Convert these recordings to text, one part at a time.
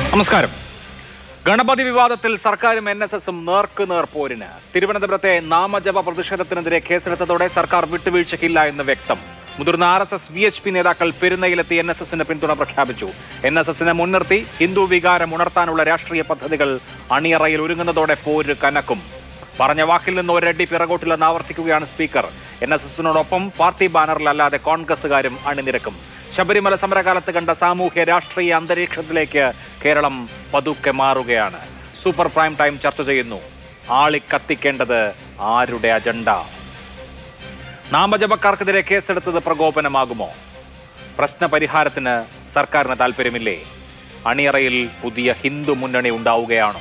നമസ്കാരം ഗണപതി വിവാദത്തിൽ സർക്കാരും എൻ എസ് എസും നേർക്കുനേർ പോരിന് തിരുവനന്തപുരത്തെ നാമജപ പ്രതിഷേധത്തിനെതിരെ കേസെടുത്തതോടെ സർക്കാർ വിട്ടുവീഴ്ചയ്ക്കില്ല എന്ന് വ്യക്തം മുതിർന്ന R S S V H P നേതാക്കൾ പെരുന്നയിലെത്തി എൻ എസ് എസിന് പിന്തുണ പ്രഖ്യാപിച്ചു എൻ എസ് എസിനെ മുൻനിർത്തി ഹിന്ദു വികാരം ഉണർത്താനുള്ള രാഷ്ട്രീയ പദ്ധതികൾ അണിയറയിൽ ഒരുങ്ങുന്നതോടെ പോര് കനക്കും പറഞ്ഞ വാക്കിൽ നിന്ന് ഒരടി പിറകോട്ടില്ലെന്ന് ആവർത്തിക്കുകയാണ് സ്പീക്കർ എൻ എസ് എസിനോടൊപ്പം പാർട്ടി ബാനറിലല്ലാതെ കോൺഗ്രസുകാരും അണിനിരക്കും ശബരിമല സമരകാലത്ത് കണ്ട സാമൂഹ്യ രാഷ്ട്രീയ അന്തരീക്ഷത്തിലേക്ക് കേരളം പതുക്കെ മാറുകയാണ് സൂപ്പർ പ്രൈം ടൈം ചർച്ച ചെയ്യുന്നു ആളിക്കത്തിക്കേണ്ടത് ആരുടെ അജണ്ട നാമജപക്കാർക്കെതിരെ കേസെടുത്തത് പ്രകോപനമാകുമോ പ്രശ്ന പരിഹാരത്തിന് സർക്കാരിന് താല്പര്യമില്ലേ അണിയറയിൽ പുതിയ ഹിന്ദു മുന്നണി ഉണ്ടാവുകയാണോ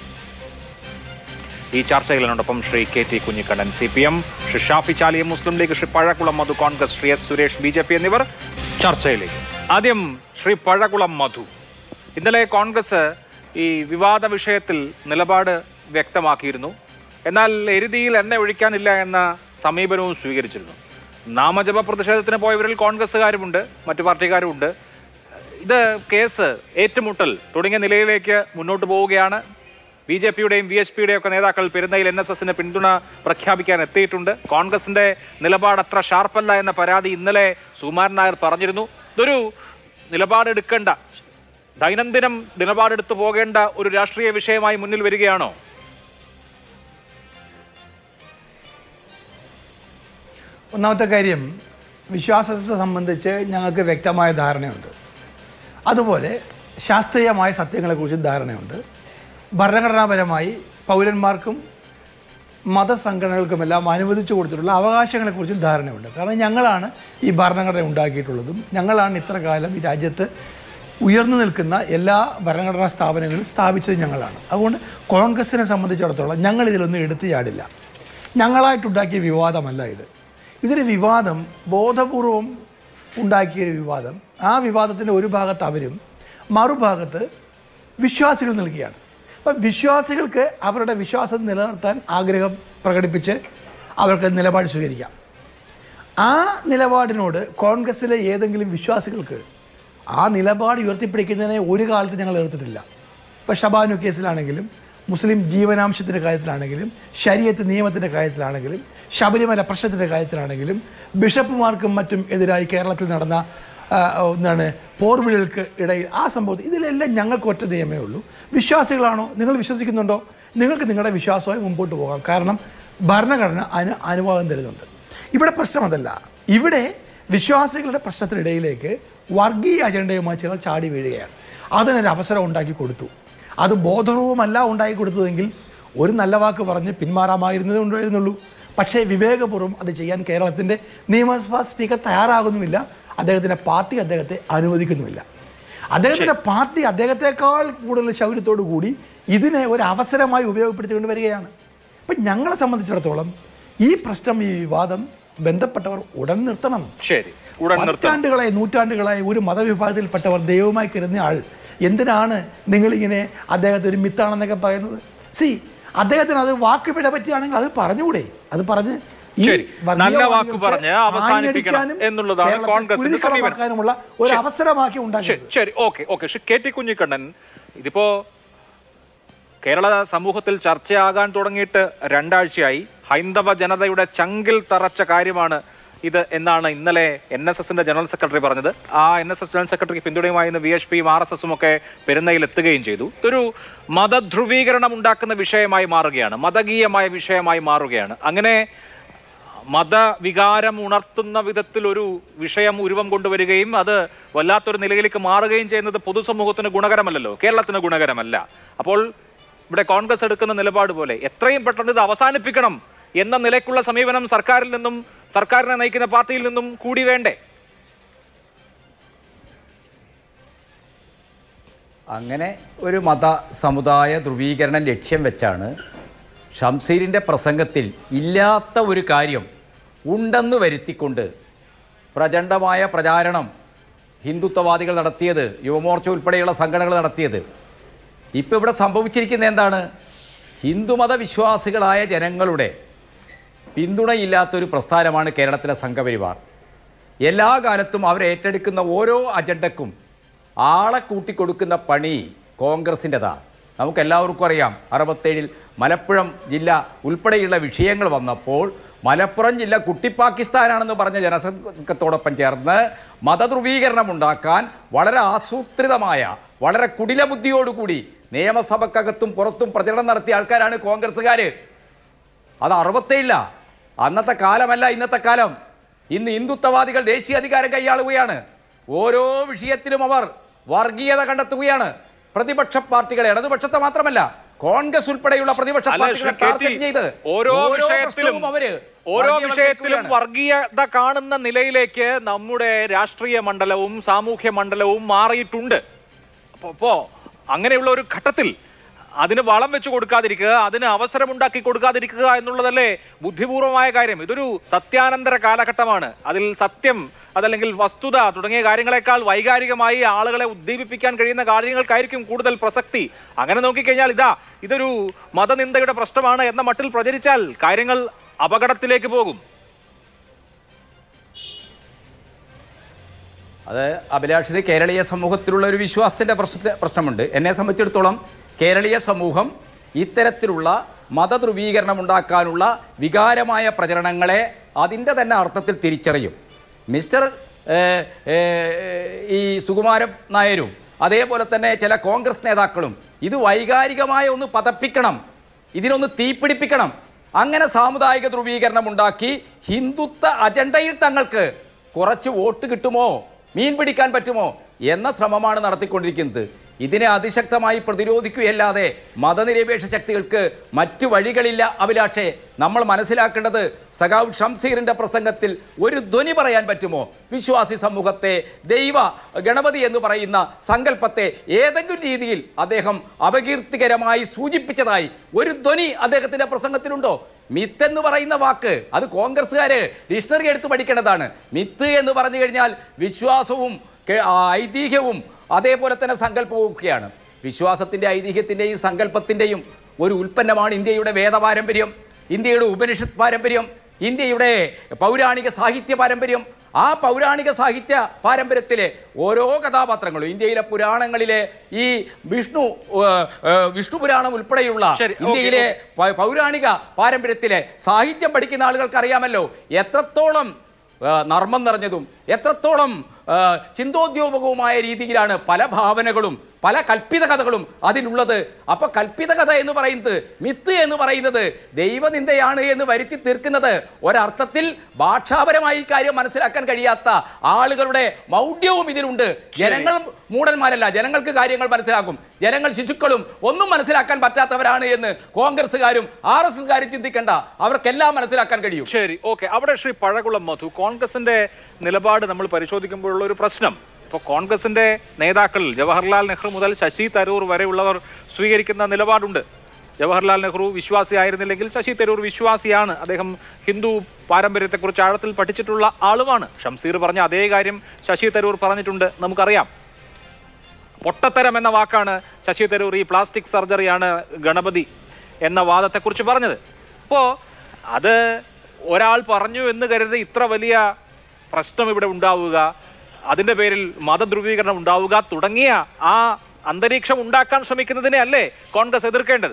ഈ ചർച്ചയിൽ എന്നോടൊപ്പം Shri K T Kunhikannan C P M Shri Shafi Chaliyam Muslim League Shri Pazhakulam Madhu Congress Shri S Suresh B J P എന്നിവർ ചർച്ചയിലേക്ക് ആദ്യം ശ്രീ പഴകുളം മധു ഇന്നലെ കോൺഗ്രസ് ഈ വിവാദ വിഷയത്തിൽ നിലപാട് വ്യക്തമാക്കിയിരുന്നു എന്നാൽ എരുതിയിൽ എണ്ണ ഒഴിക്കാനില്ല എന്ന സമീപനവും സ്വീകരിച്ചിരുന്നു നാമജപ പ്രതിഷേധത്തിന് പോയവരിൽ കോൺഗ്രസ്സുകാരുമുണ്ട് മറ്റു പാർട്ടിക്കാരുമുണ്ട് ഇത് കേസ് ഏറ്റുമുട്ടൽ തുടങ്ങിയ നിലയിലേക്ക് മുന്നോട്ട് പോവുകയാണ് ബി ജെ പിയുടെയും വി എച്ച് പിയുടെയും ഒക്കെ നേതാക്കൾ പെരുന്നയിൽ എൻ എസ് എസിന് പിന്തുണ പ്രഖ്യാപിക്കാൻ എത്തിയിട്ടുണ്ട് കോൺഗ്രസിന്റെ നിലപാട് അത്ര ഷാർപ്പല്ല എന്ന പരാതി ഇന്നലെ സുകുമാരൻ നായർ പറഞ്ഞിരുന്നു ഇതൊരു നിലപാടെടുക്കേണ്ട ദൈനംദിനം നിലപാടെടുത്തു പോകേണ്ട ഒരു രാഷ്ട്രീയ വിഷയമായി മുന്നിൽ വരികയാണോ ഒന്നാമത്തെ കാര്യം വിശ്വാസത്തെ സംബന്ധിച്ച് ഞങ്ങൾക്ക് വ്യക്തമായ ധാരണയുണ്ട് അതുപോലെ ശാസ്ത്രീയമായ സത്യങ്ങളെക്കുറിച്ച് ധാരണയുണ്ട് ഭരണഘടനാപരമായി പൗരന്മാർക്കും മതസംഘടനകൾക്കുമെല്ലാം അനുവദിച്ചു കൊടുത്തിട്ടുള്ള അവകാശങ്ങളെക്കുറിച്ചും ധാരണയുണ്ട് കാരണം ഞങ്ങളാണ് ഈ ഭരണഘടന ഉണ്ടാക്കിയിട്ടുള്ളതും ഞങ്ങളാണ് ഇത്ര കാലം ഈ രാജ്യത്ത് ഉയർന്നു നിൽക്കുന്ന എല്ലാ ഭരണഘടനാ സ്ഥാപനങ്ങളും സ്ഥാപിച്ചത് ഞങ്ങളാണ് അതുകൊണ്ട് കോൺഗ്രസിനെ സംബന്ധിച്ചിടത്തോളം ഞങ്ങൾ ഇതിലൊന്നും എടുത്തു ചാടില്ല ഞങ്ങളായിട്ടുണ്ടാക്കിയ വിവാദമല്ല ഇത് ഇതൊരു വിവാദം ബോധപൂർവം ഉണ്ടാക്കിയൊരു വിവാദം ആ വിവാദത്തിൻ്റെ ഒരു ഭാഗത്ത് അവരും മറുഭാഗത്ത് വിശ്വാസികൾ നിൽക്കുകയാണ് അപ്പം വിശ്വാസികൾക്ക് അവരുടെ വിശ്വാസം നിലനിർത്താൻ ആഗ്രഹം പ്രകടിപ്പിച്ച് അവർക്ക് നിലപാട് സ്വീകരിക്കാം ആ നിലപാടിനോട് കോൺഗ്രസ്സിലെ ഏതെങ്കിലും വിശ്വാസികൾക്ക് ആ നിലപാട് ഉയർത്തിപ്പിടിക്കുന്നതിനെ ഒരു കാലത്ത് ഞങ്ങൾ എതിർത്തിട്ടില്ല ഇപ്പോൾ ഷബാനു കേസിലാണെങ്കിലും മുസ്ലിം ജീവനാംശത്തിൻ്റെ കാര്യത്തിലാണെങ്കിലും ശരീരത്ത് നിയമത്തിൻ്റെ കാര്യത്തിലാണെങ്കിലും ശബരിമല പ്രശ്നത്തിൻ്റെ കാര്യത്തിലാണെങ്കിലും ബിഷപ്പുമാർക്കും മറ്റും എതിരായി കേരളത്തിൽ നടന്ന ആ, എന്താണ് പോർവിളികൾക്ക് ഇടയിൽ ആ സംഭവത്തിൽ ഇതിലെല്ലാം ഞങ്ങൾക്ക് ഒറ്റ നിയമമേ ഉള്ളൂ വിശ്വാസികളാണോ നിങ്ങൾ വിശ്വസിക്കുന്നുണ്ടോ നിങ്ങൾക്ക് നിങ്ങളുടെ വിശ്വാസമായി മുമ്പോട്ട് പോകാം കാരണം ഭരണഘടന അതിന് അനുവാദം തരുന്നുണ്ട് ഇവിടെ പ്രശ്നം അതല്ല ഇവിടെ വിശ്വാസികളുടെ പ്രശ്നത്തിനിടയിലേക്ക് വർഗീയ അജണ്ടയുമായി ചിലർ ചാടി വീഴുകയാണ് അതിനൊരു അവസരം ഉണ്ടാക്കി കൊടുത്തു അത് ബോധപൂർവമല്ല ഉണ്ടാക്കി കൊടുത്തതെങ്കിൽ ഒരു നല്ല വാക്ക് പറഞ്ഞ് പിന്മാറാമായിരുന്നതേ ഉണ്ടായിരുന്നുള്ളൂ പക്ഷേ വിവേകപൂർവ്വം അത് ചെയ്യാൻ കേരളത്തിൻ്റെ നിയമസഭാ സ്പീക്കർ തയ്യാറാകുന്നുമില്ല അദ്ദേഹത്തിൻ്റെ പാർട്ടി അദ്ദേഹത്തെ അനുവദിക്കുന്നുമില്ല അദ്ദേഹത്തിൻ്റെ പാർട്ടി അദ്ദേഹത്തെക്കാൾ കൂടുതൽ ശൗര്യത്തോടു കൂടി ഇതിനെ ഒരു അവസരമായി ഉപയോഗപ്പെടുത്തിക്കൊണ്ട് വരികയാണ് അപ്പം ഞങ്ങളെ സംബന്ധിച്ചിടത്തോളം ഈ പ്രശ്നം ഈ വിവാദം ബന്ധപ്പെട്ടവർ ഉടൻ നിർത്തണം ശരി ഉടൻ നിർത്താം പത്താണ്ടുകളായി നൂറ്റാണ്ടുകളായി ഒരു മതവിഭാഗത്തിൽപ്പെട്ടവർ ദൈവമായി കരുതുന്ന ആൾ എന്തിനാണ് നിങ്ങളിങ്ങനെ അദ്ദേഹത്തെ ഒരു മിത്താണെന്നൊക്കെ പറയുന്നത് സി അദ്ദേഹത്തിന് അത് വാക്ക് പിഴ പറ്റിയാണെങ്കിൽ അത് പറഞ്ഞുകൂടെ അത് പറഞ്ഞ് ഈ ശരി. നല്ല വർഗീയവാദികൾക്ക് വാക്ക് പറഞ്ഞ് അവസാനിപ്പിക്കണം ആഞ്ഞടിക്കാനും എന്നുള്ളതാണ് കേരളത്തെ കോൺഗ്രസിന്റെ സമീപനം. കുരുതികളമാക്കാനുമുള്ള ഒരു അവസരമാക്കി ശരി ഉണ്ടാക്കിയത് ശരി okay okay Shri K T Kunhikannan ഇതിപ്പോ കേരള സമൂഹത്തിൽ ചർച്ചയാകാൻ തുടങ്ങിയിട്ട് രണ്ടാഴ്ചയായി ഹൈന്ദവ ജനതയുടെ ചങ്കിൽ തറച്ച കാര്യമാണ് ഇത് എന്നാണ് ഇന്നലെ എൻ എസ് എസിന്റെ ജനറൽ സെക്രട്ടറി പറഞ്ഞത് ആ എൻ എസ് എസ് ജനറൽ സെക്രട്ടറിക്ക് പിന്തുണയുമായി ഇന്ന് വി എച്ച് പിയും ആർ എസ് എസും ഒക്കെ പെരുന്നയിൽ എത്തുകയും ചെയ്തു ഇതൊരു മതധ്രുവീകരണം ഉണ്ടാക്കുന്ന വിഷയമായി മാറുകയാണ് മതകീയമായ വിഷയമായി മാറുകയാണ് അങ്ങനെ മതവികാരം ഉണർത്തുന്ന വിധത്തിൽ ഒരു വിഷയം ഉരുവം കൊണ്ടുവരികയും അത് വല്ലാത്തൊരു നിലയിലേക്ക് മാറുകയും ചെയ്യുന്നത് പൊതുസമൂഹത്തിന് ഗുണകരമല്ലല്ലോ കേരളത്തിന് ഗുണകരമല്ല അപ്പോൾ ഇവിടെ കോൺഗ്രസ് എടുക്കുന്ന നിലപാട് പോലെ എത്രയും പെട്ടെന്ന് ഇത് അവസാനിപ്പിക്കണം എന്ന നിലയ്ക്കുള്ള സമീപനം സർക്കാരിൽ നിന്നും സർക്കാരിനെ നയിക്കുന്ന പാർട്ടിയിൽ നിന്നും കൂടി വേണ്ടേ അങ്ങനെ ഒരു മത സമുദായ ധ്രുവീകരണം ലക്ഷ്യം വെച്ചാണ് ഷംസീരിൻ്റെ പ്രസംഗത്തിൽ ഇല്ലാത്ത ഒരു കാര്യം ഉണ്ടെന്ന് വരുത്തിക്കൊണ്ട് പ്രചണ്ഡമായ പ്രചാരണം ഹിന്ദുത്വവാദികൾ നടത്തിയത് യുവമോർച്ച ഉൾപ്പെടെയുള്ള സംഘടനകൾ നടത്തിയത് ഇപ്പോൾ ഇവിടെ സംഭവിച്ചിരിക്കുന്നത് എന്താണ് ഹിന്ദുമത വിശ്വാസികളായ ജനങ്ങളുടെ പിന്തുണയില്ലാത്തൊരു പ്രസ്ഥാനമാണ് കേരളത്തിലെ സംഘപരിവാർ എല്ലാ കാലത്തും അവർ ഏറ്റെടുക്കുന്ന ഓരോ അജണ്ടക്കും ആളെ കൂട്ടിക്കൊടുക്കുന്ന പണി കോൺഗ്രസിൻ്റെതാ നമുക്ക് എല്ലാവർക്കും അറിയാം അറുപത്തേഴിൽ മലപ്പുറം ജില്ല ഉൾപ്പെടെയുള്ള വിഷയങ്ങൾ വന്നപ്പോൾ മലപ്പുറം ജില്ല കുട്ടി പാകിസ്ഥാനാണെന്ന് പറഞ്ഞ ജനസംഘത്തോടൊപ്പം ചേർന്ന് മതധ്രുവീകരണം ഉണ്ടാക്കാൻ വളരെ ആസൂത്രിതമായ വളരെ കുടില ബുദ്ധിയോടുകൂടി നിയമസഭക്കകത്തും പുറത്തും പ്രചരണം നടത്തിയ ആൾക്കാരാണ് കോൺഗ്രസ്സുകാർ അത് അറുപത്തേഴില്ല അന്നത്തെ കാലമല്ല ഇന്നത്തെ കാലം ഇന്ന് ഹിന്ദുത്വവാദികൾ ദേശീയ അധികാരം കൈയാളുകയാണ് ഓരോ വിഷയത്തിലും അവർ വർഗീയത കണ്ടെത്തുകയാണ് പ്രതിപക്ഷ പാർട്ടികൾ ഇടതുപക്ഷത്തെ മാത്രമല്ല കോൺഗ്രസ് ഉൾപ്പെടെയുള്ള പ്രതിപക്ഷ അല്ല, പാർട്ടികളെ ശ്രീ കെ ടി, ടാർഗറ്റ് ചെയ്ത് ഓരോ വിഷയത്തിലും പ്രശ്നവും അവര് ഓരോ വർഗീയവൽക്കരിക്കുകയാണ്. വിഷയത്തിലും വർഗീയത കാണുന്ന നിലയിലേക്ക് നമ്മുടെ രാഷ്ട്രീയ മണ്ഡലവും സാമൂഹ്യ മണ്ഡലവും മാറിയിട്ടുണ്ട് അപ്പോ അപ്പോ അങ്ങനെയുള്ള ഒരു ഘട്ടത്തിൽ അതിന് വളം വെച്ച് കൊടുക്കാതിരിക്കുക അതിന് അവസരമുണ്ടാക്കി കൊടുക്കാതിരിക്കുക എന്നുള്ളതല്ലേ ബുദ്ധിപൂർവമായ കാര്യം ഇതൊരു സത്യാനന്തര കാലഘട്ടമാണ് അതിൽ സത്യം അതല്ലെങ്കിൽ വസ്തുത തുടങ്ങിയ കാര്യങ്ങളെക്കാൾ വൈകാരികമായി ആളുകളെ ഉദ്ദീപിപ്പിക്കാൻ കഴിയുന്ന കാര്യങ്ങൾക്കായിരിക്കും കൂടുതൽ പ്രസക്തി അങ്ങനെ നോക്കിക്കഴിഞ്ഞാൽ ഇതാ ഇതൊരു മതനിന്ദയുടെ പ്രശ്നമാണ് എന്ന മട്ടിൽ പ്രചരിച്ചാൽ കാര്യങ്ങൾ അപകടത്തിലേക്ക് പോകും അത് അഭിലാഷിന് കേരളീയ സമൂഹത്തിലുള്ള ഒരു വിശ്വാസത്തിൻ്റെ പ്രശ്ന പ്രശ്നമുണ്ട് എന്നെ സംബന്ധിച്ചിടത്തോളം കേരളീയ സമൂഹം ഇത്തരത്തിലുള്ള മതധ്രുവീകരണം ഉണ്ടാക്കാനുള്ള വികാരമായ പ്രചരണങ്ങളെ അതിൻ്റെ തന്നെ അർത്ഥത്തിൽ തിരിച്ചറിയും മിസ്റ്റർ ഏഹ്, ഏഹ്, ഈ സുകുമാരൻ നായരും അതേപോലെ തന്നെ ചില കോൺഗ്രസ് നേതാക്കളും ഇത് വൈകാരികമായ ഒന്ന് പതപ്പിക്കണം ഇതിനൊന്ന് തീപിടിപ്പിക്കണം അങ്ങനെ സാമുദായിക ധ്രുവീകരണം ഉണ്ടാക്കി ഹിന്ദുത്വ അജണ്ടയിൽ തങ്ങൾക്ക് കുറച്ച് വോട്ട് കിട്ടുമോ മീൻ പിടിക്കാൻ പറ്റുമോ എന്ന ശ്രമമാണ് നടത്തിക്കൊണ്ടിരിക്കുന്നത് ഇതിനെ അതിശക്തമായി പ്രതിരോധിക്കുകയല്ലാതെ മതനിരപേക്ഷ ശക്തികൾക്ക് മറ്റു വഴികളില്ല അഭിലാഷെ നമ്മൾ മനസ്സിലാക്കേണ്ടത് സഖാവ് ഷംസീറിന്റെ പ്രസംഗത്തിൽ ഒരു ധ്വനി പറയാൻ പറ്റുമോ വിശ്വാസി സമൂഹത്തെ ദൈവ ഗണപതി എന്ന് പറയുന്ന സങ്കല്പത്തെ ഏതെങ്കിലും രീതിയിൽ അദ്ദേഹം അപകീർത്തികരമായി സൂചിപ്പിച്ചതായി ഒരു ധ്വനി അദ്ദേഹത്തിന്റെ പ്രസംഗത്തിലുണ്ടോ മിത്ത് എന്ന് പറയുന്ന വാക്ക് അത് കോൺഗ്രസ്സുകാര് ഡിക്ഷണറി എടുത്ത് പഠിക്കേണ്ടതാണ് മിത്ത് എന്ന് പറഞ്ഞു കഴിഞ്ഞാൽ വിശ്വാസവും കെ- ആ, ഐതിഹ്യവും അതേപോലെ തന്നെ സങ്കല്പവും ഒക്കെയാണ് വിശ്വാസത്തിൻ്റെ ഐതിഹ്യത്തിൻ്റെയും സങ്കല്പത്തിൻ്റെയും ഒരു ഉൽപ്പന്നമാണ് ഇന്ത്യയുടെ വേദപാരമ്പര്യം ഇന്ത്യയുടെ ഉപനിഷത്ത് പാരമ്പര്യം ഇന്ത്യയുടെ പൗരാണിക സാഹിത്യ പാരമ്പര്യം ആ പൗരാണിക സാഹിത്യ പാരമ്പര്യത്തിലെ ഓരോ കഥാപാത്രങ്ങളും ഇന്ത്യയിലെ പുരാണങ്ങളിലെ ഈ വിഷ്ണു ഏഹ്, ഏഹ്, വിഷ്ണു പുരാണം ഉൾപ്പെടെയുള്ള ശരി, ഓക്കേ, ഇന്ത്യയിലെ പ- പൗരാണിക പാരമ്പര്യത്തിലെ സാഹിത്യം പഠിക്കുന്ന ആളുകൾക്ക് അറിയാമല്ലോ എത്രത്തോളം ആ, നർമ്മം നിറഞ്ഞതും എത്രത്തോളം ആ, ചിന്തോദ്യോപകവുമായ രീതിയിലാണ് പല ഭാവനകളും പല കൽപ്പിത കഥകളും അതിലുള്ളത് അപ്പൊ കൽപ്പിത കഥ എന്ന് പറയുന്നത് മിത്ത് എന്ന് പറയുന്നത് ദൈവനിന്ദയാണ് എന്ന് വരുത്തി തീർക്കുന്നത് ഒരർത്ഥത്തിൽ ഭാഷാപരമായി ഈ കാര്യം മനസ്സിലാക്കാൻ കഴിയാത്ത ആളുകളുടെ മൗഢ്യവും ഇതിലുണ്ട് ജനങ്ങൾ മൂടന്മാരല്ല ജനങ്ങൾക്ക് കാര്യങ്ങൾ മനസ്സിലാക്കും ജനങ്ങൾ ശിശുക്കളും ഒന്നും മനസ്സിലാക്കാൻ പറ്റാത്തവരാണ് എന്ന് കോൺഗ്രസ്സുകാരും ആർ എസ് എസ്കാരും ചിന്തിക്കേണ്ട അവർക്കെല്ലാം മനസ്സിലാക്കാൻ കഴിയും ശരി ഓക്കെ അവിടെ ശ്രീ പഴകുളം മധു കോൺഗ്രസിന്റെ നിലപാട് നമ്മൾ പരിശോധിക്കുമ്പോഴുള്ള ഒരു പ്രശ്നം ഇപ്പോൾ കോൺഗ്രസിന്റെ നേതാക്കൾ ജവഹർലാൽ നെഹ്റു മുതൽ ശശി തരൂർ വരെയുള്ളവർ സ്വീകരിക്കുന്ന നിലപാടുണ്ട് ജവഹർലാൽ നെഹ്റു വിശ്വാസിയായിരുന്നില്ലെങ്കിൽ ശശി തരൂർ വിശ്വാസിയാണ് അദ്ദേഹം ഹിന്ദു പാരമ്പര്യത്തെക്കുറിച്ച് ആഴത്തിൽ പഠിച്ചിട്ടുള്ള ആളുമാണ് ഷംസീർ പറഞ്ഞ അതേ കാര്യം ശശി തരൂർ പറഞ്ഞിട്ടുണ്ട് നമുക്കറിയാം പൊട്ടത്തരം എന്ന വാക്കാണ് ശശി തരൂർ ഈ പ്ലാസ്റ്റിക് സർജറിയാണ് ഗണപതി എന്ന വാദത്തെക്കുറിച്ച് പറഞ്ഞത് അപ്പോൾ അത് ഒരാൾ പറഞ്ഞു എന്ന് കരുതി ഇത്ര വലിയ പ്രശ്നം ഇവിടെ ഉണ്ടാവുക അതിൻ്റെ പേരിൽ മതധ്രുവീകരണം ഉണ്ടാവുക തുടങ്ങിയ ആ അന്തരീക്ഷം ഉണ്ടാക്കാൻ ശ്രമിക്കുന്നതിനെ അല്ലേ കോൺഗ്രസ് എതിർക്കേണ്ടത്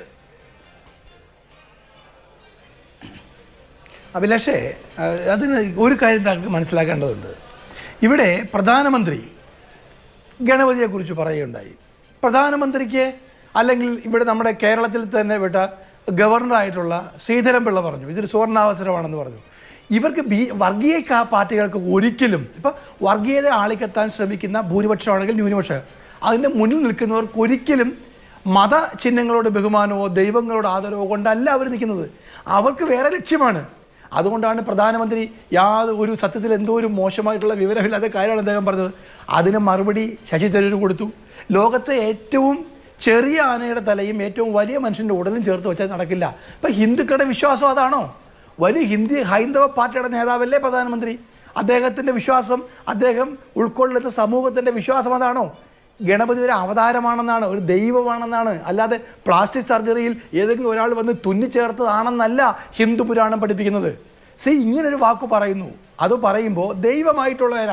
അഭിലാഷേ അഹ് അതിന് ഒരു കാര്യം താങ്കൾക്ക് മനസ്സിലാക്കേണ്ടതുണ്ട് ഇവിടെ പ്രധാനമന്ത്രി ഗണപതിയെക്കുറിച്ച് പറയുകയുണ്ടായി പ്രധാനമന്ത്രിക്ക് അല്ലെങ്കിൽ ഇവിടെ നമ്മുടെ കേരളത്തിൽ തന്നെ വിട്ട ഗവർണറായിട്ടുള്ള ശ്രീധരൻപിള്ള പറഞ്ഞു ഇതൊരു സുവർണാവസരമാണെന്ന് പറഞ്ഞു ഇവർക്ക് ബി വർഗീയ കാ- പാർട്ടികൾക്ക് ഒരിക്കലും ഇപ്പം വർഗീയത ആളിക്കെത്താൻ ശ്രമിക്കുന്ന ഭൂരിപക്ഷമാണെങ്കിൽ ന്യൂനപക്ഷം അതിൻ്റെ മുന്നിൽ നിൽക്കുന്നവർക്ക് ഒരിക്കലും മത ചിഹ്നങ്ങളോട് ബഹുമാനമോ ദൈവങ്ങളോട് ആദരവോ കൊണ്ടല്ല അവർ നിൽക്കുന്നത് അവർക്ക് വേറെ ലക്ഷ്യമാണ് അതുകൊണ്ടാണ് പ്രധാനമന്ത്രി യാതൊരു ഒരു സത്യത്തിൽ എന്തോ ഒരു മോശമായിട്ടുള്ള വിവരമില്ലാത്ത കാര്യമാണ് അദ്ദേഹം പറഞ്ഞത് അതിന് മറുപടി ശശി തരൂർ കൊടുത്തു ലോകത്തെ ഏറ്റവും ചെറിയ ആനയുടെ തലയും ഏറ്റവും വലിയ മനുഷ്യൻ്റെ ഉടലും ചേർത്ത് വെച്ചാൽ നടക്കില്ല ഇപ്പം ഹിന്ദുക്കളുടെ വിശ്വാസം അതാണോ വലിയ ഹിന്ദി ഹൈന്ദവ പാർട്ടിയുടെ നേതാവല്ലേ പ്രധാനമന്ത്രി അദ്ദേഹത്തിൻ്റെ വിശ്വാസം അദ്ദേഹം ഉൾക്കൊള്ളുന്ന സമൂഹത്തിൻ്റെ വിശ്വാസം അതാണോ ഗണപതി ഒരു അവതാരമാണെന്നാണ് ഒരു ദൈവമാണെന്നാണ് അല്ലാതെ പ്ലാസ്റ്റിക് സർജറിയിൽ ഏതെങ്കിലും ഒരാൾ വന്ന് തുന്നിച്ചേർത്തതാണെന്നല്ല ഹിന്ദു പുരാണം പഠിപ്പിക്കുന്നത് സി ഇങ്ങനൊരു വാക്ക് പറയുന്നു അത് പറയുമ്പോൾ ദൈവമായിട്ടുള്ള ഒരാൾ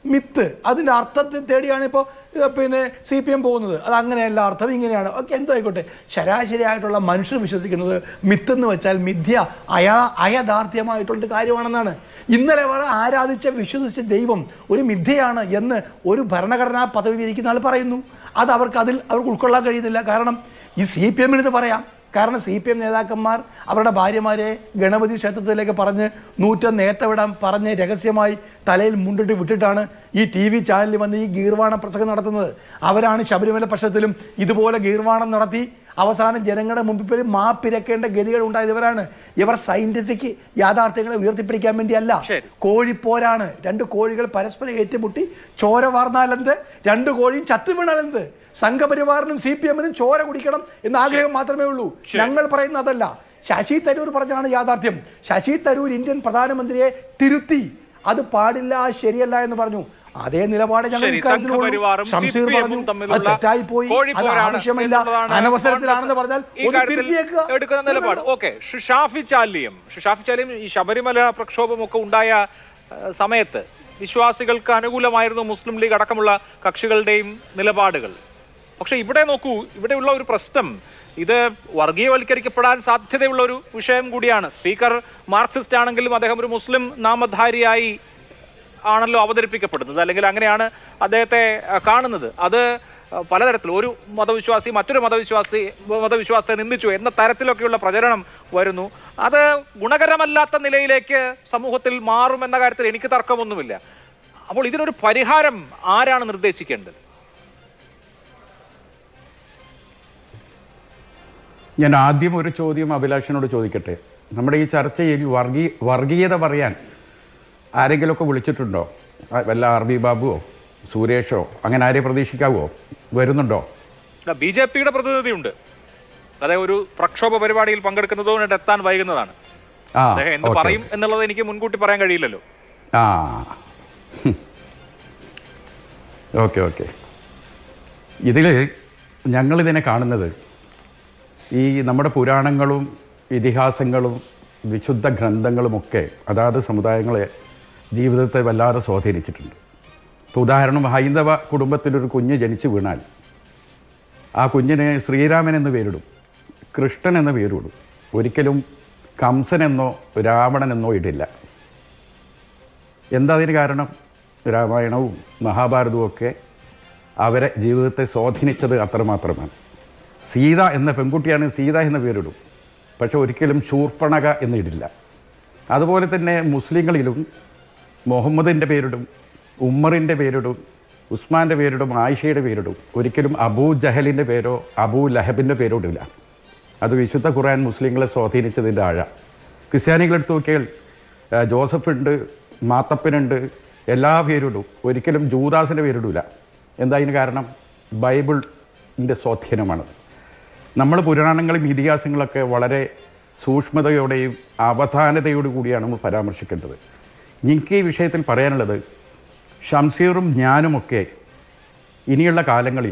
മിത്ത് അതിൻ്റെ അർത്ഥത്തെ തേടിയാണ് ഇപ്പോൾ പിന്നെ സി പി എം പോകുന്നത് അത് അങ്ങനെയല്ല അർത്ഥം ഇങ്ങനെയാണ് ഓക്കെ എന്തോ ആയിക്കോട്ടെ ശരാശരിയായിട്ടുള്ള മനുഷ്യർ വിശ്വസിക്കുന്നത് മിത്തെന്ന് വെച്ചാൽ മിഥ്യ അയ അയഥാർത്ഥ്യമായിട്ടുള്ള കാര്യമാണെന്നാണ് ഇന്നലെ വരെ ആരാധിച്ച വിശ്വസിച്ച ദൈവം ഒരു മിഥ്യയാണ് എന്ന് ഒരു ഭരണഘടനാ പദവി ഇരിക്കുന്ന ആൾ പറയുന്നു അത് അവർക്ക് അതിൽ അവർക്ക് ഉൾക്കൊള്ളാൻ കഴിയുന്നില്ല കാരണം ഈ സി പി എമ്മിന് ഇത് പറയാം കാരണം സി പി എം നേതാക്കന്മാർ അവരുടെ ഭാര്യമാരെ ഗണപതി ക്ഷേത്രത്തിലേക്ക് പറഞ്ഞ് നൂറ്റൊന്ന് ഏത്തവിടാൻ പറഞ്ഞ് രഹസ്യമായി തലയിൽ മുണ്ടിട്ട് വിട്ടിട്ടാണ് ഈ ടി വി ചാനലിൽ വന്ന് ഈ ഗീർവാണ പ്രസംഗം നടത്തുന്നത് അവരാണ് ശബരിമല പ്രശ്നത്തിലും ഇതുപോലെ ഗീർവാണം നടത്തി അവസാനം ജനങ്ങളുടെ മുമ്പിൽ പോയി മാപ്പിരക്കേണ്ട ഗതികൾ ഉണ്ടായത് ഇവരാണ് ഇവർ സയന്റിഫിക് യാഥാർത്ഥ്യങ്ങളെ ഉയർത്തിപ്പിടിക്കാൻ വേണ്ടിയല്ല ശരി. കോഴിപ്പോരാണ് രണ്ട് കോഴികൾ പരസ്പരം ഏറ്റുമുട്ടി ചോര വാർന്നാലെന്ത് രണ്ട് കോഴിയും ചത്തു വീണാലെന്ത് സംഘപരിവാറിനും സി പി എമ്മിനും ചോര കുടിക്കണം എന്ന ആഗ്രഹം മാത്രമേ ഉള്ളൂ ഞങ്ങൾ പറയുന്നത് അതല്ല ശശി തരൂർ പറഞ്ഞാണ് യാഥാർത്ഥ്യം ശശി തരൂർ ഇന്ത്യൻ പ്രധാനമന്ത്രിയെ തിരുത്തി അത് പാടില്ല ശരിയല്ല എന്ന് പറഞ്ഞു അതേ നിലപാട് ഞങ്ങൾ ശരി, ഇക്കാര്യത്തിലുള്ളൂ. സംഘപരിവാറും ഷംസീർ CPM ഉം പറഞ്ഞു അത് തമ്മിലുള്ള തെറ്റായി പോയി അത് കോഴിപ്പോരാണ് ആവശ്യമില്ല എന്നുള്ളതാണ് അനവസരത്തിലാണെന്ന് പറഞ്ഞാൽ ഈ ഒന്ന് കാര്യത്തിൽ തിരുത്തിയേക്കുക എടുക്കുന്ന നിലപാട് ഓക്കെ ഷാഫി ചാലിയം ഷാഫി ചാലിയം ഈ ശബരിമല പ്രക്ഷോഭമൊക്കെ ഉണ്ടായ ആ, സമയത്ത് വിശ്വാസികൾക്ക് അനുകൂലമായിരുന്നു മുസ്ലിം ലീഗ് അടക്കമുള്ള കക്ഷികളുടെയും നിലപാടുകൾ പക്ഷെ ഇവിടെ നോക്കൂ ഇവിടെയുള്ള ഒരു പ്രശ്നം ഇത് വർഗീയവൽക്കരിക്കപ്പെടാൻ സാധ്യതയുള്ള ഒരു വിഷയം കൂടിയാണ് സ്പീക്കർ മാർക്സിസ്റ്റ് ആണെങ്കിലും അദ്ദേഹം ഒരു മുസ്ലിം നാമധാരിയായി ആണല്ലോ അവതരിപ്പിക്കപ്പെടുന്നത് അല്ലെങ്കിൽ അങ്ങനെയാണ് അദ്ദേഹത്തെ ആ, കാണുന്നത് അത് ആ, പലതരത്തിൽ ഒരു മതവിശ്വാസി മറ്റൊരു മതവിശ്വാസി മതവിശ്വാസത്തെ നിന്ദിച്ചു എന്ന തരത്തിലൊക്കെയുള്ള പ്രചരണം വരുന്നു അത് ഗുണകരമല്ലാത്ത നിലയിലേക്ക് സമൂഹത്തിൽ മാറുമെന്ന കാര്യത്തിൽ എനിക്ക് തർക്കമൊന്നുമില്ല അപ്പോൾ ഇതിനൊരു പരിഹാരം ആരാണ് നിർദ്ദേശിക്കേണ്ടത് ഞാൻ ആദ്യം ഒരു ചോദ്യം അഭിലാഷിനോട് ചോദിക്കട്ടെ നമ്മുടെ ഈ ചർച്ചയിൽ വർഗീ വർഗീയത പറയാൻ ആരെങ്കിലുമൊക്കെ വിളിച്ചിട്ടുണ്ടോ ആ, വല്ല ആർ ബി ബാബുവോ സുരേഷോ അങ്ങനെ ആരെ പ്രതീക്ഷിക്കാവോ വരുന്നുണ്ടോ ബി ജെ പിയുടെ പ്രതിനിധിയുണ്ട് അതായത് ഒരു പ്രക്ഷോഭ പരിപാടിയിൽ പങ്കെടുക്കുന്നതുകൊണ്ട് എത്താൻ വൈകുന്നതാണ് ആ അദ്ദേഹം എന്ത് ഓക്കെ പറയും എന്നുള്ളത് എനിക്ക് മുൻകൂട്ടി പറയാൻ കഴിയില്ലല്ലോ ആ ഓക്കെ ഓക്കെ ഇതിൽ ഞങ്ങളിതിനെ കാണുന്നത് ഈ നമ്മുടെ പുരാണങ്ങളും ഇതിഹാസങ്ങളും വിശുദ്ധ ഗ്രന്ഥങ്ങളുമൊക്കെ അതാത് സമുദായങ്ങളെ ജീവിതത്തെ വല്ലാതെ സ്വാധീനിച്ചിട്ടുണ്ട് ഇപ്പോൾ ഉദാഹരണം ഹൈന്ദവ കുടുംബത്തിലൊരു കുഞ്ഞ് ജനിച്ചു വീണാൽ ആ കുഞ്ഞിന് ശ്രീരാമൻ എന്ന് പേരിടും കൃഷ്ണൻ എന്ന പേരിടും ഒരിക്കലും കംസൻ എന്നോ രാവണൻ എന്നോ ഇടില്ല എന്താ അതിന് കാരണം രാമായണവും മഹാഭാരതവും ഒക്കെ അവരെ ജീവിതത്തെ സ്വാധീനിച്ചത് അത്രമാത്രമാണ് സീത എന്ന പെൺകുട്ടിയാണ് സീത എന്ന പേരിടും പക്ഷെ ഒരിക്കലും ശൂർപ്പണക എന്നിടില്ല അതുപോലെ തന്നെ മുസ്ലിങ്ങളിലും മുഹമ്മദിൻ്റെ പേരിടും ഉമ്മറിൻ്റെ പേരിടും ഉസ്മാൻ്റെ പേരിടും ആയിഷയുടെ പേരിടും ഒരിക്കലും അബൂ ജഹലിൻ്റെ പേരോ അബൂ ലഹബിൻ്റെ പേരോ ഇടില്ല അത് വിശുദ്ധ ഖുർആൻ മുസ്ലിങ്ങളെ സ്വാധീനിച്ചതിൻ്റെ ആഴ ക്രിസ്ത്യാനികളെടുത്ത് നോക്കിയാൽ ആ, ജോസഫ് ഉണ്ട് മാത്തപ്പനുണ്ട് എല്ലാ പേരിടും ഒരിക്കലും ജൂദാസിൻ്റെ പേരിടില്ല എന്താ അതിന് കാരണം ബൈബിളിൻ്റെ സ്വാധീനമാണ് നമ്മൾ പുരാണങ്ങളും ഇതിഹാസങ്ങളൊക്കെ വളരെ സൂക്ഷ്മതയോടെയും അവധാനതയോടു കൂടിയാണ് നമ്മൾ പരാമർശിക്കേണ്ടത് എനിക്ക് ഈ വിഷയത്തിൽ പറയാനുള്ളത് ഷംസീറും ഞാനുമൊക്കെ ഇനിയുള്ള കാലങ്ങളിൽ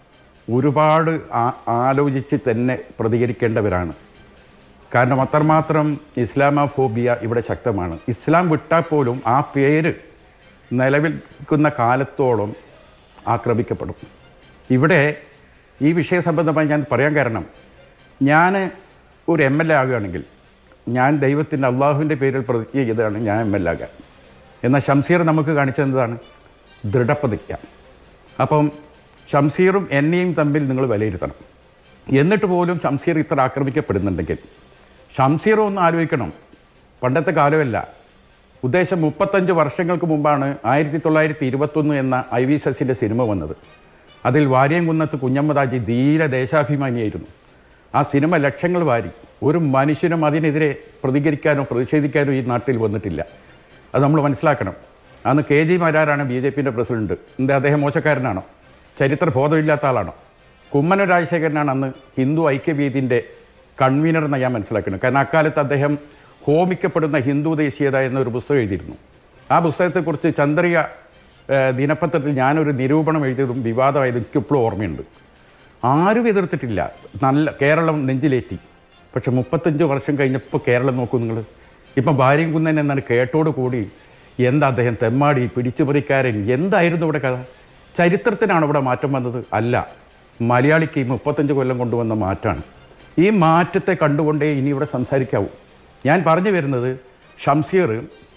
ഒരുപാട് ആ- ആലോചിച്ച് തന്നെ പ്രതികരിക്കേണ്ടവരാണ് കാരണം അത്രമാത്രം ഇസ്ലാമോഫോബിയ ഇവിടെ ശക്തമാണ് ഇസ്ലാം വിട്ടാൽ പോലും ആ പേര് നിലനിൽക്കുന്ന കാലത്തോളം ആക്രമിക്കപ്പെടും ഇവിടെ ഈ വിഷയ സംബന്ധമായി ഞാൻ പറയാൻ കാരണം ഞാൻ ഒരു എം എൽ എ ആകുകയാണെങ്കിൽ ഞാൻ ദൈവത്തിൻ്റെ അള്ളാഹുവിൻ്റെ പേരിൽ പ്രതിജ്ഞ ചെയ്തതാണ് ഞാൻ എം എൽ എ ആകാൻ എന്നാൽ ഷംസീർ നമുക്ക് കാണിച്ചെന്താണ് ദൃഢപ്രതിജ്ഞ അപ്പം ഷംസീറും എന്നെയും തമ്മിൽ നിങ്ങൾ വിലയിരുത്തണം എന്നിട്ട് പോലും ഷംസീർ ഇത്ര ആക്രമിക്കപ്പെടുന്നുണ്ടെങ്കിൽ ഷംസീർ ഒന്ന് ആലോചിക്കണം പണ്ടത്തെ കാലമല്ല ഉദ്ദേശം മുപ്പത്തഞ്ച് വർഷങ്ങൾക്ക് മുമ്പാണ് ആയിരത്തി തൊള്ളായിരത്തി ഇരുപത്തൊന്ന് എന്ന ഐ വി ശശിൻ്റെ സിനിമ വന്നത് അതിൽ വാര്യംകുന്നത്ത് കുഞ്ഞമ്മദാജി ധീര ദേശാഭിമാനിയായിരുന്നു ആ സിനിമ ലക്ഷങ്ങൾ വാരി ഒരു മനുഷ്യനും അതിനെതിരെ പ്രതികരിക്കാനോ പ്രതിഷേധിക്കാനോ ഈ നാട്ടിൽ വന്നിട്ടില്ല അത് നമ്മൾ മനസ്സിലാക്കണം അന്ന് കെ ജി മാരാരാണ് ബി ജെ പിൻ്റെ പ്രസിഡന്റ് എന്താ അദ്ദേഹം മോശക്കാരനാണോ ചരിത്ര ബോധമില്ലാത്ത ആളാണോ കുമ്മനം രാജശേഖരനാണ് അന്ന് ഹിന്ദു ഐക്യവേദിൻ്റെ കൺവീനർ എന്ന് ഞാൻ മനസ്സിലാക്കുന്നത് കാരണം അക്കാലത്ത് അദ്ദേഹം ഹോമിക്കപ്പെടുന്ന ഹിന്ദു ദേശീയത എന്നൊരു പുസ്തകം എഴുതിയിരുന്നു ആ പുസ്തകത്തെക്കുറിച്ച് ചന്ദ്രിക ഏഹ്, ദിനപത്രത്തിൽ ഞാനൊരു നിരൂപണം എഴുതിയതും വിവാദമായത് എനിക്കിപ്പോഴും ഓർമ്മയുണ്ട് ആരും എതിർത്തിട്ടില്ല നല്ല കേരളം നെഞ്ചിലേറ്റി പക്ഷെ മുപ്പത്തഞ്ച് വർഷം കഴിഞ്ഞപ്പോൾ കേരളം നോക്കൂ നിങ്ങൾ ഇപ്പം ഭാര്യംകുന്നൻ എന്നാണ് കേട്ടോട് കൂടി എന്താ അദ്ദേഹം തെമ്മാടി പിടിച്ചുപറിക്കാരൻ എന്തായിരുന്നു ഇവിടെ കഥ ചരിത്രത്തിനാണ് ഇവിടെ മാറ്റം വന്നത് അല്ല മലയാളിക്ക് ഈ മുപ്പത്തഞ്ച് കൊല്ലം കൊണ്ടുവന്ന മാറ്റമാണ് ഈ മാറ്റത്തെ കണ്ടുകൊണ്ടേ ഇനി ഇവിടെ സംസാരിക്കാവൂ ഞാൻ പറഞ്ഞു വരുന്നത് ഷംസീർ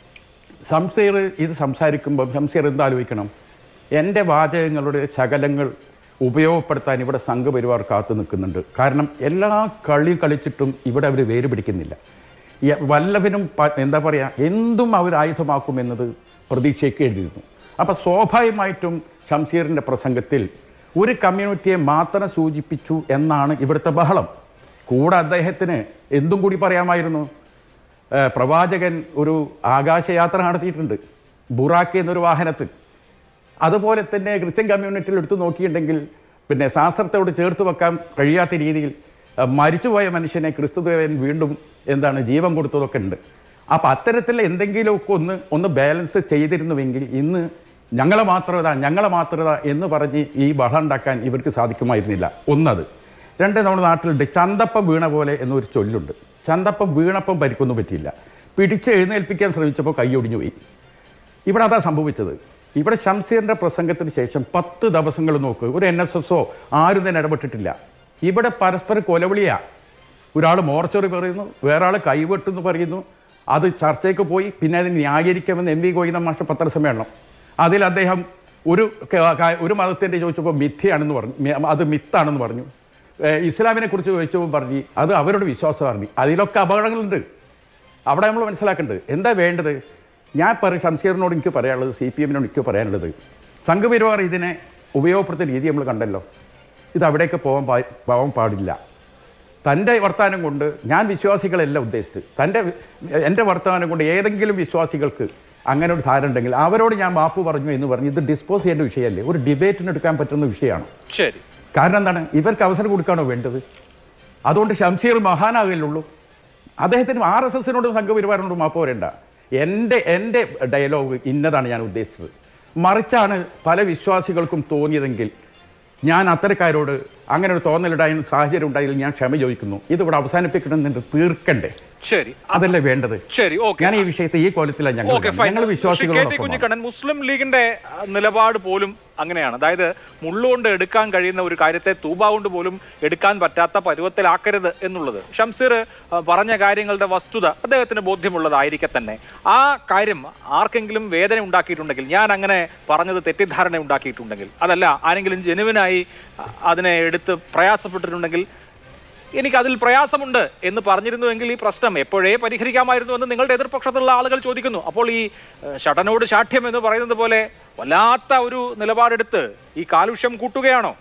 ശംസീർ ഇത് സംസാരിക്കുമ്പം ശംസീർ എന്താലോചിക്കണം എൻ്റെ വാചകങ്ങളുടെ ശകലങ്ങൾ ഉപയോഗപ്പെടുത്താൻ ഇവിടെ സംഘപരിവാർ കാത്തു നിൽക്കുന്നുണ്ട് കാരണം എല്ലാ കളിയും കളിച്ചിട്ടും ഇവിടെ അവർ വേര് പിടിക്കുന്നില്ല ഈ വല്ലഭനും പ- എന്താ പറയുക എന്തും അവർ ആയുധമാക്കുമെന്നത് പ്രതീക്ഷയ്ക്കേണ്ടിയിരുന്നു അപ്പോൾ സ്വാഭാവികമായിട്ടും ഷംസീറിൻ്റെ പ്രസംഗത്തിൽ ഒരു കമ്മ്യൂണിറ്റിയെ മാത്രം സൂചിപ്പിച്ചു എന്നാണ് ഇവിടുത്തെ ബഹളം കൂടെ അദ്ദേഹത്തിന് എന്തും കൂടി പറയാമായിരുന്നു ഏഹ് പ്രവാചകൻ ഒരു ആകാശയാത്ര നടത്തിയിട്ടുണ്ട് ബുറാക്ക് എന്നൊരു വാഹനത്തിൽ അതുപോലെ തന്നെ ക്രിസ്ത്യൻ കമ്മ്യൂണിറ്റിയിൽ എടുത്തു നോക്കിയിട്ടുണ്ടെങ്കിൽ പിന്നെ ശാസ്ത്രത്തോട് ചേർത്ത് വെക്കാൻ കഴിയാത്ത രീതിയിൽ അഹ് മരിച്ചുപോയ മനുഷ്യനെ ക്രിസ്തുദേവൻ വീണ്ടും എന്താണ് ജീവൻ കൊടുത്തതൊക്കെ ഉണ്ട് അപ്പം അത്തരത്തിൽ എന്തെങ്കിലുമൊക്കെ ഒന്ന് ഒന്ന് ബാലൻസ് ചെയ്തിരുന്നുവെങ്കിൽ ഇന്ന് ഞങ്ങളെ മാത്രത ഞങ്ങളെ മാത്രത എന്ന് പറഞ്ഞ് ഈ ബഹളം ഉണ്ടാക്കാൻ ഇവർക്ക് സാധിക്കുമായിരുന്നില്ല ഒന്നത് രണ്ട് നമ്മുടെ നാട്ടിലുണ്ട് ചന്തപ്പം വീണ പോലെ എന്നൊരു ചൊല്ലുണ്ട് ചന്തപ്പം വീണപ്പം പരിക്കൊന്നും പറ്റിയില്ല പിടിച്ച് എഴുന്നേൽപ്പിക്കാൻ ശ്രമിച്ചപ്പോൾ കൈയൊടിഞ്ഞു പോയി ഇവിടെ അതാ സംഭവിച്ചത് ഇവിടെ ഷംസീറിൻ്റെ പ്രസംഗത്തിന് ശേഷം പത്ത് ദിവസങ്ങൾ നോക്ക് ഒരു എൻ എസ് എസോ ആരും തന്നെ ഇടപെട്ടിട്ടില്ല ഇവിടെ പരസ്പരം കൊലവിളിയാ ഒരാൾ മോർച്ചറി പറയുന്നു വേറെ ആൾ കൈവെട്ടെന്ന് പറയുന്നു അത് ചർച്ചയ്ക്ക് പോയി പിന്നെ അതിന് ന്യായീകരിക്കാമെന്ന് എം വി ഗോവിന്ദ മാഷ പത്രസമ്മേളനം അതിൽ അദ്ദേഹം ഒരു ക- ക- ഒരു മതത്തിൻ്റെ ചോദിച്ചപ്പോൾ മിഥ്യയാണെന്ന് പറഞ്ഞു മി- അത് മിത്താണെന്ന് പറഞ്ഞു ഏഹ് ഇസ്ലാമിനെ കുറിച്ച് ചോദിച്ചപ്പോൾ പറഞ്ഞു അത് അവരുടെ വിശ്വാസം പറഞ്ഞു അതിലൊക്കെ അപകടങ്ങളുണ്ട് അവിടെ നമ്മൾ മനസ്സിലാക്കേണ്ടത് എന്താ വേണ്ടത് ഞാൻ പറ ഷംസീറിനോട് എനിക്ക് പറയാനുള്ളത് സി പി എമ്മിനോട് എനിക്ക് പറയാനുള്ളത് സംഘപരിവാർ ഇതിനെ ഉപയോഗപ്പെടുത്തുന്ന രീതി നമ്മൾ കണ്ടല്ലോ ഇത് അവിടേക്ക് പോകാൻ പാ പോകാൻ പാടില്ല തൻ്റെ വർത്തമാനം കൊണ്ട് ഞാൻ വിശ്വാസികളല്ല ഉദ്ദേശിച്ചത് തൻ്റെ എൻ്റെ വർത്തമാനം കൊണ്ട് ഏതെങ്കിലും വിശ്വാസികൾക്ക് അങ്ങനെ ഒരു ധാരണ ഉണ്ടെങ്കിൽ അവരോട് ഞാൻ മാപ്പ് പറഞ്ഞു എന്ന് പറഞ്ഞ് ഇത് ഡിസ്പോസ് ചെയ്യേണ്ട വിഷയമല്ലേ ഒരു ഡിബേറ്റിന് എടുക്കാൻ പറ്റുന്ന വിഷയമാണ് ശരി കാരണം എന്താണ് ഇവർക്ക് അവസരം കൊടുക്കുകയാണോ വേണ്ടത് അതുകൊണ്ട് ഷംസീർ മഹാനാകില്ലുള്ളൂ അദ്ദേഹത്തിന് ആർ എസ് എസിനോട് സംഘപരിവാറിനോട് മാപ്പ് പറയണ്ട എൻ്റെ എൻ്റെ ഡയലോഗ് ഇന്നതാണ് ഞാൻ ഉദ്ദേശിച്ചത് മറിച്ചാണ് പല വിശ്വാസികൾക്കും തോന്നിയതെങ്കിൽ ഞാൻ അത്തരക്കാരോട് അങ്ങനെ ഒരു തോന്നലുണ്ടായ സാഹചര്യം ഉണ്ടായാലും ഞാൻ ക്ഷമ ചോദിക്കുന്നു ഇതിവിടെ അവസാനിപ്പിക്കണമെന്നുണ്ട് തീർക്കണ്ടേ ശരി അതല്ലേ വേണ്ടത് ശരി ഓക്കെ ഞാൻ ഈ വിഷയത്തെ ഈ കോലത്തിലാണ് ഞങ്ങൾ ഓക്കെ കാണുന്നത്. ഞങ്ങൾ വിശ്വാസികളോടൊപ്പം കുഞ്ഞിക്കണ്ണൻ മുസ്ലിം ലീഗിന്റെ ആ, നിലപാട് പോലും അങ്ങനെയാണ് അതായത് മുള്ളുകൊണ്ട് എടുക്കാൻ കഴിയുന്ന ഒരു കാര്യത്തെ തൂബ കൊണ്ട് പോലും എടുക്കാൻ പറ്റാത്ത പരുവത്തിലാക്കരുത് എന്നുള്ളത് ഷംസീർ ആ, പറഞ്ഞ കാര്യങ്ങളുടെ വസ്തുത അദ്ദേഹത്തിന് ബോധ്യമുള്ളതായിരിക്കെ തന്നെ ആ കാര്യം ആർക്കെങ്കിലും വേദന ഉണ്ടാക്കിയിട്ടുണ്ടെങ്കിൽ ഞാൻ അങ്ങനെ പറഞ്ഞത് തെറ്റിദ്ധാരണ ഉണ്ടാക്കിയിട്ടുണ്ടെങ്കിൽ അതല്ല ആരെങ്കിലും ജനുവിനായി ആ, അതിനെ എടുത്ത് പ്രയാസപ്പെട്ടിട്ടുണ്ടെങ്കിൽ എനിക്ക് അതിൽ പ്രയാസമുണ്ട് എന്ന് പറഞ്ഞിരുന്നുവെങ്കിൽ ഈ പ്രശ്നം എപ്പോഴേ പരിഹരിക്കാമായിരുന്നു എന്ന് നിങ്ങളുടെ എതിർപക്ഷത്തുള്ള ആളുകൾ ചോദിക്കുന്നു അപ്പോൾ ഈ ഏഹ്, ഷടനോട് ശാഠ്യം എന്ന് പറയുന്നത് പോലെ വല്ലാത്ത ഒരു നിലപാടെടുത്ത് ഈ കാലുഷ്യം കൂട്ടുകയാണോ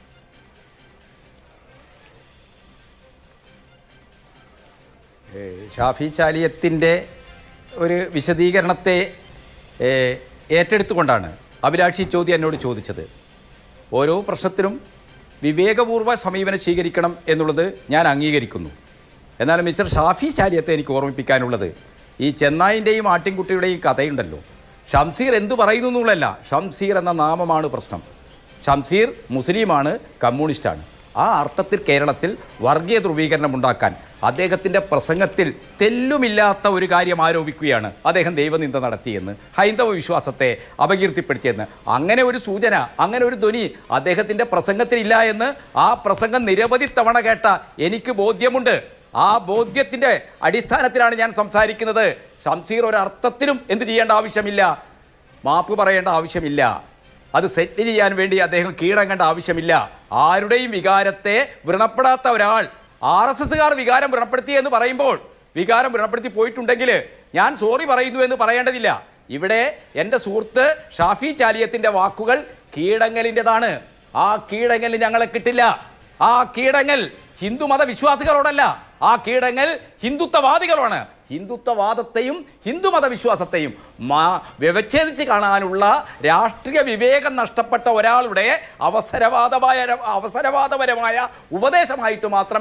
ഏഹ് ഷാഫി ചാലിയത്തിൻ്റെ ഒരു വിശദീകരണത്തെ ഏഹ്, ഏറ്റെടുത്തുകൊണ്ടാണ് അഭിലാഷി ചോദ്യം എന്നോട് ചോദിച്ചത് ഓരോ പ്രശ്നത്തിനും വിവേകപൂർവ്വ സമീപനം സ്വീകരിക്കണം എന്നുള്ളത് ഞാൻ അംഗീകരിക്കുന്നു എന്നാൽ മിസ്റ്റർ ഷാഫി ചാലിയത്തെ എനിക്ക് ഓർമ്മിപ്പിക്കാനുള്ളത് ഈ ചെന്നായിൻ്റെയും ആട്ടിൻകുട്ടിയുടെയും കഥയുണ്ടല്ലോ ഷംസീർ എന്തു പറയുന്നു എന്നുള്ളതല്ല ഷംസീർ എന്ന നാമമാണ് പ്രശ്നം ഷംസീർ മുസ്ലിമാണ് കമ്മ്യൂണിസ്റ്റാണ് ആ അർത്ഥത്തിൽ കേരളത്തിൽ വർഗീയ ധ്രുവീകരണം ഉണ്ടാക്കാൻ അദ്ദേഹത്തിൻ്റെ പ്രസംഗത്തിൽ തെല്ലുമില്ലാത്ത ഒരു കാര്യം ആരോപിക്കുകയാണ് അദ്ദേഹം ദൈവനിന്ദ നടത്തിയെന്ന് ഹൈന്ദവ വിശ്വാസത്തെ അപകീർത്തിപ്പെടുത്തിയെന്ന് അങ്ങനെ ഒരു സൂചന അങ്ങനെ ഒരു ധ്വനി അദ്ദേഹത്തിൻ്റെ പ്രസംഗത്തിലില്ല എന്ന് ആ പ്രസംഗം നിരവധി തവണ കേട്ട എനിക്ക് ബോധ്യമുണ്ട് ആ ബോധ്യത്തിൻ്റെ അടിസ്ഥാനത്തിലാണ് ഞാൻ സംസാരിക്കുന്നത് ഷംസീർ ഒരർത്ഥത്തിലും എന്ത് ചെയ്യേണ്ട ആവശ്യമില്ല മാപ്പ് പറയേണ്ട ആവശ്യമില്ല അത് സെറ്റ് ചെയ്യാൻ വേണ്ടി അദ്ദേഹം കീഴടങ്ങേണ്ട ആവശ്യമില്ല ആരുടെയും വികാരത്തെ വ്രണപ്പെടാത്ത ഒരാൾ ആർ എസ് എസ്സുകാർ വികാരം വ്രണപ്പെടുത്തി എന്ന് പറയുമ്പോൾ വികാരം വ്രണപ്പെടുത്തി പോയിട്ടുണ്ടെങ്കിൽ ഞാൻ സോറി പറയുന്നു എന്ന് പറയേണ്ടതില്ല ഇവിടെ എൻ്റെ സുഹൃത്ത് ഷാഫി ചാലിയത്തിൻ്റെ വാക്കുകൾ കീഴടങ്ങലിൻ്റെതാണ് ആ കീഴടങ്ങൽ ഞങ്ങളെ കിട്ടില്ല ആ കീഴടങ്ങൽ ഹിന്ദുമത വിശ്വാസികളോടല്ല ആ കീഴടങ്ങൽ ഹിന്ദുത്വവാദികളാണ് ഹിന്ദുത്വവാദത്തെയും ഹിന്ദുമത വിശ്വാസത്തെയും മാ വ്യവച്ഛേദിച്ച് കാണാനുള്ള രാഷ്ട്രീയ വിവേകം നഷ്ടപ്പെട്ട ഒരാളുടെ അവസരവാദമായ അവസരവാദപരമായ ഉപദേശമായിട്ട് മാത്രമേ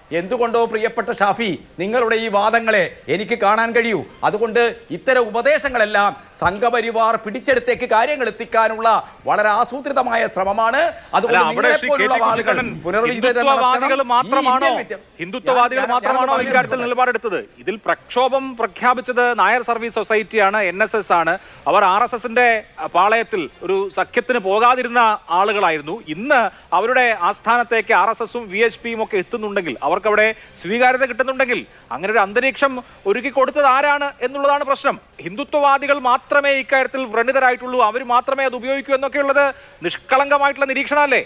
എന്തുകൊണ്ടോ പ്രിയപ്പെട്ട ഷാഫി നിങ്ങളുടെ ഈ വാദങ്ങളെ എനിക്ക് കാണാൻ കഴിയൂ അതുകൊണ്ട് ഇത്തരം ഉപദേശങ്ങളെല്ലാം സംഘപരിവാർ പിടിച്ചെടുത്തേക്ക് കാര്യങ്ങൾ എത്തിക്കാനുള്ള വളരെ ആസൂത്രിതമായ ശ്രമമാണ് അതുകൊണ്ട് അല്ല, അവിടെ ശ്രീ കെ നിങ്ങളെപ്പോലുള്ള ടി ആളുകൾ കുഞ്ഞിക്കണ്ണൻ പുനർവിചിന്തനം ഹിന്ദുത്വവാദികൾ നടത്തണം. ഈ മാത്രമാണോ ഇന്ത്യൻ വിദ്യ- ഹിന്ദുത്വവാദികൾ ഞാൻ- ഞാൻ- മാത്രമാണോ ഞാനത് ഇക്കാര്യത്തിൽ പറഞ്ഞിട്ടുണ്ട്. നിലപാടെടുത്തത് ഇതിൽ പ്രക്ഷോഭം പ്രഖ്യാപിച്ചത് നായർ സർവീസ് സൊസൈറ്റിയാണ് എൻ എസ് എസ് ആണ് അവർ ആർ എസ് എസിന്റെ പാളയത്തിൽ ഒരു സഖ്യത്തിന് പോകാതിരുന്ന ആളുകളായിരുന്നു ഇന്ന് അവരുടെ ആസ്ഥാനത്തേക്ക് ആർ എസ് എസും വി എച്ച് പിയും ഒക്കെ എത്തുന്നുണ്ടെങ്കിൽ അവർക്ക് അവിടെ സ്വീകാര്യത കിട്ടുന്നുണ്ടെങ്കിൽ അങ്ങനെ ഒരു അന്തരീക്ഷം ഒരുക്കി കൊടുത്തത് ആരാണ് എന്നുള്ളതാണ് പ്രശ്നം ഹിന്ദുത്വവാദികൾ മാത്രമേ ഇക്കാര്യത്തിൽ വ്രണിതരായിട്ടുള്ളൂ അവർ മാത്രമേ അത് ഉപയോഗിക്കൂ എന്നൊക്കെയുള്ളത് നിഷ്കളങ്കമായിട്ടുള്ള നിരീക്ഷണമല്ലേ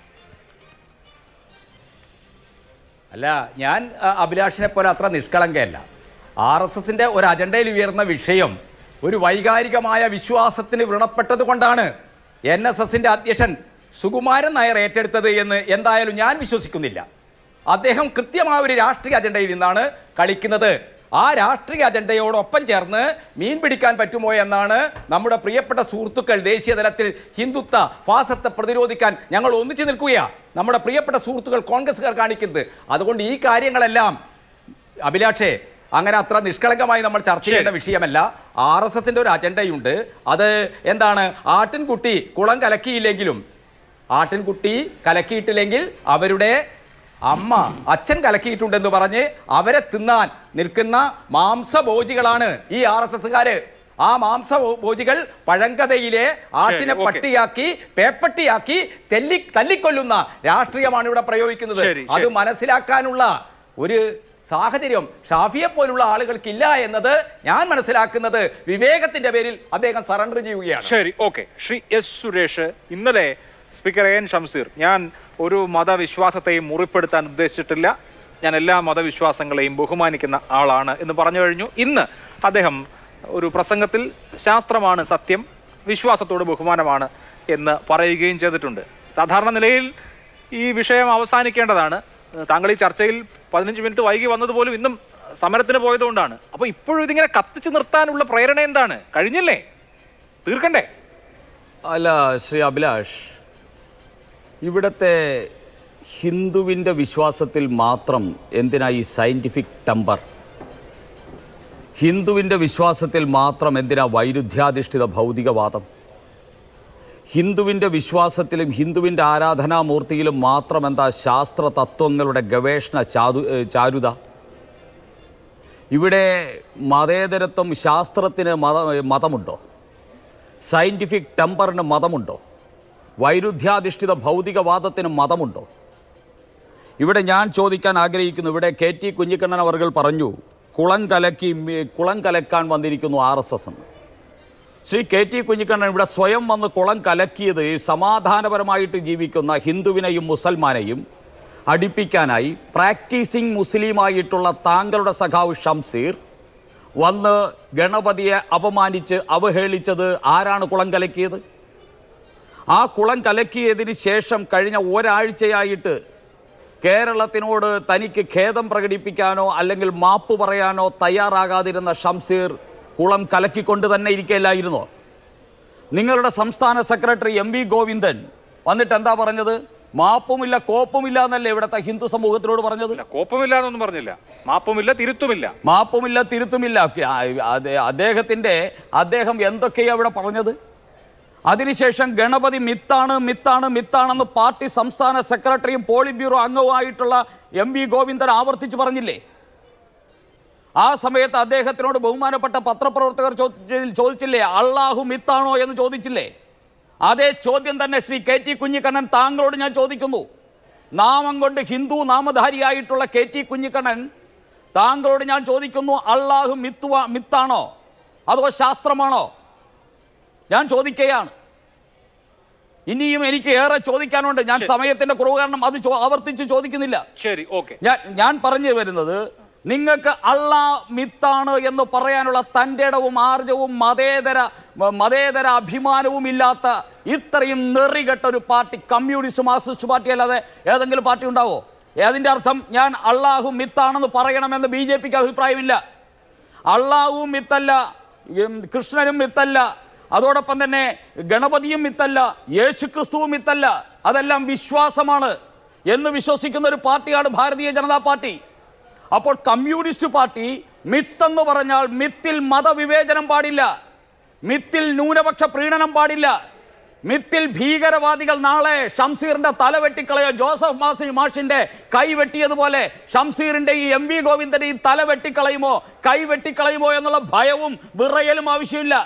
അല്ല ഞാൻ അ, അഭിലാഷിനെ പോലെ അത്ര നിഷ്കളങ്കയല്ല ആർ എസ് എസിന്റെ ഒരു അജണ്ടയിൽ ഉയർന്ന വിഷയം ഒരു വൈകാരികമായ വിശ്വാസത്തിന് വ്രണപ്പെട്ടത് കൊണ്ടാണ് എൻ എസ് എസിന്റെ അധ്യക്ഷൻ സുകുമാരൻ നായർ ഏറ്റെടുത്തത് എന്ന് എന്തായാലും ഞാൻ വിശ്വസിക്കുന്നില്ല അദ്ദേഹം കൃത്യമായ ഒരു രാഷ്ട്രീയ അജണ്ടയിൽ നിന്നാണ് കളിക്കുന്നത് ആ രാഷ്ട്രീയ അജണ്ടയോടൊപ്പം ചേർന്ന് മീൻ പിടിക്കാൻ പറ്റുമോ എന്നാണ് നമ്മുടെ പ്രിയപ്പെട്ട സുഹൃത്തുക്കൾ ദേശീയ തലത്തിൽ ഹിന്ദുത്വ ഫാസത്തെ പ്രതിരോധിക്കാൻ ഞങ്ങൾ ഒന്നിച്ചു നിൽക്കുകയാണ് നമ്മുടെ പ്രിയപ്പെട്ട സുഹൃത്തുക്കൾ കോൺഗ്രസ്സുകാർ കാണിക്കുന്നത് അതുകൊണ്ട് ഈ കാര്യങ്ങളെല്ലാം അഭിലാഷേ അങ്ങനെ അത്ര നിഷ്കളങ്കമായി നമ്മൾ ചർച്ച ചെയ്യേണ്ട വിഷയമല്ല ആർ എസ് എസിന്റെ ഒരു അജണ്ടയുണ്ട് അത് എന്താണ് ആട്ടിൻകുട്ടി കുളം കലക്കിയില്ലെങ്കിലും ആട്ടിൻകുട്ടി കലക്കിയിട്ടില്ലെങ്കിൽ അവരുടെ അമ്മ അച്ഛൻ കലക്കിയിട്ടുണ്ടെന്ന് പറഞ്ഞ് അവരെ തിന്നാൻ നിൽക്കുന്ന മാംസഭോജികളാണ് ഈ ആർ എസ് എസ്സുകാര് ആ മാംസഭോജികൾ പഴങ്കഥയിലെ ആട്ടിനെ ശരി, ഓക്കേ. പട്ടിയാക്കി പേപ്പട്ടിയാക്കി തെല്ലി തല്ലിക്കൊല്ലുന്ന രാഷ്ട്രീയമാണ് ഇവിടെ പ്രയോഗിക്കുന്നത് ശരി, അത് ശരി. മനസ്സിലാക്കാനുള്ള ഒരു സാഹചര്യം ഷാഫിയെ പോലുള്ള ആളുകൾക്കില്ല എന്നത് ഞാൻ മനസ്സിലാക്കുന്നത് വിവേകത്തിന്റെ പേരിൽ അദ്ദേഹം സറണ്ടർ ചെയ്യുകയാണ് ശരി ഓക്കെ ശ്രീ എസ് സുരേഷ് ഇന്നലെ സ്പീക്കർ എ എൻ ഷംസീർ ഞാൻ ഒരു മതവിശ്വാസത്തെയും മുറിപ്പെടുത്താൻ ഉദ്ദേശിച്ചിട്ടില്ല ഞാൻ എല്ലാ മതവിശ്വാസങ്ങളെയും ബഹുമാനിക്കുന്ന ആളാണ് എന്ന് പറഞ്ഞു കഴിഞ്ഞു ഇന്ന് അദ്ദേഹം ഒരു പ്രസംഗത്തിൽ ശാസ്ത്രമാണ് സത്യം വിശ്വാസത്തോട് ബഹുമാനമാണ് എന്ന് പറയുകയും ചെയ്തിട്ടുണ്ട് സാധാരണ നിലയിൽ ഈ വിഷയം അവസാനിക്കേണ്ടതാണ് താങ്കൾ ഈ ചർച്ചയിൽ പതിനഞ്ച് മിനിറ്റ് വൈകി വന്നതുപോലും ഇന്നും സമരത്തിന് പോയതുകൊണ്ടാണ് അപ്പോൾ ഇപ്പോഴും ഇതിങ്ങനെ കത്തിച്ചു നിർത്താനുള്ള പ്രേരണ എന്താണ് കഴിഞ്ഞില്ലേ തീർക്കണ്ടേ അല്ല ശ്രീ അഭിലാഷ് ഇവിടുത്തെ ഹിന്ദുവിൻ്റെ വിശ്വാസത്തിൽ മാത്രം എന്തിനാ ഈ സയൻറ്റിഫിക് ടമ്പർ ഹിന്ദുവിൻ്റെ വിശ്വാസത്തിൽ മാത്രം എന്തിനാ വൈരുദ്ധ്യാധിഷ്ഠിത ഭൗതികവാദം ഹിന്ദുവിൻ്റെ വിശ്വാസത്തിലും ഹിന്ദുവിൻ്റെ ആരാധനാമൂർത്തിയിലും മാത്രം എന്താ ശാസ്ത്ര തത്വങ്ങളുടെ ഗവേഷണ ചാതു ഏഹ് ചാരുത ഇവിടെ മതേതരത്വം ശാസ്ത്രത്തിന് മത മതമുണ്ടോ സയൻറ്റിഫിക് ടെമ്പറിന് മതമുണ്ടോ വൈരുദ്ധ്യാധിഷ്ഠിത ഭൗതികവാദത്തിന് മതമുണ്ടോ ഇവിടെ ഞാൻ ചോദിക്കാൻ ആഗ്രഹിക്കുന്നു ഇവിടെ കെ ടി കുഞ്ഞിക്കണ്ണൻ അവർ പറഞ്ഞു കുളം കലക്കി മി- കുളം കലക്കാൻ വന്നിരിക്കുന്നു ആർ എസ് എസ് എന്ന് ശ്രീ കെ ടി കുഞ്ഞിക്കണ്ണൻ ഇവിടെ സ്വയം വന്ന് കുളം കലക്കിയത് ഈ സമാധാനപരമായിട്ട് ജീവിക്കുന്ന ഹിന്ദുവിനെയും മുസൽമാനെയും അടുപ്പിക്കാനായി പ്രാക്ടീസിങ് മുസ്ലിമായിട്ടുള്ള താങ്കളുടെ സഖാവ് ഷംസീർ വന്ന് ഗണപതിയെ അപമാനിച്ച് അവഹേളിച്ചത് ആരാണ് കുളം കലക്കിയത് ആ കുളം കലക്കിയതിന് ശേഷം കഴിഞ്ഞ ഒരാഴ്ചയായിട്ട് കേരളത്തിനോട് തനിക്ക് ഖേദം പ്രകടിപ്പിക്കാനോ അല്ലെങ്കിൽ മാപ്പ് പറയാനോ തയ്യാറാകാതിരുന്ന ഷംസീർ കുളം കലക്കിക്കൊണ്ട് തന്നെ ഇരിക്കുകയില്ലായിരുന്നോ നിങ്ങളുടെ സംസ്ഥാന സെക്രട്ടറി എം വി ഗോവിന്ദൻ വന്നിട്ട് എന്താ പറഞ്ഞത് മാപ്പുമില്ല കോപ്പുമില്ല എന്നല്ലേ ഇവിടുത്തെ ഹിന്ദു സമൂഹത്തിനോട് പറഞ്ഞത് ഇല്ല കോപ്പമില്ല എന്നൊന്നും പറഞ്ഞില്ല മാപ്പുമില്ല തിരുത്തുമില്ല മാപ്പുമില്ല തിരുത്തുമില്ല ആ, അതെ- അദ്ദേഹത്തിൻ്റെ അദ്ദേഹം എന്തൊക്കെയാണ് ഇവിടെ പറഞ്ഞത് അതിനുശേഷം ഗണപതി മിത്താണ് മിത്താണ് മിത്താണെന്ന് പാർട്ടി സംസ്ഥാന സെക്രട്ടറിയും പോളിറ്റ് ബ്യൂറോ അംഗവുമായിട്ടുള്ള എം വി ഗോവിന്ദൻ ആവർത്തിച്ച് പറഞ്ഞില്ലേ ആ സമയത്ത് അദ്ദേഹത്തിനോട് ബഹുമാനപ്പെട്ട പത്രപ്രവർത്തകർ ചോദിച്ച- ചോദിച്ചില്ലേ അള്ളാഹു മിത്താണോ എന്ന് ചോദിച്ചില്ലേ അതേ ചോദ്യം തന്നെ ശ്രീ കെ ടി കുഞ്ഞിക്കണ്ണൻ താങ്കളോട് ഞാൻ ചോദിക്കുന്നു നാമം കൊണ്ട് ഹിന്ദു നാമധാരിയായിട്ടുള്ള കെ ടി കുഞ്ഞിക്കണ്ണൻ താങ്കളോട് ഞാൻ ചോദിക്കുന്നു അള്ളാഹു മിത്തുവ മിത്താണോ അതോ ശാസ്ത്രമാണോ ഞാൻ ചോദിക്കുകയാണ് ഇനിയും എനിക്ക് ഏറെ ചോദിക്കാനുണ്ട് ഞാൻ സമയത്തിന്റെ കുറവ് കാരണം അത് ചോ- ആവർത്തിച്ച് ചോദിക്കുന്നില്ല ശരി ഓക്കെ ഞാൻ ഞാൻ പറഞ്ഞു വരുന്നത് നിങ്ങൾക്ക് അള്ളാ മിത്താണ് എന്ന് പറയാനുള്ള തൻ്റെ ഇടവും ആർജവും മതേതര മ- മതേതര അഭിമാനവും ഇല്ലാത്ത ഇത്രയും നെറികെട്ട ഒരു പാർട്ടി കമ്മ്യൂണിസ്റ്റ് മാർക്സിസ്റ്റ് പാർട്ടി അല്ലാതെ ഏതെങ്കിലും പാർട്ടി ഉണ്ടാവോ അതിൻ്റെ അർത്ഥം ഞാൻ അള്ളാഹു മിത്താണെന്ന് പറയണമെന്ന് ബി ജെ പിക്ക് അഭിപ്രായമില്ല അള്ളാഹുവും മിത്തല്ല ഉം, കൃഷ്ണനും മിത്തല്ല അതോടൊപ്പം തന്നെ ഗണപതിയും മിത്തല്ല യേശു ക്രിസ്തുവും മിത്തല്ല അതെല്ലാം വിശ്വാസമാണ് എന്ന് വിശ്വസിക്കുന്ന ഒരു പാർട്ടിയാണ് ഭാരതീയ ജനതാ പാർട്ടി അപ്പോൾ കമ്മ്യൂണിസ്റ്റ് പാർട്ടി മിത്തെന്ന് പറഞ്ഞാൽ മിത്തിൽ മതവിവേചനം പാടില്ല മിത്തിൽ ന്യൂനപക്ഷ പ്രീണനം പാടില്ല മിത്തിൽ ഭീകരവാദികൾ നാളെ ഷംസീറിന്റെ തല വെട്ടിക്കളയോ ജോസഫ് മാസി മാഷിന്റെ കൈ വെട്ടിയതുപോലെ ഷംസീറിന്റെ ഈ എം വി ഗോവിന്ദന്റെ ഈ തല വെട്ടിക്കളയുമോ കൈ വെട്ടിക്കളയുമോ എന്നുള്ള ഭയവും വിറയലും ആവശ്യമില്ല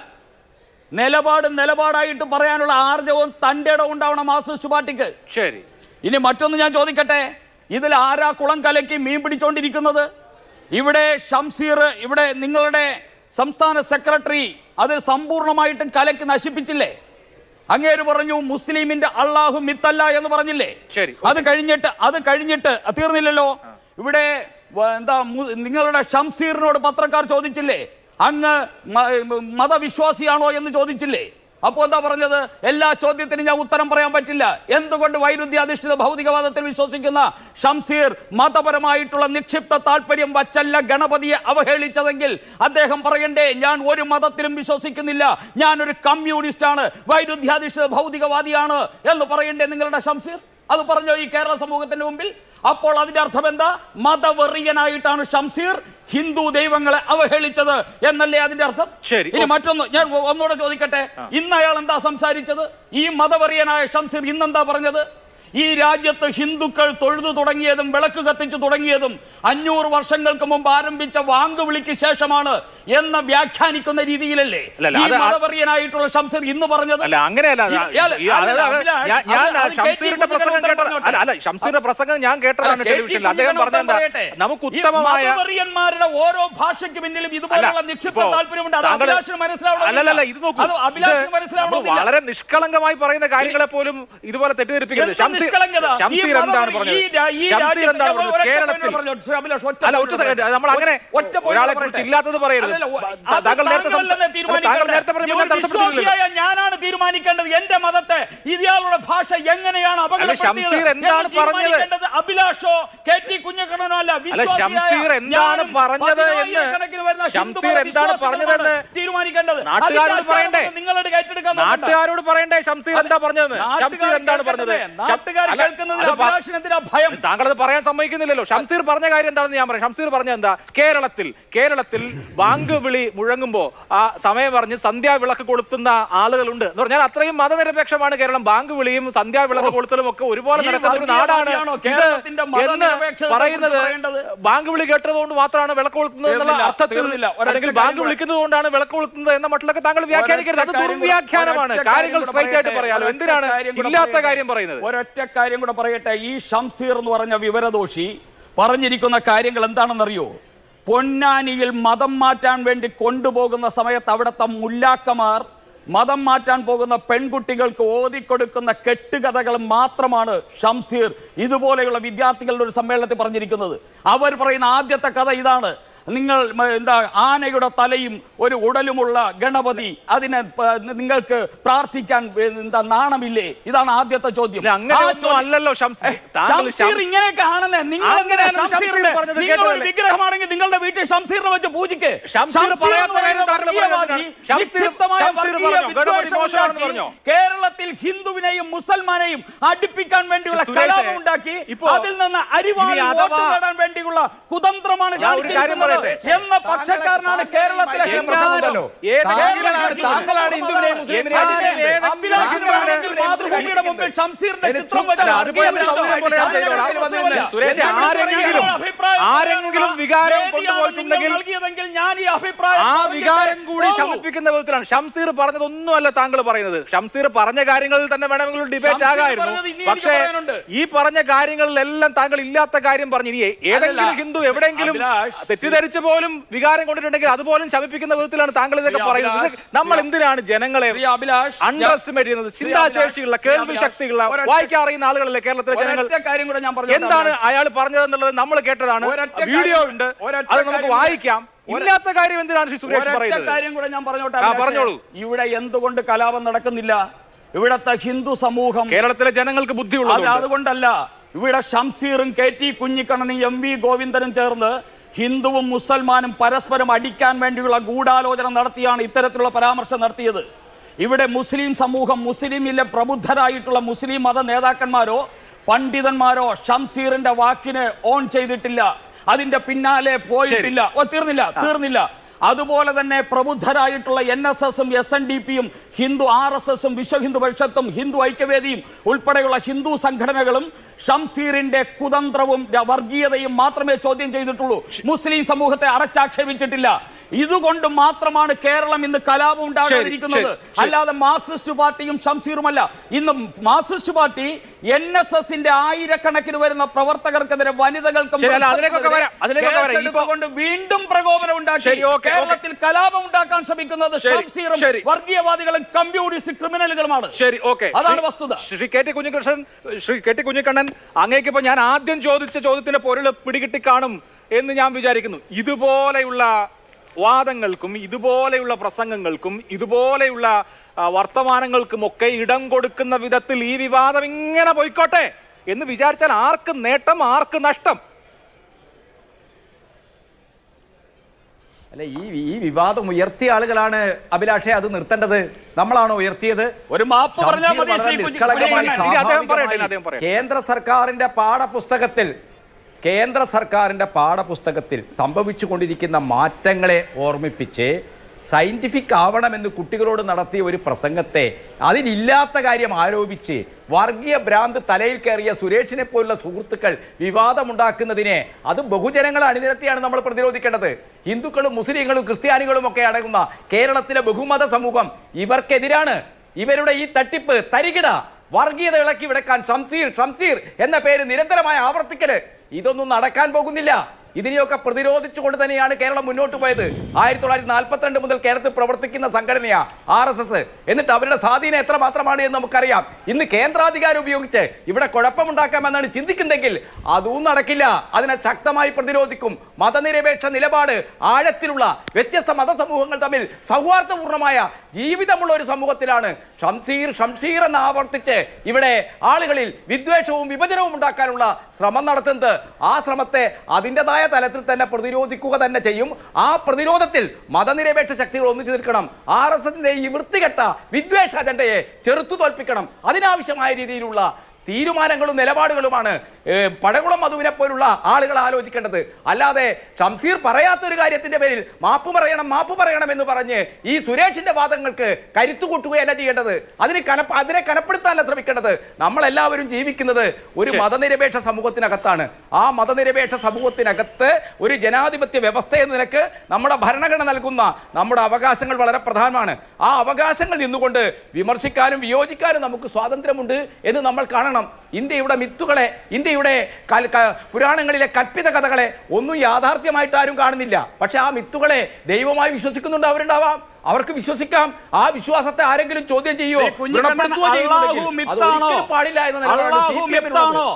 നിലപാട് നിലപാടായിട്ട് പറയാനുള്ള ആർജവും തൻ്റെ ഇടം ഉണ്ടാവണം മാർക്സിസ്റ്റ് പാർട്ടിക്ക് ശരി ഇനി മറ്റൊന്ന് ഞാൻ ചോദിക്കട്ടെ ഇതിൽ ആരാ കുളം കലക്കി മീൻ പിടിച്ചോണ്ടിരിക്കുന്നത് ഇവിടെ ഷംസീർ ഇവിടെ നിങ്ങളുടെ സംസ്ഥാന സെക്രട്ടറി അത് സമ്പൂർണ്ണമായിട്ടും കലക്കി നശിപ്പിച്ചില്ലേ അങ്ങേര് പറഞ്ഞു മുസ്ലിമിന്റെ അള്ളാഹു മിത്തല്ല എന്ന് പറഞ്ഞില്ലേ ശരി. അത് കഴിഞ്ഞിട്ട് അത് കഴിഞ്ഞിട്ട് അത് തീർന്നില്ലല്ലോ ഇവിടെ വ- എന്താ മു- നിങ്ങളുടെ ഷംസീറിനോട് പത്രക്കാർ ചോദിച്ചില്ലേ അങ്ങ് മ- മതവിശ്വാസിയാണോ എന്ന് ചോദിച്ചില്ലേ അപ്പോൾ എന്താ പറഞ്ഞത് എല്ലാ ചോദ്യത്തിനും ഞാൻ ഉത്തരം പറയാൻ പറ്റില്ല എന്തുകൊണ്ട് വൈരുദ്ധ്യാധിഷ്ഠിത ഭൗതികവാദത്തിൽ വിശ്വസിക്കുന്ന ഷംസീർ മതപരമായിട്ടുള്ള നിക്ഷിപ്ത താല്പര്യം വച്ചല്ല ഗണപതിയെ അവഹേളിച്ചതെങ്കിൽ അദ്ദേഹം പറയണ്ടേ ഞാൻ ഒരു മതത്തിലും വിശ്വസിക്കുന്നില്ല ഞാൻ ഒരു കമ്മ്യൂണിസ്റ്റ് ആണ് വൈരുദ്ധ്യാധിഷ്ഠിത ഭൗതികവാദിയാണ് എന്ന് പറയണ്ടേ നിങ്ങളുടെ ഷംസീർ അത് പറഞ്ഞോ ഈ കേരള സമൂഹത്തിന്റെ മുമ്പിൽ അപ്പോൾ അതിന്റെ അർത്ഥം എന്താ മതവെറിയനായിട്ടാണ് ഷംസീർ ഹിന്ദു ദൈവങ്ങളെ അവഹേളിച്ചത് എന്നല്ലേ അതിന്റെ അർത്ഥം ശരി. ഇനി മറ്റൊന്ന് ഞാൻ ഒ- ഒന്നുകൂടെ ചോദിക്കട്ടെ ഇന്ന് അയാൾ എന്താ സംസാരിച്ചത് ഈ മതവെറിയനായ ഷംസീർ ഇന്നെന്താ പറഞ്ഞത് ഈ രാജ്യത്ത് ഹിന്ദുക്കൾ തൊഴുതു തുടങ്ങിയതും വിളക്ക് കത്തിച്ചു തുടങ്ങിയതും അഞ്ഞൂറ് വർഷങ്ങൾക്ക് മുമ്പ് ആരംഭിച്ച വാങ്കുവിളിക്ക് ശേഷമാണ് എന്ന് വ്യാഖ്യാനിക്കുന്ന രീതിയിലല്ലേ അല്ല, അല്ല, ഈ അത് ആ- മതവെറിയനായിട്ടുള്ള ഷംസീർ ഇന്ന് പറഞ്ഞത് അല്ല അങ്ങനെയല്ല അത് ഇത് ഇയാൾ- ഈ- അല്ല, അത് അത് അഭിലാഷ്, ഞാൻ- ഞാൻ അത് അത് കെ ടി ഷംസീറിന്റെ പ്രസംഗം കുഞ്ഞിക്കണ്ണൻ കേട്ടത് പറഞ്ഞോട്ടെ. അല്ല അല്ല ഷംസീറിന്റെ പ്രസംഗം ഞാൻ കേട്ടതാണ് അല്ല, കെ ടി ടെലിവിഷനിൽ അദ്ദേഹം കുഞ്ഞിക്കണ്ണൻ പറഞ്ഞത് പറയട്ടെ. നമുക്ക് ഈ ഉത്തമമായ മതവെറിയന്മാരുടെ ഓരോ ഭാഷയ്ക്ക് പിന്നിലും ഇതുപോലുള്ള അല്ല, നിക്ഷിപ്ത ഇപ്പോ താല്പര്യമുണ്ട് അത് താങ്കൾ- അഭിലാഷിന് മനസ്സിലാവണം അല്ലല്ല ഇത് നോക്കൂ അത് അഭിലാഷിന് ഇത് നമ്മൾ മനസ്സിലാവണമെന്നില്ല വളരെ നിഷ്കളങ്കമായി പറയുന്ന കാര്യങ്ങളെ പോലും ഇതുപോലെ തെറ്റിദ്ധരിപ്പിക്കരുത് എന്ത് ഷംസീർ നിഷ്കളങ്കത? ഈ ഷംസീർ എന്താണ് മതവെറി- പറഞ്ഞത് ഈ രാ- ഈ ഷംസീർ രാജ്യത്ത് എന്താണ് ഞാൻ പറഞ്ഞത് ഒരൊറ്റ കേരളത്തിൽ point പറഞ്ഞോ, ശ്രീ അഭിലാഷ്, ഒറ്റ അല്ല point ഒറ്റ സെക്കൻഡ് പറയട്ടെ. നമ്മൾ അങ്ങനെ ഒറ്റ point ഒരാളെ പറയട്ടെ. കുറിച്ച് ഇല്ലാത്തത് പറയരുത് അല്ലല്ല, ഒ- താ- അത് താങ്കൾ നേരത്തെ താങ്കളല്ലേ സംസാ- തീരുമാനിക്കേണ്ടത്. താങ്കൾ നേരത്തെ പറഞ്ഞപ്പോൾ ഒരു ഞാൻ തടസ്സപ്പെടുത്തിയില്ലല്ലോ. വിശ്വാസിയായ ഞാനാണ് തീരുമാനിക്കേണ്ടത് എന്റെ മതത്തെ ഇയാളുടെ ഭാഷ എങ്ങനെയാണ് അപകടപ്പെടുത്തിയത് ഷംസീർ എന്താണ് എന്ന് തീരുമാനിക്കേണ്ടത് അഭിലാഷോ കെ ടി കുഞ്ഞക്കണ്ണനോ അല്ല അല്ല വിശ്വാസിയായ ഷംസീർ എന്താണ് ഞാനും പറഞ്ഞത് എന്ന് പതിനായിരക്കണക്കിന് വരുന്ന ഹിന്ദു ഷംസീർ എന്താണ് മതവിശ്വാസികളുമാണ് പറഞ്ഞതെന്ന് തീരുമാനിക്കേണ്ടത് നാട്ടുകാരോട് അതിന്റെ പറയണ്ടേ? ആചാരം നിങ്ങളുടെ ഏറ്റെടുക്കാൻ നോക്കണ്ട. നാട്ടുകാരോട് പറയണ്ടേ ഷംസീർ അത് എന്താ പറഞ്ഞതെന്ന് ഷംസീർ എന്താണ് പറഞ്ഞത് നാട്ടുകാർ അല്ല, കേൾക്കുന്നതിൽ അത് പ- അഭിലാഷിന് എന്തിനാ ഭയം താങ്കൾ അത് പറയാൻ സമ്മതിക്കുന്നില്ലല്ലോ ഷംസീർ പറഞ്ഞ കാര്യം എന്താണെന്ന് ഞാൻ പറയാം ഷംസീർ പറഞ്ഞ എന്താ കേരളത്തിൽ കേരളത്തിൽ ബാങ്ക് വിളി മുഴങ്ങുമ്പോ ആ സമയം പറഞ്ഞ് സന്ധ്യാവിളക്ക് കൊളുത്തുന്ന ആളുകളുണ്ട് എന്ന് പറഞ്ഞാൽ അത്രയും മതനിരപേക്ഷമാണ് കേരളം ബാങ്ക് വിളിയും സന്ധ്യാവിളക്ക് കൊളുത്തലും ഒക്കെ ഒരുപോലെ ഈ നടക്കുന്ന ഒരു നാടാണ് വർഗീയവാദിയാണോ ഇത് കേരളത്തിന്റെ എന്ന് മതനിരപേക്ഷതയെ പറയുന്നത് കുറിച്ച് പറയേണ്ടത്? ബാങ്ക് വിളി കേട്ടതുകൊണ്ട് മാത്രമാണ് വിളക്ക് കൊളുത്തുന്നത് എന്നുള്ള തീർന്നില്ല, അർത്ഥത്തിൽ തീർന്നില്ല. ഒരൊറ്റ അല്ലെങ്കിൽ കാര്യം ബാങ്ക് കൂടെ. വിളിക്കുന്നത് കൊണ്ടാണ് വിളക്ക് കൊളുത്തുന്നത് എന്ന മട്ടിലൊക്കെ താങ്കൾ വ്യാഖ്യാനിക്കരുത് അത് ഒരൊറ്റ കാര്യം കൂടെ- ദുർവ്യാഖ്യാനമാണ് ഒരൊറ്റ കാര്യങ്ങൾ കൂടെ സ്ട്രൈറ്റ് ആയിട്ട് പറയട്ടെ, പറയാലോ ഒരൊറ്റ എന്തിനാണ് കാര്യം കൂടെ ഇല്ലാത്ത പറയട്ടെ. കാര്യം പറയുന്നത് ഒരൊറ്റ കാര്യം കൂടെ പറയട്ടെ ഈ ഷംസീർ എന്ന് പറഞ്ഞ വിവരദോഷി പറഞ്ഞിരിക്കുന്ന കാര്യങ്ങൾ എന്താണെന്നറിയോ പൊന്നാനിയിൽ മതം മാറ്റാൻ വേണ്ടി കൊണ്ടുപോകുന്ന സമയത്ത് അവിടുത്തെ മുല്ലാക്കമാർ മതം മാറ്റാൻ പോകുന്ന പെൺകുട്ടികൾക്ക് ഓതിക്കൊടുക്കുന്ന കെട്ടുകഥകൾ മാത്രമാണ് ഷംസീർ ഇതുപോലെയുള്ള വിദ്യാർത്ഥികളുടെ ഒരു സമ്മേളനത്തിൽ പറഞ്ഞിരിക്കുന്നത് അവർ പറയുന്ന ആദ്യത്തെ കഥ ഇതാണ് നിങ്ങൾ മ, എന്താ ആനയുടെ തലയും ഒരു ഉടലുമുള്ള ഗണപതി അതിനെ പ, നിങ്ങൾക്ക് പ്രാർത്ഥിക്കാൻ ഏ, എന്താ നാണമില്ലേ ഇതാണ് ആദ്യത്തെ ചോദ്യം ഇല്ല, അങ്ങനെ ആ ഒന്നും ചോദ്യം- അല്ലല്ലോ ഷംസീർ. ഏ, താങ്കൾ ഷംസീർ ഷം- ഇങ്ങനെയൊക്കെ ആണെന്ന് നിങ്ങൾ അങ്ങനെയാണ് എങ്ങനെ ഷംസീർ ഷംസീറിന്റെ പറഞ്ഞത് നിങ്ങൾ ഒരു കേട്ടതല്ലേ? വിഗ്രഹമാണെങ്കിൽ നിങ്ങളുടെ വീട്ടിൽ ഷംസീറിനെ വെച്ച് പൂജിക്ക് ഷംസീർ ഷംസീർ പറയാത്ത എന്ന് പറയുന്ന കാര്യം താങ്കൾ വർഗീയവാദി പറഞ്ഞത് ഷംസീർ- നിക്ഷിപ്തമായ ഷംസീർ വർഗീയ പറഞ്ഞോ? ഗണപതി വിദ്വേഷം മോശമാണെന്ന് ഉണ്ടാക്കി പറഞ്ഞോ? കേരളത്തിൽ ഹിന്ദുവിനെയും മുസൽമാനെയും അടുപ്പിക്കാൻ വേണ്ടിയുള്ള സുരേഷേ, കലാപം ഉണ്ടാക്കി ഇപ്പോ അതിൽ നിന്ന് അരിവാൾ ഇനി വോട്ട് അഥവാ- നേടാൻ വേണ്ടിയുള്ള കുതന്ത്രമാണ് ഞാൻ ഒരു കാര്യം കാണിച്ചിരിക്കുന്നത് പറയട്ടെ. എന്ന പക്ഷക്കാരനാണ് കേരളത്തിലെ എങ്ങാനും പ്രസംഗമുണ്ടല്ലോ. ഏതെങ്കിലും താങ്കളാണ് ഹിന്ദുവിനെയും മുസ്ലിമിനെയും ഏതെങ്കിലും അഭിലാഷിന് വേണമെങ്കിൽ മാതൃഭൂമിയുടെ മുമ്പിൽ ഷംസീറിന്റെ ചിത്രം വെച്ച് അതുപോലെ വർഗീയ അതുപോലെ വിദ്വേഷം അതുപോലെ അതിനെ അതുപോലെ കുറിച്ച് സുരേഷ് എന്താണ് ആരെങ്കിലും നിങ്ങളുടെ അഭിപ്രായം ആരെങ്കിലും പറയാനുള്ള വികാരം വേദിയാണ് കൊണ്ടുപോയിട്ടുണ്ടെങ്കിൽ നിങ്ങൾ നൽകിയതെങ്കിൽ ഞാൻ ഈ അഭിപ്രായം ആ പറഞ്ഞിട്ടേ വികാരം കൂടി പോകൂ. ശമിപ്പിക്കുന്ന വിധത്തിലാണ് ഷംസീർ പറഞ്ഞതൊന്നുമല്ല താങ്കൾ പറയുന്നത് ഷംസീർ പറഞ്ഞ കാര്യങ്ങളിൽ തന്നെ വേണമെങ്കിൽ ഒരു ഡിബേറ്റ് ഷംസീർ ആകായിരുന്നു പറഞ്ഞത് ഇനി എനിക്ക് പക്ഷേ പറയാനുണ്ട്. ഈ പറഞ്ഞ കാര്യങ്ങളിലെല്ലാം താങ്കൾ ഇല്ലാത്ത കാര്യം പറഞ്ഞു ഇനി ഏതെങ്കിലും അല്ലല്ല. ഹിന്ദു എവിടെയെങ്കിലും അഭിലാഷ്, തെറ്റിദ്ധരിച്ച് പോലും വികാരം കൊണ്ടിട്ടുണ്ടെങ്കിൽ അതുപോലും ശമിപ്പിക്കുന്ന വിധത്തിലാണ് താങ്കൾ ഇതൊക്കെ ശ്രീ പറയുന്നത് അഭിലാഷ്, ഇത് നമ്മൾ ശ്രീ- എന്തിനാണ് ജനങ്ങളെ ശ്രീ അഭിലാഷ് അണ്ടർ എസ്റ്റിമേറ്റ് ചെയ്യുന്നത് ശ്രീ ചിന്താശേഷിയുള്ള അഭിലാഷ്, കേൾവി ശ്രീ ശക്തിയുള്ള ഒരൊറ്റ- വായിക്കാൻ അറിയുന്ന ആളുകളല്ലേ കേരളത്തിലെ ജനങ്ങൾ ഒരൊറ്റ കാര്യം കൂടെ ഞാൻ പറഞ്ഞു എന്താണ് അയാൾ പറഞ്ഞതെന്നുള്ളത് നമ്മൾ കേട്ടതാണ് ഒരൊറ്റ വീഡിയോ കാര്യം- ഉണ്ട് ഒരൊറ്റ അത് നമുക്ക് കാര്യം- വായിക്കാം ഒര- ഇല്ലാത്ത കാര്യം എന്തിനാണ് ശ്രീ സുരേഷ് ഒരൊറ്റ പറയുന്നത് കാര്യം കൂടെ ഞാൻ പറഞ്ഞോട്ടെ ആ, അഭിലാഷേ. പറഞ്ഞോളൂ. ഇവിടെ എന്തുകൊണ്ട് കലാപം നടക്കുന്നില്ല ഇവിടത്തെ ഹിന്ദു സമൂഹം കേരളത്തിലെ ജനങ്ങൾക്ക് അത് ബുദ്ധിയുള്ളത് അതുകൊണ്ടല്ല ഇവിടെ ഷംസീറും കെ ടി കുഞ്ഞിക്കണ്ണനും എം വി ഗോവിന്ദനും ചേർന്ന് ഹിന്ദുവും മുസൽമാനും പരസ്പരം അടിക്കാൻ വേണ്ടിയുള്ള ഗൂഢാലോചന നടത്തിയാണ് ഇത്തരത്തിലുള്ള പരാമർശം നടത്തിയത് ഇവിടെ മുസ്ലിം സമൂഹം മുസ്ലിമിലെ പ്രബുദ്ധരായിട്ടുള്ള മുസ്ലിം മത നേതാക്കന്മാരോ പണ്ഡിതന്മാരോ ഷംസീറിന്റെ വാക്കിന് ഓൺ ചെയ്തിട്ടില്ല അതിന്റെ പിന്നാലെ പോയിട്ടില്ല ഓ തീർന്നില്ല തീർന്നില്ല അതുപോലെ തന്നെ പ്രബുദ്ധരായിട്ടുള്ള എൻ എസ് എസും എസ് എൻ ഡി പിയും ഹിന്ദു ആർ എസ് എസും വിശ്വ ഹിന്ദു പരിഷത്തും ഹിന്ദു ഐക്യവേദിയും ഉൾപ്പെടെയുള്ള ഹിന്ദു സംഘടനകളും ഷംസീറിന്റെ കുതന്ത്രവും ര- വർഗീയതയും മാത്രമേ ചോദ്യം ചെയ്തിട്ടുള്ളൂ മുസ്ലിം സമൂഹത്തെ അറച്ചാക്ഷേപിച്ചിട്ടില്ല ഇതുകൊണ്ട് മാത്രമാണ് കേരളം ഇന്ന് കലാപം ഉണ്ടാകാതിരിക്കുന്നത് ശരി, ശരി. അല്ലാതെ മാർക്സിസ്റ്റ് പാർട്ടിയും ഷംസീറുമല്ല ഇന്ന് മാർക്സിസ്റ്റ് പാർട്ടി എൻ എസ് എസിന്റെ ആയിരക്കണക്കിന് വരുന്ന പ്രവർത്തകർക്കെതിരെ വനിതകൾക്കും ശരി, അല്ല, അതിലേക്കൊക്കെ വരാം, അതിലേക്കൊക്കെ വരാം. ഇനിയിപ്പോ- കൊണ്ട് വീണ്ടും പ്രകോപനം ഉണ്ടാക്കി ശരി, ഓക്കേ, കേരളത്തിൽ കലാപം ഉണ്ടാക്കാൻ ശ്രമിക്കുന്നത് ശരി, ഷംസീറും ശരി. വർഗീയവാദികളും കമ്മ്യൂണിസ്റ്റ് ക്രിമിനലുകളുമാണ് ശരി ഓക്കെ അതാണ് വസ്തുത Shri K T Kunhikrishnan Shri K T Kunhikannan അങ്ങേക്ക് ഇപ്പൊ ഞാൻ ആദ്യം ചോദിച്ച ചോദ്യത്തിന്റെ പൊരുൾ പിടികിട്ടി കാണും എന്ന് ഞാൻ വിചാരിക്കുന്നു ഇതുപോലെയുള്ള വാദങ്ങൾക്കും ഇതുപോലെയുള്ള പ്രസംഗങ്ങൾക്കും ഇതുപോലെയുള്ള ആ, വർത്തമാനങ്ങൾക്കുമൊക്കെ ഇടം കൊടുക്കുന്ന വിധത്തിൽ ഈ വിവാദം ഇങ്ങനെ പോയിക്കോട്ടെ എന്ന് വിചാരിച്ചാൽ ആർക്ക് നേട്ടം ആർക്ക് നഷ്ടം അല്ല ഈ ഈ വിവാദം ഉയർത്തിയ ആളുകളാണ് അഭിലാഷെ അത് നിർത്തേണ്ടത് നമ്മളാണോ ഉയർത്തിയത് ഒരു മാപ്പ് പറഞ്ഞാൽ ഷംസീർ മതി വളരെ ശ്രീ കുഞ്ഞി- നിഷ്കളങ്കമായി ഇനി അദ്ദേഹം പറയട്ടെ, ഇനി സ്വാഭാവികമായി അദ്ദേഹം പറയട്ടെ. കേന്ദ്ര സർക്കാരിന്റെ പാഠപുസ്തകത്തിൽ കേന്ദ്ര സർക്കാരിന്റെ പാഠപുസ്തകത്തിൽ സംഭവിച്ചു കൊണ്ടിരിക്കുന്ന മാറ്റങ്ങളെ ഓർമ്മിപ്പിച്ച് സയന്റിഫിക് ആവണമെന്ന് കുട്ടികളോട് നടത്തിയ ഒരു പ്രസംഗത്തെ അതിലില്ലാത്ത കാര്യം ആരോപിച്ച് വർഗീയ ഭ്രാന്ത് തലയിൽ കയറിയ സുരേഷിനെ പോലുള്ള സുഹൃത്തുക്കൾ വിവാദമുണ്ടാക്കുന്നതിനെ അത് ബഹുജനങ്ങളെ അണിനിരത്തിയാണ് നമ്മൾ പ്രതിരോധിക്കേണ്ടത് ഹിന്ദുക്കളും മുസ്ലിങ്ങളും ക്രിസ്ത്യാനികളും ഒക്കെ അടങ്ങുന്ന കേരളത്തിലെ ബഹുമത സമൂഹം ഇവർക്കെതിരാണ് ഇവരുടെ ഈ തട്ടിപ്പ് തരികിട വർഗീയത ഇളക്കി വിടക്കാൻ ഷംസീർ ഷംസീർ എന്ന പേര് നിരന്തരമായി ആവർത്തിക്കല് ഇതൊന്നും നടക്കാൻ പോകുന്നില്ല ഇതിനെയൊക്കെ പ്രതിരോധിച്ചുകൊണ്ട് തന്നെയാണ് കേരളം മുന്നോട്ട് പോയത് ആയിരത്തി തൊള്ളായിരത്തി നാൽപ്പത്തിരണ്ട് മുതൽ കേരളത്തിൽ പ്രവർത്തിക്കുന്ന സംഘടനയാ ആർ എസ് എസ് എന്നിട്ട് അവരുടെ സ്വാധീനം എത്ര മാത്രമാണ് എന്ന് നമുക്കറിയാം ഇന്ന് കേന്ദ്രാധികാരം ഉപയോഗിച്ച് ഇവിടെ കുഴപ്പമുണ്ടാക്കാമെന്നാണ് ചിന്തിക്കുന്നതെങ്കിൽ അതും നടക്കില്ല അതിനെ ശക്തമായി പ്രതിരോധിക്കും മതനിരപേക്ഷ നിലപാട് ആഴത്തിലുള്ള വ്യത്യസ്ത മതസമൂഹങ്ങൾ തമ്മിൽ സൗഹാർദ്ദപൂർണ്ണമായ ജീവിതമുള്ള ഒരു സമൂഹത്തിലാണ് ഷംസീർ ഷംസീർ എന്ന് ആവർത്തിച്ച് ഇവിടെ ആളുകളിൽ വിദ്വേഷവും വിഭജനവും ഉണ്ടാക്കാനുള്ള ശ്രമം നടത്തുന്നത് ആ ശ്രമത്തെ അതിൻ്റെതായ തലത്തിൽ തന്നെ പ്രതിരോധിക്കുക തന്നെ ചെയ്യും ആ പ്രതിരോധത്തിൽ മതനിരപേക്ഷ ശക്തികൾ ഒന്നിച്ചു നിൽക്കണം ആർ എസ് എസിന്റെ ഈ വൃത്തികെട്ട വിദ്വേഷ അജണ്ടയെ ചെറുത്തു തോൽപ്പിക്കണം അതിനാവശ്യമായ രീതിയിലുള്ള തീരുമാനങ്ങളും നിലപാടുകളുമാണ് ഏഹ്, പഴകുളം മധുവിനെ പോലുള്ള ആളുകൾ ആലോചിക്കേണ്ടത് അല്ലാതെ ഷംസീർ പറയാത്തൊരു കാര്യത്തിന്റെ പേരിൽ മാപ്പ് പറയണം മാപ്പ് പറയണം എന്ന് പറഞ്ഞ് ഈ സുരേഷിന്റെ വാദങ്ങൾക്ക് കരുത്തു കൂട്ടുകയല്ല ചെയ്യേണ്ടത് അതിന് കനപ്പ് അതിനെ കനപ്പെടുത്താനല്ല ശ്രമിക്കേണ്ടത് നമ്മളെല്ലാവരും ജീവിക്കുന്നത് ഒരു മതനിരപേക്ഷ സമൂഹത്തിനകത്താണ് ആ മതനിരപേക്ഷ സമൂഹത്തിനകത്ത് ഒരു ജനാധിപത്യ വ്യവസ്ഥ എന്ന നിലക്ക് നമ്മുടെ ഭരണഘടന നൽകുന്ന നമ്മുടെ അവകാശങ്ങൾ വളരെ പ്രധാനമാണ് ആ അവകാശങ്ങൾ നിന്നുകൊണ്ട് വിമർശിക്കാനും വിയോജിക്കാനും നമുക്ക് സ്വാതന്ത്ര്യമുണ്ട് എന്ന് നമ്മൾ കാണണം ഇന്ത്യയുടെ മിത്തുകളെ ഇന്ത്യയുടെ കൽ- ക- പുരാണങ്ങളിലെ കൽപ്പിത കഥകളെ ഒന്നും യാഥാർത്ഥ്യമായിട്ട് ആരും കാണുന്നില്ല പക്ഷെ ആ മിത്തുകളെ ദൈവമായി വിശ്വസിക്കുന്നുണ്ടാവരുണ്ടാവാം അവർക്ക് വിശ്വസിക്കാം ആ വിശ്വാസത്തെ ആരെങ്കിലും ചോദ്യം ചെയ്യോ ശ്രീ കുഞ്ഞിക്കണ്ണൻ വ്രണപ്പെടുത്തുകയോ ചെയ്യുന്നുണ്ടെങ്കിൽ അല്ലാഹു അത് മിത്താണോ? ഒരിക്കലും പാടില്ല എന്ന നിലപാടാണ് അല്ലാഹു CPM നുള്ളത്. മിത്താണോ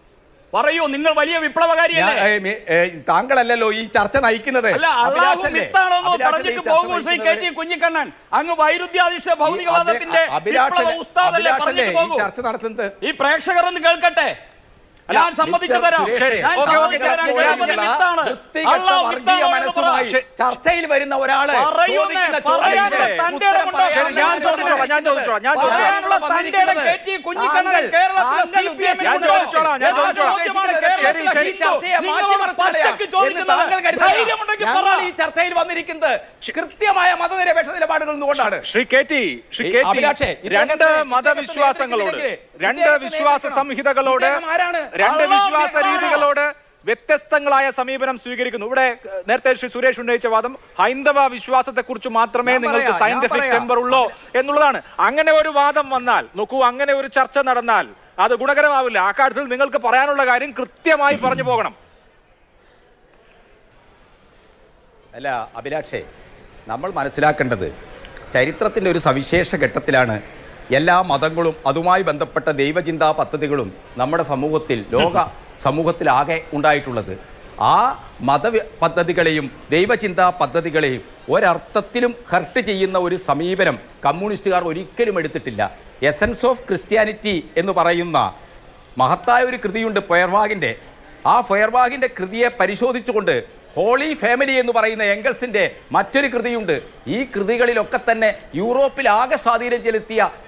പറയൂ നിങ്ങൾ വലിയ വിപ്ലവകാരിയല്ലേ ഞാൻ, ഏ, മി- ഏ, താങ്കളല്ലല്ലോ ഈ ചർച്ച നയിക്കുന്നത് അല്ല അള്ളാഹു അഭിലാഷല്ലേ? മിത്താണോ അഭിലാഷല്ലേ ഈ പറഞ്ഞിട്ട് ചർച്ച പോകൂ ശ്രീ കെ ടി നയിക്കുന്നത്? കുഞ്ഞിക്കണ്ണൻ അങ്ങ് വൈരുദ്ധ്യാധിഷ്ഠ ഭൗതികവാദത്തിന്റെ ഈ അഭിലാഷല്ലേ- വിപ്ലവ ഉസ്താദല്ലേ അഭിലാഷല്ലേ പറഞ്ഞിട്ട് ഈ പോകൂ ചർച്ച നടത്തുന്നത് ഈ പ്രേക്ഷകർ ഒന്ന് കേൾക്കട്ടെ ഞാൻ സമ്മതിച്ചു മിസ്റ്റർ തരാം സുരേഷ്, ഞാൻ ഓക്കേ, സമ്മതിച്ചു ഓക്കേ, തരാം ഓക്കേ, ഗണപതി ഓക്കേ. മിത്താണ് വൃത്തികെട്ട അള്ളാഹു വർഗീയ മിത്താണോ എന്ന് മനസ്സുമായി പറ. ചർച്ചയിൽ വരുന്ന ഒരാള് പറയുന്നേ, ചോദിക്കുന്ന പറയാനുള്ള ചോദ്യത്തിന് തന്റെ ഉത്തരം ഇടമുണ്ടോ? പറയാൻ ശരി, ഞാൻ ചോദിച്ചോളാം, ഞാൻ ചോദിച്ചോളാം, ഞാൻ ചോദിച്ചോളാം. പറയാനുള്ള തന്റെ ഇടം കെ ടി കുഞ്ഞിക്കണ്ണൻ താങ്കൾ- കേരളത്തിലെ താങ്കൾ CPM ഉദ്ദേശിക്കുന്നത് ഞാൻ ചോദിച്ചോളാം, ഞാൻ എന്ത് ചോദിച്ചോളാം. ചോദ്യമാണ് ശരി, കേരളത്തിലെ ശരി, ഈ ചർച്ചയെ നിങ്ങൾ മാറ്റിമറിച്ചാലെയാ പച്ചയ്ക്ക് എന്ന് ചോദിക്കുന്നത് താങ്കൾ കരുതുക. ധൈര്യമുണ്ടെങ്കിൽ പറ ഞങ്ങൾ ഈ ചർച്ചയിൽ വന്നിരിക്കുന്നത് കൃത്യമായ മതനിരപേക്ഷ നിലപാടുകൾ നിന്നുകൊണ്ടാണ് ശ്രീ കെ ടി ശ്രീ ഈ കെ ടി അഭിലാഷേ, രണ്ട് ഇദ്ദേഹത്തെ- മതവിശ്വാസങ്ങളോട് ഇദ്ദേഹത്തെ രണ്ട് നേതൃത്വം വിശ്വാസ നേതൃത്വം സംഹിതകളോട് ഇദ്ദേഹം ആരാണ്? രണ്ട് അള്ളാഹു വിശ്വാസ മിത്താണോ? രീതികളോട് വ്യത്യസ്തങ്ങളായ സമീപനം സ്വീകരിക്കുന്നു ഇവിടെ ഏഹ്, നേരത്തെ ശ്രീ സുരേഷ് ഉന്നയിച്ച വാദം ഹൈന്ദവ വിശ്വാസത്തെ കുറിച്ച് മാത്രമേ ഞാൻ നിങ്ങൾക്ക് പറയാം, ഞാൻ സയന്റിഫിക് പറയാം. ടെമ്പർ ഉള്ളോ എന്നുള്ളതാണ് അങ്ങനെ ഒരു വാദം വന്നാൽ നോക്കൂ അങ്ങനെ ഒരു ചർച്ച നടന്നാൽ അത് ഗുണകരമാവില്ല ആ കാര്യത്തിൽ നിങ്ങൾക്ക് പറയാനുള്ള കാര്യം കൃത്യമായി പറഞ്ഞു പോകണം അല്ല അഭിലാഷേ നമ്മൾ മനസ്സിലാക്കേണ്ടത് ചരിത്രത്തിൻ്റെ ഒരു സവിശേഷ ഘട്ടത്തിലാണ് എല്ലാ മതങ്ങളും അതുമായി ബന്ധപ്പെട്ട ദൈവചിന്താ പദ്ധതികളും നമ്മുടെ സമൂഹത്തിൽ ലോക സമൂഹത്തിലാകെ ഉണ്ടായിട്ടുള്ളത് ആ മത പദ്ധതികളെയും ദൈവചിന്താ പദ്ധതികളെയും ഒരർത്ഥത്തിലും ഹർട്ട് ചെയ്യുന്ന ഒരു സമീപനം കമ്മ്യൂണിസ്റ്റുകാർ ഒരിക്കലും എടുത്തിട്ടില്ല എസൻസ് ഓഫ് ക്രിസ്ത്യാനിറ്റി എന്ന് പറയുന്ന മഹത്തായ ഒരു കൃതിയുണ്ട് ഫയർവാഗിൻ്റെ ആ ഫയർവാഗിൻ്റെ കൃതിയെ പരിശോധിച്ചുകൊണ്ട് ഹോളി ഫാമിലി എന്ന് പറയുന്ന എംഗൽസിൻ്റെ മറ്റൊരു കൃതിയുണ്ട് ഈ കൃതികളിലൊക്കെ തന്നെ യൂറോപ്പിൽ ആകെ സ്വാധീനം ചെലുത്തിയ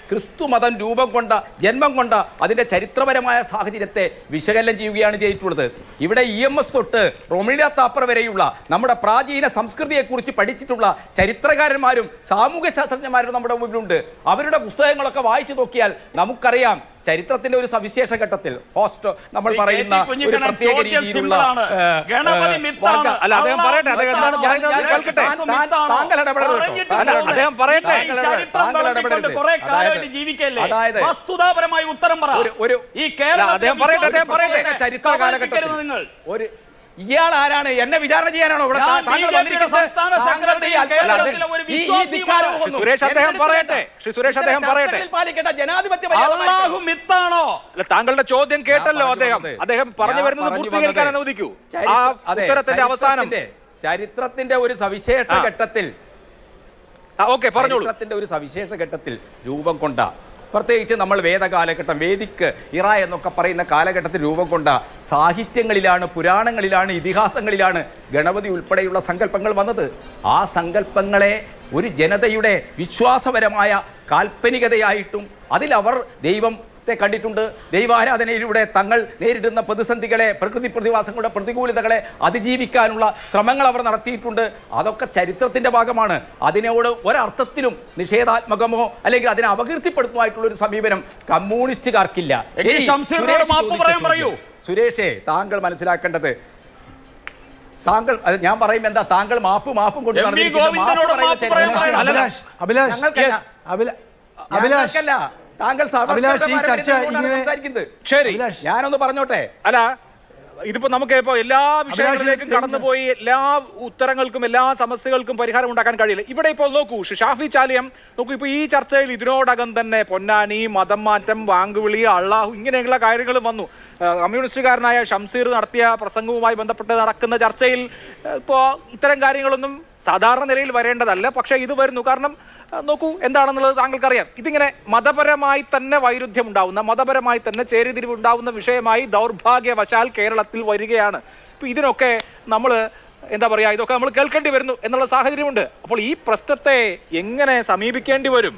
ക്രിസ്തു മതം രൂപം കൊണ്ട ജന്മം കൊണ്ട അതിൻ്റെ ചരിത്രപരമായ സാഹചര്യത്തെ വിശകലനം ചെയ്യുകയാണ് ചെയ്തിട്ടുള്ളത് ഇവിടെ ഇ എം എസ് തൊട്ട് റൊമിന താപ്പർ വരെയുള്ള നമ്മുടെ പ്രാചീന സംസ്കൃതിയെക്കുറിച്ച് പഠിച്ചിട്ടുള്ള ചരിത്രകാരന്മാരും സാമൂഹ്യ ശാസ്ത്രജ്ഞന്മാരും നമ്മുടെ മുമ്പിലുണ്ട് അവരുടെ പുസ്തകങ്ങളൊക്കെ വായിച്ചു നോക്കിയാൽ നമുക്കറിയാം ചരിത്രത്തിന്റെ ഒരു സവിശേഷ ഘട്ടത്തിൽ ഹോസ്റ്റ് നമ്മൾ ശ്രീ പറയുന്ന കെ ടി ഒരു കുഞ്ഞിക്കണ്ണൻ പ്രത്യേക ചോദ്യം രീതിയിലുള്ള സിമ്പിളാണ്. ഏ, ഗണപതി ഏ, മിത്താണ്. വർഗ- അല്ല, അദ്ദേഹം പറയട്ടെ, അദ്ദേഹം എന്താണ് ഞാൻ- പറയുന്നത് ഞാൻ- കേൾക്കട്ടെ. താൻ- താൻ- താങ്കൾ ഇടപെടരുത് കേട്ടോ. പറഞ്ഞിട്ട് അല്ല, പോകുന്നത്. അദ്ദേഹം പറയട്ടെ. ഈ ചരിത്രം താങ്കൾ വളർത്തിക്കൊണ്ട് ഇടപെടരുത്. കുറെ കാലമായിട്ട് അതായത്- ജീവിക്കല്ലേ അതായത് വസ്തുതാപരമായി ഉത്തരം പറ ഒരു- ഒരു- ഈ കേരളത്തിലെ അദ്ദേഹം പറയട്ടെ, അദ്ദേഹം വിശ്വാസത്തെ പറയട്ടെ. ചരിത്ര കാലഘട്ടത്തിൽ നിങ്ങൾ ഒരു ഇയാൾ ആരാണ് എന്നെ വിചാരണ ചെയ്യാനാണോ ഇവിടെ ഞാൻ താ- താങ്കൾ BJP യുടെ വന്നിരിക്കുന്നത്? സംസ്ഥാന താങ്കളുടെ ഈ സെക്രട്ടറി അല്ല, കേരളത്തിലെ ഒരു ഈ- ഈ വിശ്വാസിയുമാണ്. ധിക്കാരവും ശ്രീ ഒന്നും സുരേഷ് അദ്ദേഹം എന്റെ അടുത്ത് പറയട്ടെ. വേണ്ട. ശ്രീ സുരേഷ് അദ്ദേഹം ഇത്തരം പറയട്ടെ. ചർച്ചകളിൽ പാലിക്കേണ്ട ജനാധിപത്യ മര്യാദ അള്ളാഹു പാലിക്കണം. മിത്താണോ അല്ല താങ്കളുടെ ചോദ്യം കേട്ടല്ലോ ഞാൻ അദ്ദേഹം പറഞ്ഞു വന്നത്. അദ്ദേഹം പറഞ്ഞു ഞാൻ വരുന്നത് പറഞ്ഞു പൂർത്തീകരിക്കാൻ വന്നത് അനുവദിക്കൂ ആ ചരിത്ര- അതെ, ഉത്തരത്തിന്റെ അവസാനം ചരിത്രത്തിന്റെ- ചരിത്രത്തിന്റെ ഒരു സവിശേഷ ആ. ഘട്ടത്തിൽ ഓക്കെ പറഞ്ഞോളൂ ചരിത്രത്തിന്റെ ഒരു സവിശേഷ ഘട്ടത്തിൽ രൂപം കൊണ്ട പ്രത്യേകിച്ച് നമ്മൾ വേദകാലഘട്ടം വേദിക്ക് ഇറ എന്നൊക്കെ പറയുന്ന കാലഘട്ടത്തിൽ രൂപം കൊണ്ട സാഹിത്യങ്ങളിലാണ് പുരാണങ്ങളിലാണ് ഇതിഹാസങ്ങളിലാണ് ഗണപതി ഉൾപ്പെടെയുള്ള സങ്കല്പങ്ങൾ വന്നത് ആ സങ്കല്പങ്ങളെ ഒരു ജനതയുടെ വിശ്വാസപരമായ കാൽപ്പനികതയായിട്ടും അതിലവർ ദൈവത്തെ കണ്ടിട്ടുണ്ട് ദൈവാരാധനയിലൂടെ തങ്ങൾ നേരിടുന്ന പ്രതിസന്ധികളെ പ്രകൃതി പ്രതിഭാസങ്ങളുടെ പ്രതികൂലതകളെ അതിജീവിക്കാനുള്ള ശ്രമങ്ങൾ അവർ നടത്തിയിട്ടുണ്ട് അതൊക്കെ ചരിത്രത്തിന്റെ ഭാഗമാണ് അതിനോട് ഒരർത്ഥത്തിലും നിഷേധാത്മകമോ അല്ലെങ്കിൽ അതിനെ അപകീർത്തിപ്പെടുത്തുമായിട്ടുള്ള ഒരു സമീപനം കമ്മ്യൂണിസ്റ്റുകാർക്കില്ല എങ്കിൽ ഇനി ഷംസീറിനോട് സുരേഷ് മാപ്പ് ചോദിച്ച പറയാൻ ചോദ്യം. പറയൂ. സുരേഷേ താങ്കൾ മനസ്സിലാക്കേണ്ടത് താങ്കൾ അത് ഞാൻ പറയും എന്താ താങ്കൾ മാപ്പ് മാപ്പും കൊണ്ട് എം വി നടന്നിരിക്കുന്ന ഗോവിന്ദനോട് പറയുന്ന മാപ്പ് പറയാൻ ചരിത്രം- പറയണം. അല്ലല്ല, അഭിലാഷ് അഭിലാഷ് ഞങ്ങൾക്കല്ല. അഭില- അഭിലാഷ് ഞങ്ങൾക്കല്ല. താങ്കൾ അഭിലാഷ്, ഈ സർവ്വ ചർച്ച ഇങ്ങനെ- സംസാരിക്കുന്നത് ശരി അഭിലാഷ് ഞാനൊന്ന് പറഞ്ഞോട്ടെ അല്ല ഇതിപ്പോ നമുക്ക് ഇപ്പോ എല്ലാ വിഷയങ്ങളിലേക്കും അഭിലാഷ് കടന്നുപോയി എല്ലാ ഉത്തരങ്ങൾക്കും എല്ലാ സമസ്യകൾക്കും പരിഹാരം ഉണ്ടാക്കാൻ കഴിയില്ല ഇവിടെ ഇപ്പോൾ നോക്കൂ ഷാഫി ചാലിയം നോക്കൂ ഇപ്പൊ ഈ ചർച്ചയിൽ ഇതിനോടകം തന്നെ പൊന്നാനി മതം മാറ്റം വാങ്കുവിളി അള്ളാഹു ഇങ്ങനെയുള്ള കാര്യങ്ങൾ വന്നു ആ, കമ്മ്യൂണിസ്റ്റുകാരനായ ഷംസീർ നടത്തിയ പ്രസംഗവുമായി ബന്ധപ്പെട്ട് നടക്കുന്ന ചർച്ചയിൽ ആ, ഇപ്പോ ഇത്തരം കാര്യങ്ങളൊന്നും സാധാരണ നിലയിൽ വരേണ്ടതല്ല പക്ഷേ ഇത് വരുന്നു കാരണം ആ, നോക്കൂ എന്താണെന്നുള്ളത് താങ്കൾക്കറിയാം ഇതിങ്ങനെ മതപരമായി തന്നെ വൈരുദ്ധ്യം ഉണ്ടാവുന്ന മതപരമായി തന്നെ ചേരിതിരിവ് ഉണ്ടാവുന്ന വിഷയമായി ദൗർഭാഗ്യവശാൽ കേരളത്തിൽ വരികയാണ് ഇപ്പൊ ഇതിനൊക്കെ നമ്മൾ എന്താ പറയാ ഇതൊക്കെ നമ്മൾ കേൾക്കേണ്ടി വരുന്നു എന്നുള്ള സാഹചര്യമുണ്ട് അപ്പോൾ ഈ പ്രശ്നത്തെ എങ്ങനെ സമീപിക്കേണ്ടി വരും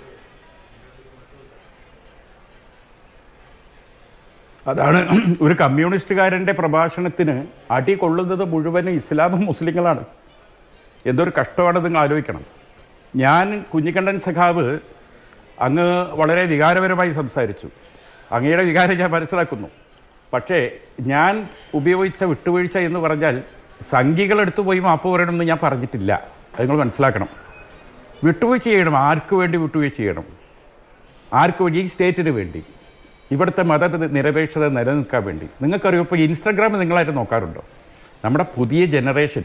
അതാണ് ഒരു കമ്മ്യൂണിസ്റ്റുകാരൻ്റെ പ്രഭാഷണത്തിന് അടി കൊള്ളുന്നത് മുഴുവനും ഇസ്ലാമും മുസ്ലിങ്ങളാണ് എന്തൊരു കഷ്ടമാണ് നിങ്ങൾ ആലോചിക്കണം ഞാൻ കുഞ്ഞിക്കണ്ണൻ സഖാവ് അങ്ങ് വളരെ വികാരപരമായി സംസാരിച്ചു അങ്ങയുടെ വികാരം ഞാൻ മനസ്സിലാക്കുന്നു പക്ഷേ ഞാൻ ഉപയോഗിച്ച വിട്ടുവീഴ്ച എന്ന് പറഞ്ഞാൽ സംഘികളെടുത്ത് പോയി മാപ്പ് പറയണമെന്ന് ഞാൻ പറഞ്ഞിട്ടില്ല അത് നിങ്ങൾ മനസ്സിലാക്കണം വിട്ടുവീഴ്ച ചെയ്യണം ആർക്ക് വേണ്ടി വിട്ടുവീഴ്ച ചെയ്യണം ആർക്ക് വേണ്ടി ഈ സ്റ്റേറ്റിന് വേണ്ടി ഇവിടുത്തെ മത നിരപേക്ഷത നിലനിൽക്കാൻ വേണ്ടി നിങ്ങൾക്കറിയോ ഇപ്പോൾ ഇൻസ്റ്റാഗ്രാം നിങ്ങളായിട്ട് നോക്കാറുണ്ടോ നമ്മുടെ പുതിയ ജനറേഷൻ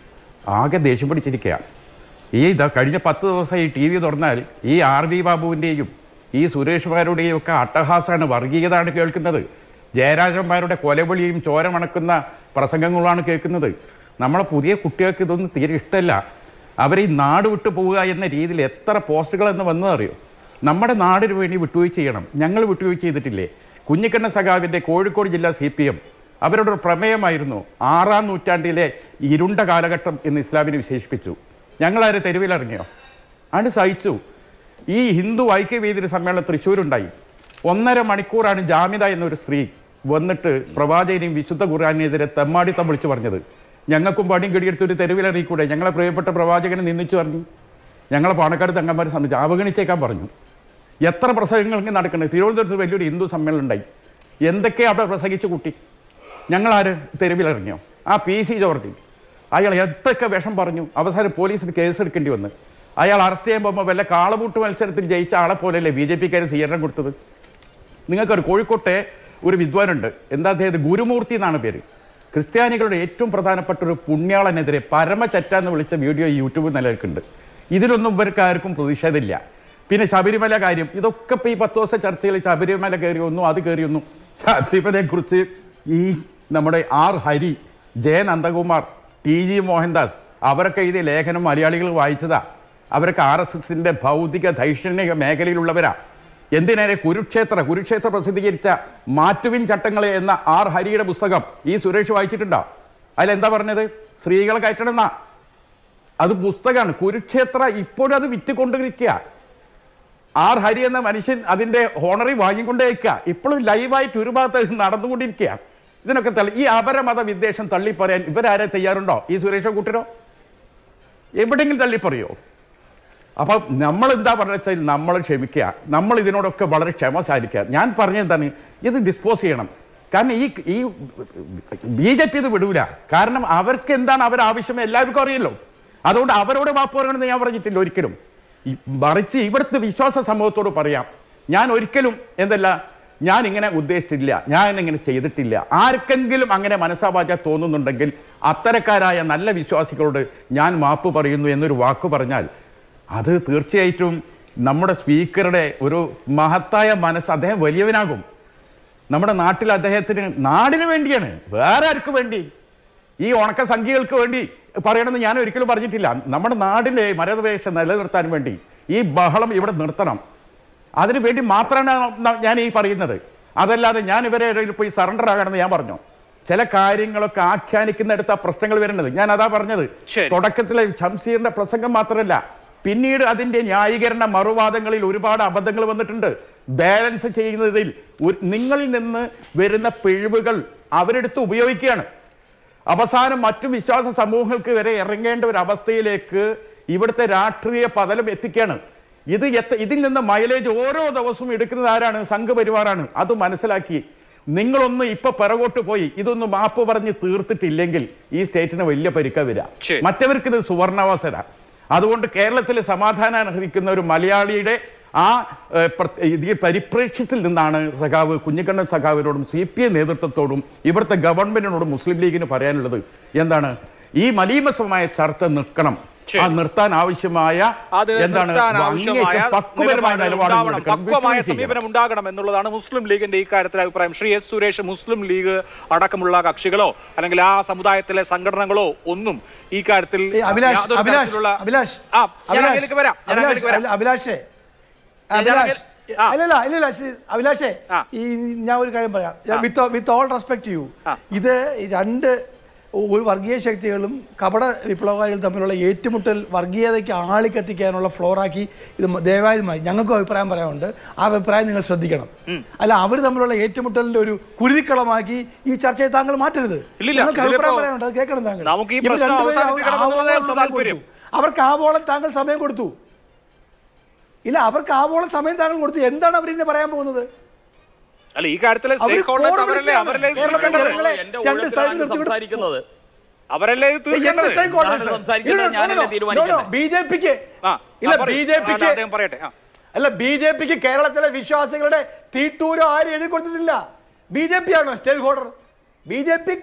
ആകെ ദേഷ്യം പിടിച്ചിരിക്കുക ഈ ഇതാ കഴിഞ്ഞ പത്ത് ദിവസമായി ടി വി തുറന്നാൽ ഈ ആർ വി ബാബുവിൻ്റെയും ഈ സുരേഷ്മാരുടെയും ഒക്കെ അട്ടഹാസമാണ് വർഗീയതയാണ് കേൾക്കുന്നത് ജയരാജന്മാരുടെ കൊലവിളിയും ചോരമണക്കുന്ന പ്രസംഗങ്ങളാണ് കേൾക്കുന്നത് നമ്മളെ പുതിയ കുട്ടികൾക്ക് ഇതൊന്നും തീരെ ഇഷ്ടമല്ല അവരെ ഈ നാട് വിട്ടു പോവുക എന്ന രീതിയിൽ എത്ര പോസ്റ്റുകളെന്ന് വന്നതറിയോ നമ്മുടെ നാടിന് വേണ്ടി വിട്ടുവീഴ്ച ചെയ്യണം ഞങ്ങൾ വിട്ടുവീഴ്ച ചെയ്തിട്ടില്ലേ കുഞ്ഞിക്കണ്ണ സഖാവിൻ്റെ കോഴിക്കോട് ജില്ലാ സി പി എം അവരുടെ ഒരു പ്രമേയമായിരുന്നു ആറാം നൂറ്റാണ്ടിലെ ഇരുണ്ട കാലഘട്ടം എന്ന് ഇസ്ലാമിനെ വിശേഷിപ്പിച്ചു ഞങ്ങളാര് തെരുവിലിറങ്ങിയോ ആണ് സഹിച്ചു ഈ ഹിന്ദു ഐക്യവേദിയുടെ സമ്മേളനം തൃശ്ശൂരുണ്ടായി ഒന്നര മണിക്കൂറാണ് ജാമിത എന്നൊരു സ്ത്രീ വന്നിട്ട് പ്രവാചകനെയും വിശുദ്ധ ഖുർആാനെതിരെ തെമ്മാടിത്തം വിളിച്ചു പറഞ്ഞത് ഞങ്ങൾക്കും പണിയും കിടിയെടുത്ത് ഒരു തെരുവിലിറങ്ങിക്കൂടെ ഞങ്ങളെ പ്രിയപ്പെട്ട പ്രവാചകനെ നിന്ദിച്ചു പറഞ്ഞു ഞങ്ങളെ പാണക്കാട് തങ്ങന്മാർ സംബന്ധിച്ച് അവഗണിച്ചേക്കാൻ പറഞ്ഞു എത്ര പ്രസംഗങ്ങൾ ഇങ്ങനെ നടക്കുന്നത് തിരുവനന്തപുരത്ത് വലിയൊരു ഹിന്ദു സമ്മേളനം ഉണ്ടായി എന്തൊക്കെ അവിടെ പ്രസംഗിച്ചു കൂട്ടി ഞങ്ങളാര് തെരുവിലിറങ്ങിയോ ആ പി സി ജോർജ് അയാൾ എന്തൊക്കെ വിഷം പറഞ്ഞു അവസാനം പോലീസിന് കേസെടുക്കേണ്ടി വന്ന് അയാൾ അറസ്റ്റ് ചെയ്യാൻ പോകുമ്പോൾ വല്ല കാളബൂട്ട് മത്സരത്തിൽ ജയിച്ച ആളെ പോലെയല്ലേ ബി ജെ പിക്കാർ സ്വീകരണം കൊടുത്തത് നിങ്ങൾക്കൊരു കോഴിക്കോട്ടെ ഒരു വിദ്വാനുണ്ട് എന്താ അദ്ദേഹം ഗുരുമൂർത്തി എന്നാണ് പേര് ക്രിസ്ത്യാനികളുടെ ഏറ്റവും പ്രധാനപ്പെട്ട ഒരു പുണ്യാളനെതിരെ പരമചറ്റ എന്ന് വിളിച്ച വീഡിയോ യൂട്യൂബിൽ നിലനിൽക്കുന്നുണ്ട് ഇതിലൊന്നും ഇവർക്ക് ആർക്കും പ്രതിഷേധമില്ല പിന്നെ ശബരിമല കാര്യം ഇതൊക്കെ ഇപ്പോൾ ഈ പത്ത് ദിവസം ചർച്ചയിൽ ശബരിമല കയറി വന്നു അത് കയറി വന്നു ശബരിമലയെക്കുറിച്ച് ഈ നമ്മുടെ R Hari J Nandakumar T G Mohandas അവരൊക്കെ ഇത് ലേഖനം മലയാളികൾ വായിച്ചതാ അവരൊക്കെ ആർ എസ് എസിൻ്റെ ഭൗതിക ദൈക്ഷണിക മേഖലയിലുള്ളവരാ എന്തിനേറെ കുരുക്ഷേത്ര കുരുക്ഷേത്ര പ്രസിദ്ധീകരിച്ച മാറ്റുവിൻ ചട്ടങ്ങളെ എന്ന ആർ ഹരിയുടെ പുസ്തകം ഈ സുരേഷ് വായിച്ചിട്ടുണ്ടോ അതിലെന്താ പറഞ്ഞത് സ്ത്രീകളെ കയറ്റണമെന്നാ അത് പുസ്തകമാണ് കുരുക്ഷേത്ര ഇപ്പോഴും അത് വിറ്റുകൊണ്ടിരിക്കുക ആർ ഹരി എന്ന മനുഷ്യൻ അതിന്റെ ഹോണറി വാങ്ങിക്കൊണ്ടേക്കുക ഇപ്പോഴും ലൈവായിട്ട് ഒരു ഭാഗത്ത് ഇത് നടന്നുകൊണ്ടിരിക്കുകയാണ് ഇതിനൊക്കെ തള്ളി ഈ അപരമത വിദ്വേഷം തള്ളിപ്പറയാൻ ഇവരാരെ തയ്യാറുണ്ടോ ഈ സുരേഷ കൂട്ടരോ എവിടെയെങ്കിലും തള്ളിപ്പറയോ അപ്പൊ നമ്മൾ എന്താ പറയുക വെച്ചാൽ നമ്മൾ ക്ഷമിക്കുക നമ്മൾ ഇതിനോടൊക്കെ വളരെ ക്ഷമ സാധിക്കുക ഞാൻ പറഞ്ഞ എന്താണ് ഇത് ഡിസ്പോസ് ചെയ്യണം കാരണം ഈ ഈ ബി ജെ പി ഇത് വിടൂല കാരണം അവർക്ക് എന്താണ് അവർ ആവശ്യം എല്ലാവർക്കും അറിയല്ലോ അതുകൊണ്ട് അവരോട് മാപ്പ് പറയണമെന്ന് ഞാൻ പറഞ്ഞിട്ടില്ല ഒരിക്കലും ഈ മറിച്ച് ഇവിടുത്തെ വിശ്വാസ സമൂഹത്തോട് പറയാം ഞാൻ ഒരിക്കലും എന്തല്ല ഞാൻ ഇങ്ങനെ ഉദ്ദേശിച്ചിട്ടില്ല ഞാൻ ഇങ്ങനെ ചെയ്തിട്ടില്ല ആർക്കെങ്കിലും അങ്ങനെ മനസ്സാവാച തോന്നുന്നുണ്ടെങ്കിൽ അത്തരക്കാരായ നല്ല വിശ്വാസികളോട് ഞാൻ മാപ്പ് പറയുന്നു എന്നൊരു വാക്ക് പറഞ്ഞാൽ അത് തീർച്ചയായിട്ടും നമ്മുടെ സ്പീക്കറുടെ ഒരു മഹത്തായ മനസ്സ് അദ്ദേഹം വലിയവനാകും നമ്മുടെ നാട്ടിൽ അദ്ദേഹത്തിന് നാടിന് വേണ്ടിയാണ് വേറെ ആർക്ക് വേണ്ടി ഈ ഉണക്ക സംഖ്യകൾക്ക് വേണ്ടി പറയണമെന്ന് ഞാൻ ഒരിക്കലും പറഞ്ഞിട്ടില്ല നമ്മുടെ നാടിൻ്റെ മരതവേഷ നിലനിർത്താൻ വേണ്ടി ഈ ബഹളം ഇവിടെ നിർത്തണം അതിനു വേണ്ടി മാത്രമാണ് ന- ഞാൻ ഈ പറയുന്നത് അതല്ലാതെ ഞാൻ ഇവരെ ഇടയിൽ പോയി സറണ്ടർ ആകണമെന്ന് ഞാൻ പറഞ്ഞു ചില കാര്യങ്ങളൊക്കെ ആഖ്യാനിക്കുന്നിടത്ത് ആ പ്രശ്നങ്ങൾ വരുന്നത് ഞാൻ അതാ പറഞ്ഞത് ശരി. തുടക്കത്തിലെ ഷംസീറിന്റെ പ്രസംഗം മാത്രമല്ല പിന്നീട് അതിന്റെ ന്യായീകരണ മറുവാദങ്ങളിൽ ഒരുപാട് അബദ്ധങ്ങൾ വന്നിട്ടുണ്ട് ബാലൻസ് ചെയ്യുന്നതിൽ ഒരു- നിങ്ങളിൽ നിന്ന് വരുന്ന പിഴവുകൾ അവരെടുത്ത് ഉപയോഗിക്കുകയാണ് അവസാനം മറ്റു വിശ്വാസ സമൂഹങ്ങൾക്ക് വരെ ഇറങ്ങേണ്ട ഒരു അവസ്ഥയിലേക്ക് ഇവിടുത്തെ രാഷ്ട്രീയ പതലം എത്തിക്കുകയാണ് ഇത് എത്ത ഇതിൽ നിന്ന് മൈലേജ് ഓരോ ദിവസവും എടുക്കുന്നത് ആരാണ് സംഘപരിവാറാണ് അത് മനസ്സിലാക്കി നിങ്ങളൊന്ന് ഇപ്പൊ പിറകോട്ട് പോയി ഇതൊന്ന് മാപ്പ് പറഞ്ഞ് തീർത്തിട്ടില്ലെങ്കിൽ ഈ സ്റ്റേറ്റിന് വലിയ പരിക്ക വരിക ശരി. മറ്റവർക്ക് ഇത് സുവർണാവസര അതുകൊണ്ട് കേരളത്തിൽ സമാധാനം അർഹിക്കുന്ന ഒരു മലയാളിയുടെ ആ ഏഹ്, പ്ര- ഈ പരിപ്രേക്ഷ്യത്തിൽ നിന്നാണ് സഖാവ് കുഞ്ഞിക്കണ്ണൻ സഖാവിനോടും സി പി ഐ നേതൃത്വത്തോടും ഇവിടുത്തെ ഗവൺമെന്റിനോടും മുസ്ലിം ലീഗിന് പറയാനുള്ളത് എന്താണ് ഈ മലീമസമായ ചർച്ച നിൽക്കണം ശരി. ആ നിർത്താൻ ആവശ്യമായ അത് എന്താണ് നിർത്താൻ ആവശ്യമായ അങ്ങേയറ്റം പക്വപരമായ നിലപാടുകൾ നിലപാടുകൾ ഉണ്ടാവണം. എടുക്കണം പക്വമായ വിട്ടുവീഴ്ച ചെയ്യണം. സമീപനം ഉണ്ടാകണം എന്നുള്ളതാണ് മുസ്ലിം ലീഗിന്റെ ഈ കാര്യത്തിലെ അഭിപ്രായം ശ്രീ എസ് സുരേഷ് മുസ്ലിം ലീഗ് അടക്കമുള്ള കക്ഷികളോ അല്ലെങ്കിൽ ആ സമുദായത്തിലെ സംഘടനകളോ ഒന്നും ഈ കാര്യത്തിൽ ഏയ് അഭിലാഷ് യാതൊരു അഭിലാഷ് തരത്തിലുള്ള- അഭിലാഷ് ആ ഞാൻ അഭിലാഷ് അതിലേക്ക് വരാം ഞാൻ അഭിലാഷ് അതിലേക്ക് വരാം അഭില- അഭിലാഷേ ഞാൻ അഭിലാഷ് അതിലേക്ക്- ആ. അല്ലല്ല ഇല്ലല്ല ശ്രീ- അഭിലാഷേ ആ. ഈ ഞാൻ ഒരു കാര്യം പറയാം with with all respect you uh. ഇത് ഈ രണ്ട് ഒരു വർഗീയ ശക്തികളും കപട വിപ്ലവകാരികളും തമ്മിലുള്ള ഏറ്റുമുട്ടൽ വർഗീയതയ്ക്ക് ആളിക്കത്തിക്കാനുള്ള ഫ്ലോറാക്കി ഇത് മ- ദയവായി മതി ഞങ്ങൾക്കും അഭിപ്രായം പറയാനുണ്ട് ആ അഭിപ്രായം നിങ്ങൾ ശ്രദ്ധിക്കണം അല്ല അവർ തമ്മിലുള്ള ഏറ്റുമുട്ടലിന്റെ ഒരു കുരുതിക്കളമാക്കി ഈ ചർച്ചയെ താങ്കൾ മാറ്റരുത് ഇല്ലില്ല, ഞങ്ങൾക്ക് ഇതിലിപ്പോ അഭിപ്രായം പറയാനുണ്ട് അത് കേൾക്കണം താങ്കൾ നമുക്ക് ഈ ഇവർ പ്രശ്നം രണ്ടുപേരും അവസാനിപ്പിക്കണം ആവോളം എന്നുള്ളതായിരുന്നു സമയം താല്പര്യം. കൊടുത്തു. അവർക്ക് ആവോളം താങ്കൾ സമയം കൊടുത്തു ഇല്ല അവർക്ക് ആവോളം സമയം താങ്കൾ കൊടുത്തു എന്താണ് അവരിന്നെ പറയാൻ പോകുന്നത് അല്ല ഈ കാര്യത്തിലെ അവര് സ്റ്റേക്ക് ഹോൾഡേഴ്സ് കോർ അവരല്ലേ വിളിക്കുകയാണ്. അവരല്ലേ ഇത് കേരളത്തിലെ തീർക്കേണ്ടത്? ജനങ്ങളെ എന്റെ രണ്ട് ഊഴത്തിലാണ് സൈഡിൽ നിർത്തി സംസാരിക്കുന്നത് അവരല്ലേ ഇത് തീർക്കേണ്ടത് സംസാരിക്കേണ്ടത് ഞാനല്ലേ തീരുമാനിക്കേണ്ടത്? ബി ജെ പിക്ക് ആ ഇല്ല ആ, പറയൂ. ബി ജെ ആ, പിക്ക് അദ്ദേഹം പറയട്ടെ ആ അല്ല ബി ജെ പിക്ക് കേരളത്തിലെ വിശ്വാസികളുടെ തീട്ടൂരോ ആരും എഴുതി കൊടുത്തിട്ടില്ല ബി ജെ പി ആണോ stakeholder B J P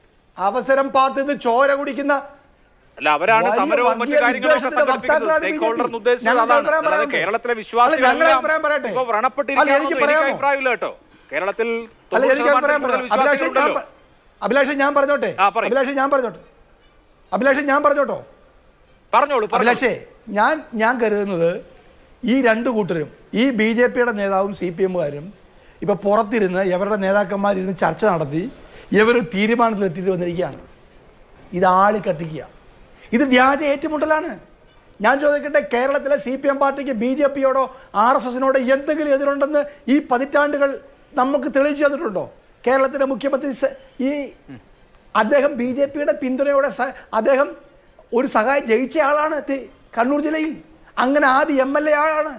അവസരം പാത്തുനിന്ന് ചോര കുടിക്കുന്ന അല്ല അവരാണ് വലിയ സമരവും മറ്റു വർഗീയ കാര്യങ്ങളൊക്കെ വിദ്വേഷത്തിന്റെ സംഘടിപ്പിക്കുന്നത് വക്താക്കളാണ് സ്റ്റേക്ക് BJP. ഹോൾഡർ എന്ന് ഉദ്ദേശിച്ചത് ഞങ്ങൾക്ക് അതാണ് അഭിപ്രായം അല്ലാതെ പറയാനുണ്ട്. കേരളത്തിലെ അല്ല, ഞങ്ങൾ വിശ്വാസികളെല്ലാം അഭിപ്രായം പറയട്ടെ. ഇപ്പൊ അല്ല, എനിക്ക് വ്രണപ്പെട്ടിരിക്കുകയാണെന്ന് എനിക്ക് പറയാമോ? അഭിപ്രായമില്ല കേട്ടോ കേരളത്തിൽ അല്ല തൊണ്ണൂറ് എനിക്ക് അഭിപ്രായം ശതമാനത്തിൽ പറയാം കൂടുതൽ അഭിലാഷ് ഞാൻ വിശ്വാസികളുണ്ടല്ലോ. പ- അഭിലാഷ് ഞാൻ പറഞ്ഞോട്ടെ ആ, പറയ്. അഭിലാഷ് ഞാൻ പറഞ്ഞോട്ടെ അഭിലാഷ് ഞാൻ പറഞ്ഞോട്ടോ പറഞ്ഞോളൂ പറഞ്ഞോളൂ. അഭിലാഷേ ഞാൻ ഞാൻ കരുതുന്നത് ഈ രണ്ട് കൂട്ടരും ഈ ബി ജെ പിയുടെ നേതാവും സി പി എമ്മുകാരും ഇപ്പൊ പുറത്തിരുന്ന് ഇവരുടെ നേതാക്കന്മാരിരുന്ന് ചർച്ച നടത്തി ഇവർ തീരുമാനത്തിലെത്തിയിട്ട് വന്നിരിക്കുകയാണ് ഇത് ആളി കത്തിക്കുക ഇത് വ്യാജ ഏറ്റുമുട്ടലാണ് ഞാൻ ചോദിക്കട്ടെ കേരളത്തിലെ സി പി എം പാർട്ടിക്ക് ബി ജെ പിയോടോ ആർ എസ് എസിനോടോ എന്തെങ്കിലും എതിരുണ്ടെന്ന് ഈ പതിറ്റാണ്ടുകൾ നമുക്ക് തെളിയിച്ചു തന്നിട്ടുണ്ടോ കേരളത്തിലെ മുഖ്യമന്ത്രി സ- ഈ അദ്ദേഹം ബി ജെ പിയുടെ പിന്തുണയോടെ സ- അദ്ദേഹം ഒരു സഹായം ജയിച്ച ആളാണ് തി- കണ്ണൂർ ജില്ലയിൽ അങ്ങനെ ആദ്യ എം എൽ എ ആളാണ്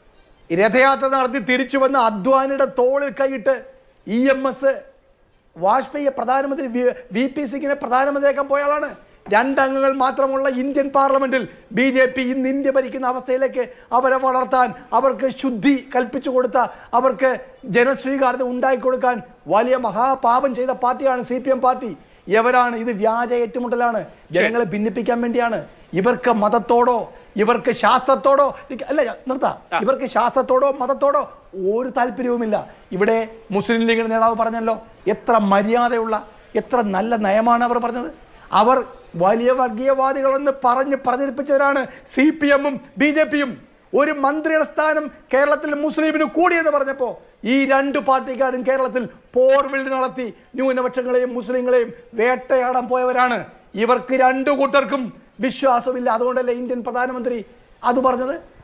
രഥയാത്ര നടത്തി തിരിച്ചു വന്ന അദ്വാനിയുടെ തോളിൽ കൈയിട്ട് ഇ എം എസ് വാജ്പേയി പ്രധാനമന്ത്രി വി- വി പി സിംഗിനെ പ്രധാനമന്ത്രിയാക്കാൻ പോയ ആളാണ് രണ്ടംഗങ്ങൾ മാത്രമുള്ള ഇന്ത്യൻ പാർലമെന്റിൽ ബി ജെ പി ഇന്ന് ഇന്ത്യ ഭരിക്കുന്ന അവസ്ഥയിലേക്ക് അവരെ വളർത്താൻ അവർക്ക് ശുദ്ധി കൽപ്പിച്ചു കൊടുത്ത അവർക്ക് ജനസ്വീകാര്യത ഉണ്ടാക്കി കൊടുക്കാൻ വലിയ മഹാപാപം ചെയ്ത പാർട്ടിയാണ് സി പി എം പാർട്ടി ഇവരാണ് ഇത് വ്യാജ ഏറ്റുമുട്ടലാണ് ജനങ്ങളെ ഭിന്നിപ്പിക്കാൻ വേണ്ടിയാണ് ഇവർക്ക് മതത്തോടോ ഇവർക്ക് ശാസ്ത്രത്തോടോ ഇക്ക് അല്ല ഞാൻ നിർത്താം ഇവർക്ക് ശാസ്ത്രത്തോടോ മതത്തോടോ ഒരു താല്പര്യവുമില്ല ഇവിടെ മുസ്ലിം ലീഗിന്റെ നേതാവ് പറഞ്ഞല്ലോ എത്ര മര്യാദയുള്ള എത്ര നല്ല നയമാണ് അവർ പറഞ്ഞത് അവർ വലിയ വർഗീയവാദികളെന്ന് പറഞ്ഞ് പ്രചരിപ്പിച്ചവരാണ് സി പി എമ്മും ബി ജെ പിയും ഒരു മന്ത്രിയുടെ സ്ഥാനം കേരളത്തിൽ മുസ്ലിമിന് കൂടിയെന്ന് പറഞ്ഞപ്പോൾ ഈ രണ്ട് പാർട്ടിക്കാരും കേരളത്തിൽ പോർവിളി നടത്തി ന്യൂനപക്ഷങ്ങളെയും മുസ്ലിങ്ങളെയും വേട്ടയാടാൻ പോയവരാണ് ഇവർക്ക് രണ്ടു കൂട്ടർക്കും വിശ്വാസമില്ല അതുകൊണ്ടല്ലേ ഇന്ത്യൻ പ്രധാനമന്ത്രി അത് പറഞ്ഞത്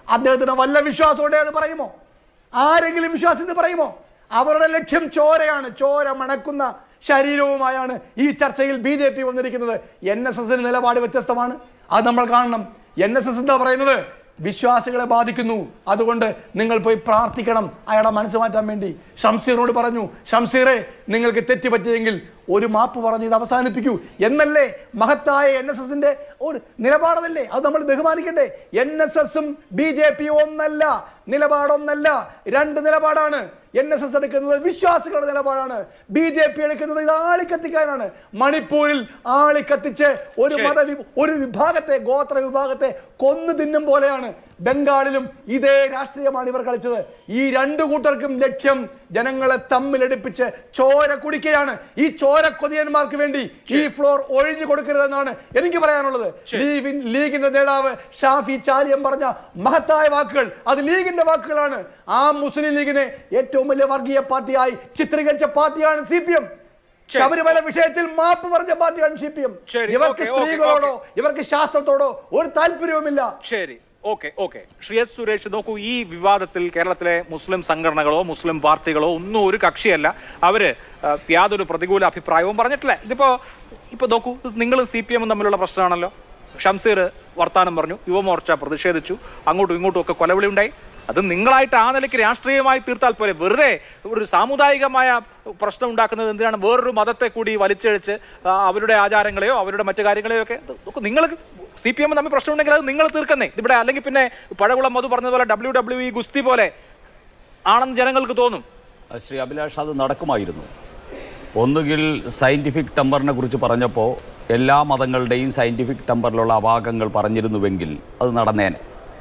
അദ്ദേഹത്തിന് വല്ല വിശ്വാസമുണ്ടേ എന്ന് പറയുമോ ആരെങ്കിലും വിശ്വാസം എന്ന് പറയുമോ അവരുടെ ലക്ഷ്യം ചോരയാണ് ചോര മണക്കുന്ന ശരീരവുമായാണ് ഈ ചർച്ചയിൽ ബി ജെ പി വന്നിരിക്കുന്നത് എൻ എസ് എസിന് നിലപാട് വ്യത്യസ്തമാണ് അത് നമ്മൾ കാണണം എൻ എസ് എസ് എന്താ പറയുന്നത് വിശ്വാസികളെ ബാധിക്കുന്നു അതുകൊണ്ട് നിങ്ങൾ പോയി പ്രാർത്ഥിക്കണം അയാളെ മനസ്സ് മാറ്റാൻ വേണ്ടി ഷംസീറിനോട് പറഞ്ഞു ഷംസീറെ നിങ്ങൾക്ക് തെറ്റുപറ്റിയെങ്കിൽ ഒരു മാപ്പ് പറഞ്ഞ് ഇത് അവസാനിപ്പിക്കൂ എന്നല്ലേ മഹത്തായ എൻ എസ് എസിന്റെ ഒരു നിലപാടതല്ലേ അത് നമ്മൾ ബഹുമാനിക്കണ്ടേ എൻ എസ് എസും ബി ജെ പി ഒന്നല്ല നിലപാടൊന്നല്ല രണ്ട് നിലപാടാണ് എൻ എസ് എസ് എടുക്കുന്നത് വിശ്വാസികളുടെ നിലപാടാണ് ബി ജെ പി എടുക്കുന്നത് ഇത് ആളിക്കത്തിക്കാനാണ് മണിപ്പൂരിൽ ആളിക്കത്തിച്ച് ഒരു ശരി. മത വി- ഒരു വിഭാഗത്തെ ഗോത്ര വിഭാഗത്തെ കൊന്നു തിന്നും പോലെയാണ് ബംഗാളിലും ഇതേ രാഷ്ട്രീയമാണ് ഇവർ കളിച്ചത് ഈ രണ്ടു കൂട്ടർക്കും ലക്ഷ്യം ജനങ്ങളെ തമ്മിലടിപ്പിച്ച് ചോര കുടിക്കുകയാണ് ഈ ചോര കൊതിയന്മാർക്ക് വേണ്ടി ഈ ഫ്ലോർ ഒഴിഞ്ഞു കൊടുക്കരുതെന്നാണ് എനിക്ക് പറയാനുള്ളത് ലീഗിൻ ലീഗിന്റെ നേതാവ് ഷാഫി ചാലിയം പറഞ്ഞ മഹത്തായ വാക്കുകൾ അത് ലീഗിന്റെ വാക്കുകളാണ് ആ മുസ്ലിം ലീഗിനെ ഏറ്റവും വലിയ വർഗീയ പാർട്ടിയായി ചിത്രീകരിച്ച പാർട്ടിയാണ് സി പി എം ശബരിമല വിഷയത്തിൽ മാപ്പ് പറഞ്ഞ പാർട്ടിയാണ് സി പി എം ശരി, ഇവർക്ക് ഓക്കേ, ഓക്കേ, സ്ത്രീകളോടോ ഇവർക്ക് ശാസ്ത്രത്തോടോ ഒരു താല്പര്യവുമില്ല ശരി okay okay Shri S Suresh നോക്കൂ ഈ വിവാദത്തിൽ കേരളത്തിലെ മുസ്ലിം സംഘടനകളോ മുസ്ലിം പാർട്ടികളോ ഒന്നും ഒരു കക്ഷിയല്ല അവര് ആ, യാതൊരു പ്രതികൂല അഭിപ്രായവും പറഞ്ഞിട്ടില്ല ഇതിപ്പോ ഇപ്പൊ നോക്കൂ നിങ്ങൾ സി പി എമ്മും തമ്മിലുള്ള പ്രശ്നമാണല്ലോ ഷംസീർ വർത്താനം പറഞ്ഞു യുവമോർച്ച പ്രതിഷേധിച്ചു അങ്ങോട്ടും ഇങ്ങോട്ടും ഒക്കെ കൊലവിളി ഉണ്ടായി അത് നിങ്ങളായിട്ട് ആ നിലയ്ക്ക് രാഷ്ട്രീയമായി തീർത്താൽ പോരെ വെറുതെ ഒരു സാമുദായികമായ പ്രശ്നം ഉണ്ടാക്കുന്നത് എന്തിനാണ് വേറൊരു മതത്തെ കൂടി വലിച്ചഴിച്ച് ആ, അവരുടെ ആചാരങ്ങളെയോ അവരുടെ മറ്റു കാര്യങ്ങളെയോ ഒക്കെ നിങ്ങൾ സി പി എം തമ്മിൽ പ്രശ്നമുണ്ടെങ്കിൽ അത് നിങ്ങൾ തീർക്കുന്നേ ഇവിടെ അല്ലെങ്കിൽ പിന്നെ പഴകുളം മധു പറഞ്ഞതുപോലെ ഡബ്ല്യു ഡബ്ല്യു ഇ ഗുസ്തി പോലെ ആണെന്ന് ജനങ്ങൾക്ക് തോന്നും അത് ശ്രീ അഭിലാഷ് അത് നടക്കുമായിരുന്നു ഒന്നുകിൽ സയൻറ്റിഫിക് ടെമ്പറിനെ കുറിച്ച് പറഞ്ഞപ്പോൾ എല്ലാ മതങ്ങളുടെയും സയൻറ്റിഫിക് ടെമ്പറിലുള്ള അഭാഗങ്ങൾ പറഞ്ഞിരുന്നുവെങ്കിൽ അത് നടന്നേനെ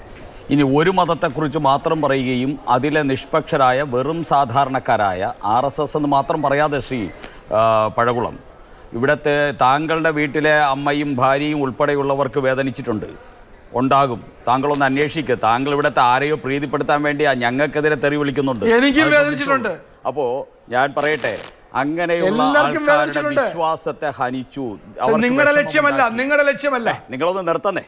ഇനി ഒരു മതത്തെക്കുറിച്ച് മാത്രം പറയുകയും അതിലെ നിഷ്പക്ഷരായ വെറും സാധാരണക്കാരായ ആർ എസ് എസ് എന്ന് മാത്രം പറയാതെ ശ്രീ ആ, പഴകുളം ഇവിടുത്തെ താങ്കളുടെ വീട്ടിലെ അമ്മയും ഭാര്യയും ഉൾപ്പെടെയുള്ളവർക്ക് വേദനിച്ചിട്ടുണ്ട് ഉണ്ടാകും താങ്കളൊന്ന് അന്വേഷിക്കുക താങ്കൾ ഇവിടുത്തെ ആരെയോ പ്രീതിപ്പെടുത്താൻ വേണ്ടിയാ ഞങ്ങൾക്കെതിരെ തെറി വിളിക്കുന്നുണ്ട് എനിക്കും അത് വേദനിച്ചിട്ടുണ്ട്. ഗമനിച്ചോളൂ. അപ്പോ ഞാൻ പറയട്ടെ അങ്ങനെയുള്ള എല്ലാവർക്കും ആൾക്കാരുടെ വേദനിച്ചിട്ടുണ്ട്. വിശ്വാസത്തെ ഹനിച്ചു പക്ഷെ അവർക്ക് നിങ്ങളുടെ വിഷമം ലക്ഷ്യമല്ല ഉണ്ടാക്കി. നിങ്ങളുടെ ലക്ഷ്യമല്ല നിങ്ങളൊന്ന് നിർത്തന്നേ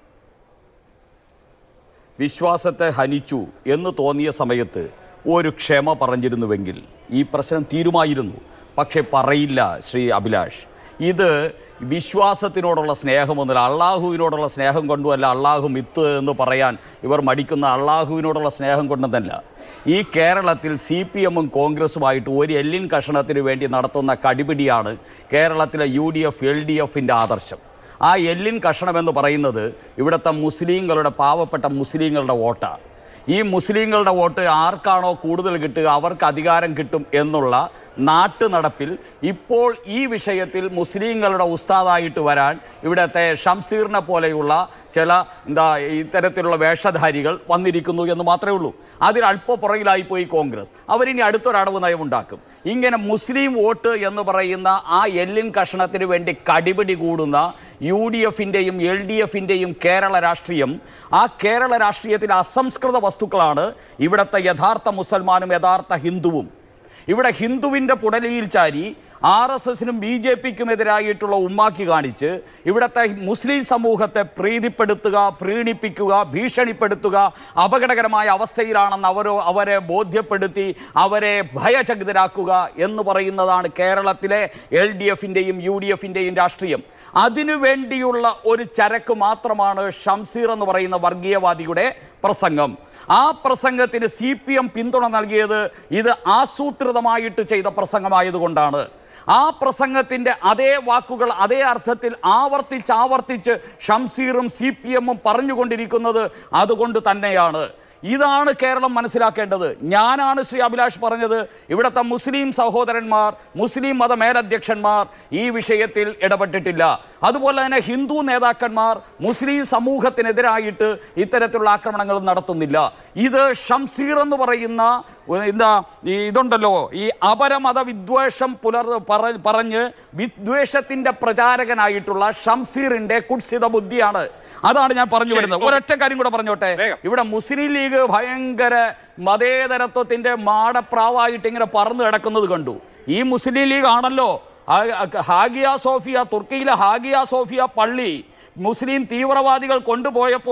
വിശ്വാസത്തെ ഹനിച്ചു എന്ന് തോന്നിയ സമയത്ത് ഒരു ക്ഷമ പറഞ്ഞിരുന്നുവെങ്കിൽ ഈ പ്രശ്നം തീരുമായിരുന്നു പക്ഷെ പറയില്ല ശ്രീ അഭിലാഷ് ഇത് വിശ്വാസത്തിനോടുള്ള സ്നേഹമൊന്നുമില്ല അള്ളാഹുവിനോടുള്ള സ്നേഹം കൊണ്ടുമല്ല അള്ളാഹു മിത്ത് എന്ന് പറയാൻ ഇവർ മടിക്കുന്ന അള്ളാഹുവിനോടുള്ള സ്നേഹം കൊണ്ടുതല്ല ഈ കേരളത്തിൽ സി പി എമ്മും കോൺഗ്രസുമായിട്ട് ഒരു എല്ലിൻ കഷണത്തിന് വേണ്ടി നടത്തുന്ന കടിപിടിയാണ് കേരളത്തിലെ U D F L D എഫിൻ്റെ ആദർശം ആ എല്ലിൻ കഷണം എന്ന് പറയുന്നത് ഇവിടുത്തെ മുസ്ലിങ്ങളുടെ പാവപ്പെട്ട മുസ്ലിങ്ങളുടെ വോട്ടാണ് ഈ മുസ്ലിങ്ങളുടെ വോട്ട് ആർക്കാണോ കൂടുതൽ കിട്ടുക അവർക്ക് അധികാരം കിട്ടും എന്നുള്ള നാട്ടു നടപ്പിൽ ഇപ്പോൾ ഈ വിഷയത്തിൽ മുസ്ലിങ്ങളുടെ ഉസ്താദായിട്ട് വരാൻ ഇവിടുത്തെ ഷംസീറിനെ പോലെയുള്ള ചില എന്താ ഇത്തരത്തിലുള്ള വേഷധാരികൾ വന്നിരിക്കുന്നു എന്ന് മാത്രമേ ഉള്ളൂ അതിൽ അല്പ പുറകിലായിപ്പോയി കോൺഗ്രസ് അവരിനി അടുത്തൊരടവ് നയമുണ്ടാക്കും ഇങ്ങനെ മുസ്ലിം വോട്ട് എന്ന് പറയുന്ന ആ എല്ലിൻ കഷണത്തിന് വേണ്ടി കടിപിടി കൂടുന്ന യു ഡി എഫിൻ്റെയും എൽ ഡി എഫിൻ്റെയും കേരള രാഷ്ട്രീയം ആ കേരള രാഷ്ട്രീയത്തിലെ അസംസ്കൃത വസ്തുക്കളാണ് ഇവിടുത്തെ യഥാർത്ഥ മുസൽമാനും യഥാർത്ഥ ഹിന്ദുവും ഇവിടെ ഹിന്ദുവിൻ്റെ പുടലിയിൽ ചാരി ആർ എസ് എസിനും ബി ജെ പിക്കും എതിരായിട്ടുള്ള ഉമ്മാക്കി കാണിച്ച് ഇവിടുത്തെ മുസ്ലിം സമൂഹത്തെ പ്രീതിപ്പെടുത്തുക പ്രീണിപ്പിക്കുക ഭീഷണിപ്പെടുത്തുക അപകടകരമായ അവസ്ഥയിലാണെന്ന് അവരോ അവരെ ബോധ്യപ്പെടുത്തി അവരെ ഭയചകിതരാക്കുക എന്ന് പറയുന്നതാണ് കേരളത്തിലെ എൽ ഡി എഫിൻ്റെയും യു ഡി എഫിൻ്റെയും രാഷ്ട്രീയം അതിനു വേണ്ടിയുള്ള ഒരു ചരക്ക് മാത്രമാണ് ഷംസീർ എന്ന് പറയുന്ന വർഗീയവാദിയുടെ പ്രസംഗം ആ പ്രസംഗത്തിന് സി പി എം പിന്തുണ നൽകിയത് ഇത് ആസൂത്രിതമായിട്ട് ചെയ്ത പ്രസംഗമായതുകൊണ്ടാണ് ആ പ്രസംഗത്തിൻ്റെ അതേ വാക്കുകൾ അതേ അർത്ഥത്തിൽ ആവർത്തിച്ച് ആവർത്തിച്ച് ഷംസീറും സി പി എമ്മും പറഞ്ഞുകൊണ്ടിരിക്കുന്നത് അതുകൊണ്ട് തന്നെയാണ് ഇതാണ് കേരളം മനസ്സിലാക്കേണ്ടത് ഞാനാണ് ശ്രീ അഭിലാഷ് പറഞ്ഞത് ഇവിടുത്തെ മുസ്ലിം സഹോദരന്മാർ മുസ്ലിം മത മേലധ്യക്ഷന്മാർ ഈ വിഷയത്തിൽ ഇടപെട്ടിട്ടില്ല അതുപോലെ തന്നെ ഹിന്ദു നേതാക്കന്മാർ മുസ്ലിം സമൂഹത്തിനെതിരായിട്ട് ഇത്തരത്തിലുള്ള ആക്രമണങ്ങൾ നടത്തുന്നില്ല ഇത് ഷംസീർ എന്ന് പറയുന്ന ഏർ, എന്താ ഈ ഇതുണ്ടല്ലോ ഈ അപരമത വിദ്വേഷം പുലർ പറ- പറഞ്ഞ് വിദ്വേഷത്തിന്റെ പ്രചാരകനായിട്ടുള്ള ഷംസീറിന്റെ കുത്സിത ബുദ്ധിയാണ് അതാണ് ഞാൻ പറഞ്ഞു ശരി, വരുന്നത് ഓക്കേ. ഒരൊറ്റ കാര്യം കൂടെ പറഞ്ഞോട്ടെ വേഗം. ഇവിടെ മുസ്ലിം ലീഗ് ഭയങ്കര മതേതരത്വത്തിന്റെ മാടപ്രാവായിട്ട് ഇങ്ങനെ പറന്നു കിടക്കുന്നത് കണ്ടു ഈ മുസ്ലിം ലീഗ് ആണല്ലോ ആ- ഹാഗിയ സോഫിയ തുർക്കിയിലെ ഹാഗിയ സോഫിയ പള്ളി മുസ്ലിം തീവ്രവാദികൾ കൊണ്ടുപോയപ്പോൾ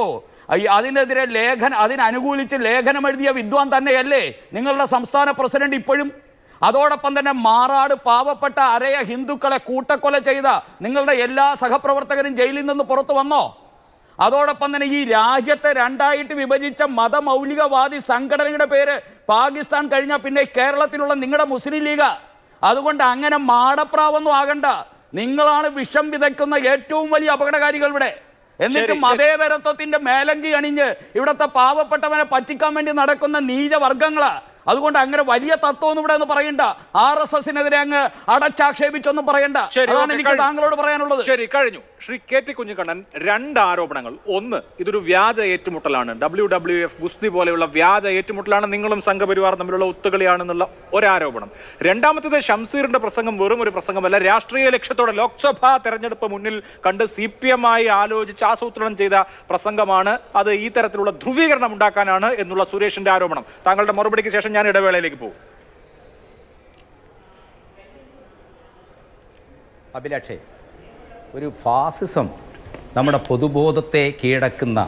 അയ് അതിനെതിരെ ലേഖന അതിനനുകൂലിച്ച് ലേഖനം എഴുതിയ വിദ്വാൻ തന്നെയല്ലേ നിങ്ങളുടെ സംസ്ഥാന പ്രസിഡന്റ് ഇപ്പോഴും അതോടൊപ്പം തന്നെ മാറാട് പാവപ്പെട്ട അരയ ഹിന്ദുക്കളെ കൂട്ടക്കൊല ചെയ്ത നിങ്ങളുടെ എല്ലാ സഹപ്രവർത്തകരും ജയിലിൽ നിന്ന് പുറത്തു വന്നോ അതോടൊപ്പം തന്നെ ഈ രാജ്യത്തെ രണ്ടായിട്ട് വിഭജിച്ച മതമൗലികവാദി സംഘടനയുടെ പേര് പാകിസ്ഥാൻ കഴിഞ്ഞാൽ പിന്നെ കേരളത്തിലുള്ള നിങ്ങളുടെ മുസ്ലിം ലീഗ് അതുകൊണ്ട് അങ്ങനെ മാടപ്രാവൊന്നും ആകണ്ട നിങ്ങളാണ് വിഷം വിതയ്ക്കുന്ന ഏറ്റവും വലിയ അപകടകാരികൾ ഇവിടെ എന്നിട്ട് ശരി, ശരി. മതേതരത്വത്തിന്റെ മേലങ്കി അണിഞ്ഞ് ഇവിടുത്തെ പാവപ്പെട്ടവനെ പറ്റിക്കാൻ വേണ്ടി നടക്കുന്ന നീചവർഗങ്ങളാ അതുകൊണ്ട് അങ്ങനെ വലിയ തത്വമൊന്നും ഇവിടെ ഒന്ന് പറയണ്ട ആർ എസ് എസിനെതിരെ അങ്ങ് അടച്ചാക്ഷേപിച്ചൊന്നും പറയണ്ട ശരി, അതാണ് ഓക്കേ, എനിക്ക് കഴിഞ്ഞു. താങ്കളോട് പറയാനുള്ളത് ശരി കഴിഞ്ഞു ശ്രീ കെ ടി കുഞ്ഞിക്കണ്ണൻ രണ്ട് ആരോപണങ്ങൾ ഒന്ന് ഇതൊരു വ്യാജ ഏറ്റുമുട്ടലാണ് ഡബ്ല്യു ഡബ്ല്യു എഫ് ഗുസ്തി പോലെയുള്ള വ്യാജ ഏറ്റുമുട്ടലാണ് നിങ്ങളും സംഘപരിവാർ തമ്മിലുള്ള ഒത്തുകളിയാണെന്നുള്ള ഒരാരോപണം രണ്ടാമത്തേത് ഷംസീറിന്റെ പ്രസംഗം വെറും ഒരു പ്രസംഗമല്ല രാഷ്ട്രീയ ലക്ഷ്യത്തോടെ ലോക്സഭാ തെരഞ്ഞെടുപ്പ് മുന്നിൽ കണ്ട് സി പി എം ആയി ആലോചിച്ച് ആസൂത്രണം ചെയ്ത പ്രസംഗമാണ് അത് ഈ തരത്തിലുള്ള ധ്രുവീകരണം ഉണ്ടാക്കാനാണ് എന്നുള്ള സുരേഷിന്റെ ആരോപണം താങ്കളുടെ മറുപടിക്ക് ശേഷം ഞാൻ ഇടവേളയിലേക്ക് പോകും അഭിലാഷേ ഒരു ഫാസിസം നമ്മുടെ പൊതുബോധത്തെ കീഴടക്കുന്ന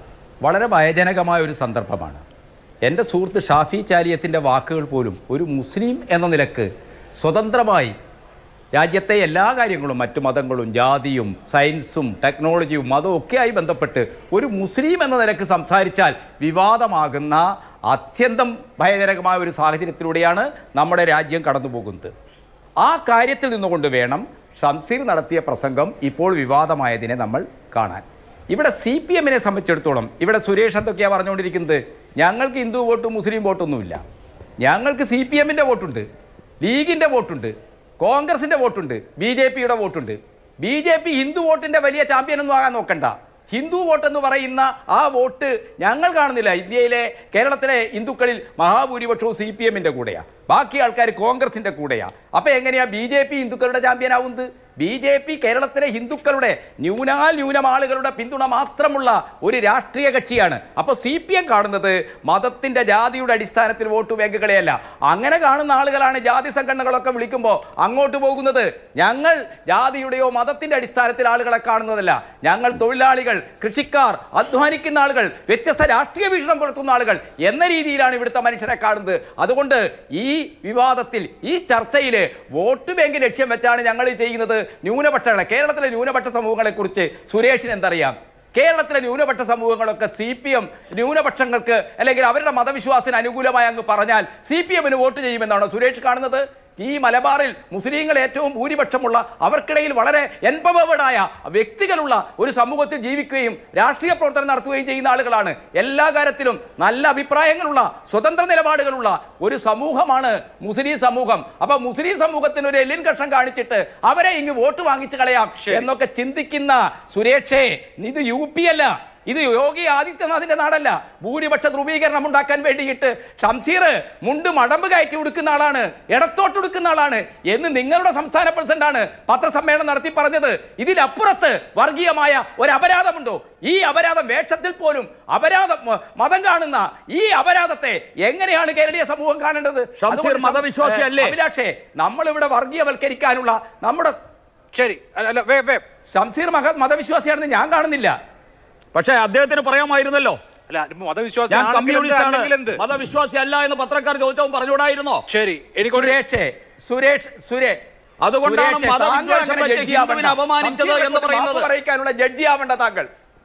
വളരെ ഭയജനകമായ ഒരു സന്ദർഭമാണ് എൻ്റെ സുഹൃത്ത് ഷാഫി ചാലിയത്തിൻ്റെ വാക്കുകൾ പോലും ഒരു മുസ്ലിം എന്ന നിലക്ക് സ്വതന്ത്രമായി രാജ്യത്തെ എല്ലാ കാര്യങ്ങളും മറ്റു മതങ്ങളും ജാതിയും സയൻസും ടെക്നോളജിയും മതവും ഒക്കെയായി ബന്ധപ്പെട്ട് ഒരു മുസ്ലിം എന്ന നിലക്ക് സംസാരിച്ചാൽ വിവാദമാകുന്ന അത്യന്തം ഭയജനകമായ ഒരു സാഹചര്യത്തിലൂടെയാണ് നമ്മുടെ രാജ്യം കടന്നു പോകുന്നത് ആ കാര്യത്തിൽ നിന്നുകൊണ്ട് വേണം ഷംസീർ നടത്തിയ പ്രസംഗം ഇപ്പോൾ വിവാദമായതിനെ നമ്മൾ കാണാൻ ഇവിടെ സി പി എമ്മിനെ സംബന്ധിച്ചിടത്തോളം ഇവിടെ സുരേഷ് എന്തൊക്കെയാണ് പറഞ്ഞുകൊണ്ടിരിക്കുന്നത് ഞങ്ങൾക്ക് ഹിന്ദു വോട്ടും മുസ്ലിം വോട്ടൊന്നുമില്ല ഞങ്ങൾക്ക് സി പി എമ്മിൻ്റെ വോട്ടുണ്ട് ലീഗിൻ്റെ വോട്ടുണ്ട് കോൺഗ്രസിൻ്റെ വോട്ടുണ്ട് ബി ജെ പിയുടെ വോട്ടുണ്ട് ബി ജെ പി ഹിന്ദു വോട്ടിൻ്റെ വലിയ ചാമ്പ്യനൊന്നും ആകാൻ നോക്കണ്ട ഹിന്ദു വോട്ട് എന്ന് പറയുന്ന ആ വോട്ട് ഞങ്ങൾ കാണുന്നില്ല ഇന്ത്യയിലെ കേരളത്തിലെ ഹിന്ദുക്കളിൽ മഹാഭൂരിപക്ഷവും സി പി എമ്മിൻ്റെ കൂടെയാണ് ബാക്കി ആൾക്കാർ കോൺഗ്രസിൻ്റെ കൂടെയാണ് അപ്പോൾ എങ്ങനെയാ ബി ജെ പി ഹിന്ദുക്കളുടെ ചാമ്പ്യനാവുന്നത് ബി ജെ പി കേരളത്തിലെ ഹിന്ദുക്കളുടെ ന്യൂനാൽ ന്യൂനം ആളുകളുടെ പിന്തുണ മാത്രമുള്ള ഒരു രാഷ്ട്രീയ കക്ഷിയാണ് അപ്പോൾ സി പി എം കാണുന്നത് മതത്തിൻ്റെ ജാതിയുടെ അടിസ്ഥാനത്തിൽ വോട്ട് ബാങ്കുകളെയല്ല അങ്ങനെ കാണുന്ന ആളുകളാണ് ജാതി സംഘടനകളൊക്കെ വിളിക്കുമ്പോൾ അങ്ങോട്ട് പോകുന്നത് ഞങ്ങൾ ജാതിയുടെയോ മതത്തിൻ്റെ അടിസ്ഥാനത്തിൽ ആളുകളെ കാണുന്നതല്ല ഞങ്ങൾ തൊഴിലാളികൾ കൃഷിക്കാർ അധ്വാനിക്കുന്ന ആളുകൾ വ്യത്യസ്ത രാഷ്ട്രീയ വീക്ഷണം പുലർത്തുന്ന ആളുകൾ എന്ന രീതിയിലാണ് ഇവിടുത്തെ മനുഷ്യരെ കാണുന്നത് അതുകൊണ്ട് ഈ വിവാദത്തിൽ ഈ ചർച്ചയിൽ വോട്ട് ബാങ്ക് ലക്ഷ്യം വെച്ചാണ് ഞങ്ങൾ ചെയ്യുന്നത് ന്യൂനപക്ഷങ്ങളെ കേരളത്തിലെ ന്യൂനപക്ഷ സമൂഹങ്ങളെക്കുറിച്ച് സുരേഷിന് എന്തറിയാം കേരളത്തിലെ ന്യൂനപക്ഷ സമൂഹങ്ങളൊക്കെ സി പി എം ന്യൂനപക്ഷങ്ങൾക്ക് അല്ലെങ്കിൽ അവരുടെ മതവിശ്വാസത്തിന് അനുകൂലമായി അങ്ങ് പറഞ്ഞാൽ സി പി എമ്മിന് വോട്ട് ചെയ്യുമെന്നാണോ സുരേഷ് കാണുന്നത് ഈ മലബാറിൽ മുസ്ലിങ്ങൾ ഏറ്റവും ഭൂരിപക്ഷമുള്ള അവർക്കിടയിൽ വളരെ എൻപവേർഡായ വ്യക്തികളുള്ള ഒരു സമൂഹത്തിൽ ജീവിക്കുകയും രാഷ്ട്രീയ പ്രവർത്തനം നടത്തുകയും ചെയ്യുന്ന ആളുകളാണ് എല്ലാ കാര്യത്തിലും നല്ല അഭിപ്രായങ്ങളുള്ള സ്വതന്ത്ര നിലപാടുകളുള്ള ഒരു സമൂഹമാണ് മുസ്ലിം സമൂഹം അപ്പൊ മുസ്ലിം സമൂഹത്തിന് ഒരു എല്ലിൻ കഷ്ണം കാണിച്ചിട്ട് അവരെ ഇങ്ങ് വോട്ട് വാങ്ങിച്ചു കളയാം എന്നൊക്കെ ചിന്തിക്കുന്ന സുരേഷേ ഇത് യു പി അല്ല ഇത് യോഗി ആദിത്യനാഥിന്റെ നാടല്ല ഭൂരിപക്ഷ ധ്രുവീകരണം ഉണ്ടാക്കാൻ വേണ്ടിയിട്ട് ഷംസീർ മുണ്ട് മടമ്പ് കയറ്റി ഉടുക്കുന്ന ആളാണ് ഇടത്തോട്ട് ഉടുക്കുന്ന ആളാണ് എന്ന് നിങ്ങളുടെ സംസ്ഥാന പ്രസിഡന്റാണ് പത്രസമ്മേളനം നടത്തി പറഞ്ഞത് ഇതിലപ്പുറത്ത് വർഗീയമായ ഒരു അപരാധമുണ്ടോ ഈ അപരാധം വേഷത്തിൽ പോലും അപരാധം മ- മതം കാണുന്ന ഈ അപരാധത്തെ എങ്ങനെയാണ് കേരളീയ സമൂഹം കാണേണ്ടത് ഷംസീർ അതുകൊണ്ട് ഷം- മതവിശ്വാസിയല്ലേ? ഏ, അഭിലാഷേ നമ്മളിവിടെ വർഗീയവൽക്കരിക്കാനുള്ള നമ്മുടെ ശരി അല്ല, അല്ല വേ വേ ഷംസീർ മഹ മതവിശ്വാസിയാണെന്ന് ഞാൻ കാണുന്നില്ല പക്ഷേ അദ്ദേഹത്തിന് പറയാമായിരുന്നല്ലോ അല്ല മതവിശ്വാസം ഞാൻ കമ്മ്യൂണിസ്റ്റ് ആണ് എന്ത് മതവിശ്വാസി അല്ല എന്ന് പത്രക്കാർ ചോദിച്ചപ്പോൾ പറഞ്ഞുകൂടായിരുന്നോ ശരി എനിക്കൊരു സുരേഷ് സുരേഷ് സുരേഷ് അതുകൊണ്ടാണ് സുരേഷ്, മതവിദ്വേഷം താങ്കൾ അങ്ങനെ വെച്ച് ജഡ്ജി ഹിന്ദുവിനെ ആവണ്ട. അപമാനിച്ചത് സംശയം എന്ന് വെച്ചുകൊണ്ട് പറയുന്നത്. മാപ്പ് പറയിക്കാനുള്ള ജഡ്ജി ആവേണ്ട താങ്കൾ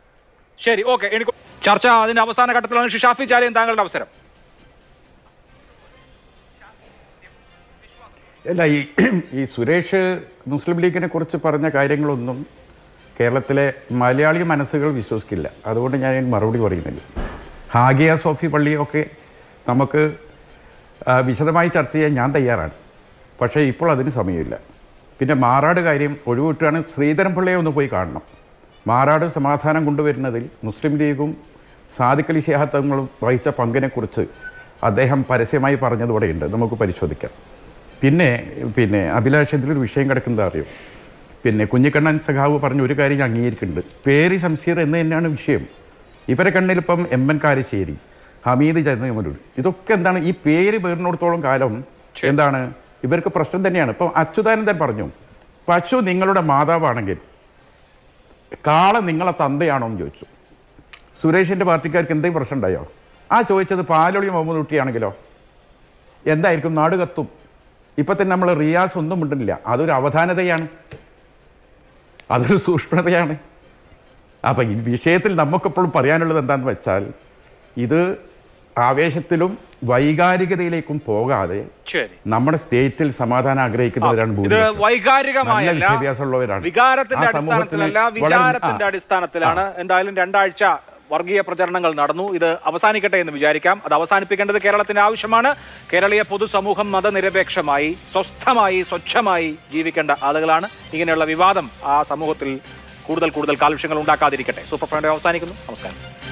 ശരി ഓക്കെ എനിക്ക് ചർച്ച അതിന്റെ അവസാന ഘട്ടത്തിലാണ് ശ്രീ ഷാഫി ചാലിയൻ താങ്കളുടെ അവസരം അല്ല ഈ ഈ സുരേഷ് മുസ്ലിം ലീഗിനെ കുറിച്ച് പറഞ്ഞ കാര്യങ്ങളൊന്നും കേരളത്തിലെ മലയാളി മനസ്സുകൾ വിശ്വസിക്കില്ല അതുകൊണ്ട് ഞാൻ ഇതിന് മറുപടി പറയുന്നില്ല ഹാഗിയ സോഫി പള്ളിയൊക്കെ നമുക്ക് ആ, വിശദമായി ചർച്ച ചെയ്യാൻ ഞാൻ തയ്യാറാണ് പക്ഷേ ഇപ്പോൾ അതിന് സമയമില്ല പിന്നെ മാറാട് കാര്യം ഒഴിവിട്ടാണ് ശ്രീധരൻ പിള്ളയെ ഒന്ന് പോയി കാണണം മാറാട് സമാധാനം കൊണ്ടുവരുന്നതിൽ മുസ്ലിം ലീഗും സാദിഖലി ശിഹാത്തങ്ങളും വഹിച്ച പങ്കിനെക്കുറിച്ച് അദ്ദേഹം പരസ്യമായി പറഞ്ഞത് ഇവിടെയുണ്ട് നമുക്ക് പരിശോധിക്കാം പിന്നെ പിന്നെ അഭിലാഷ് ഇതിലൊരു വിഷയം കിടക്കുന്നത് അറിയും പിന്നെ കുഞ്ഞിക്കണ്ണൻ സഖാവ് പറഞ്ഞ ഒരു കാര്യം ഞാൻ അംഗീകരിക്കുന്നുണ്ട് പേര് ശംസീർ എന്ന് തന്നെയാണ് വിഷയം ഇവരെ കണ്ണിൽ ഇപ്പം എം എൻ കാരശ്ശേരി ഹമീദ് ജനമലൂർ ഇതൊക്കെ എന്താണ് ഈ പേര് പേരിനോടത്തോളം കാലം എന്താണ് ഇവർക്ക് പ്രശ്നം തന്നെയാണ് ഇപ്പം അച്യുതാനന്ദൻ പറഞ്ഞു പശു നിങ്ങളുടെ മാതാവാണെങ്കിൽ കാള നിങ്ങളെ തന്തയാണോ എന്ന് ചോദിച്ചു സുരേഷിൻ്റെ പാർട്ടിക്കാർക്ക് എന്തെങ്കിലും പ്രശ്നം ഉണ്ടായോ ആ ചോദിച്ചത് പാലൊളി മുഹമ്മദ് കുട്ടിയാണെങ്കിലോ എന്തായിരിക്കും നാട് കത്തും ഇപ്പം തന്നെ നമ്മൾ റിയാസ് ഒന്നും മിണ്ടുന്നില്ല അതൊരു അവധാനതയാണ് അതൊരു സൂക്ഷ്മതയാണ് അപ്പം ഈ വിഷയത്തിൽ നമുക്കെപ്പോഴും പറയാനുള്ളത് എന്താണെന്ന് വെച്ചാൽ ഇത് ആവേശത്തിലും വൈകാരികതയിലേക്കും പോകാതെ ശരി നമ്മുടെ സ്റ്റേറ്റിൽ സമാധാനം ആഗ്രഹിക്കുന്നവരാണ് ഇത് ഭൂരിപക്ഷം. നല്ല വൈകാരികമായല്ല വിദ്യാഭ്യാസമുള്ളവരാണ് വികാരത്തിന്റെ ആ സമൂഹത്തില് അടിസ്ഥാനത്തിലല്ല വളരെ- വിചാരത്തിന്റെ ആ. അടിസ്ഥാനത്തിലാണ് എന്തായാലും രണ്ടാഴ്ച വർഗീയ പ്രചരണങ്ങൾ നടന്നു ഇത് അവസാനിക്കട്ടെ എന്ന് വിചാരിക്കാം അത് അവസാനിപ്പിക്കേണ്ടത് കേരളത്തിന്റെ ആവശ്യമാണ് കേരളീയ പൊതുസമൂഹം മതനിരപേക്ഷമായി സ്വസ്ഥമായി സ്വച്ഛമായി ജീവിക്കേണ്ട ആളുകളാണ് ഇങ്ങനെയുള്ള വിവാദം ആ സമൂഹത്തിൽ കൂടുതൽ കൂടുതൽ കാലുഷ്യങ്ങൾ ഉണ്ടാക്കാതിരിക്കട്ടെ സൂപ്പർ ഫ്രണ്ട് അവസാനിക്കുന്നു നമസ്കാരം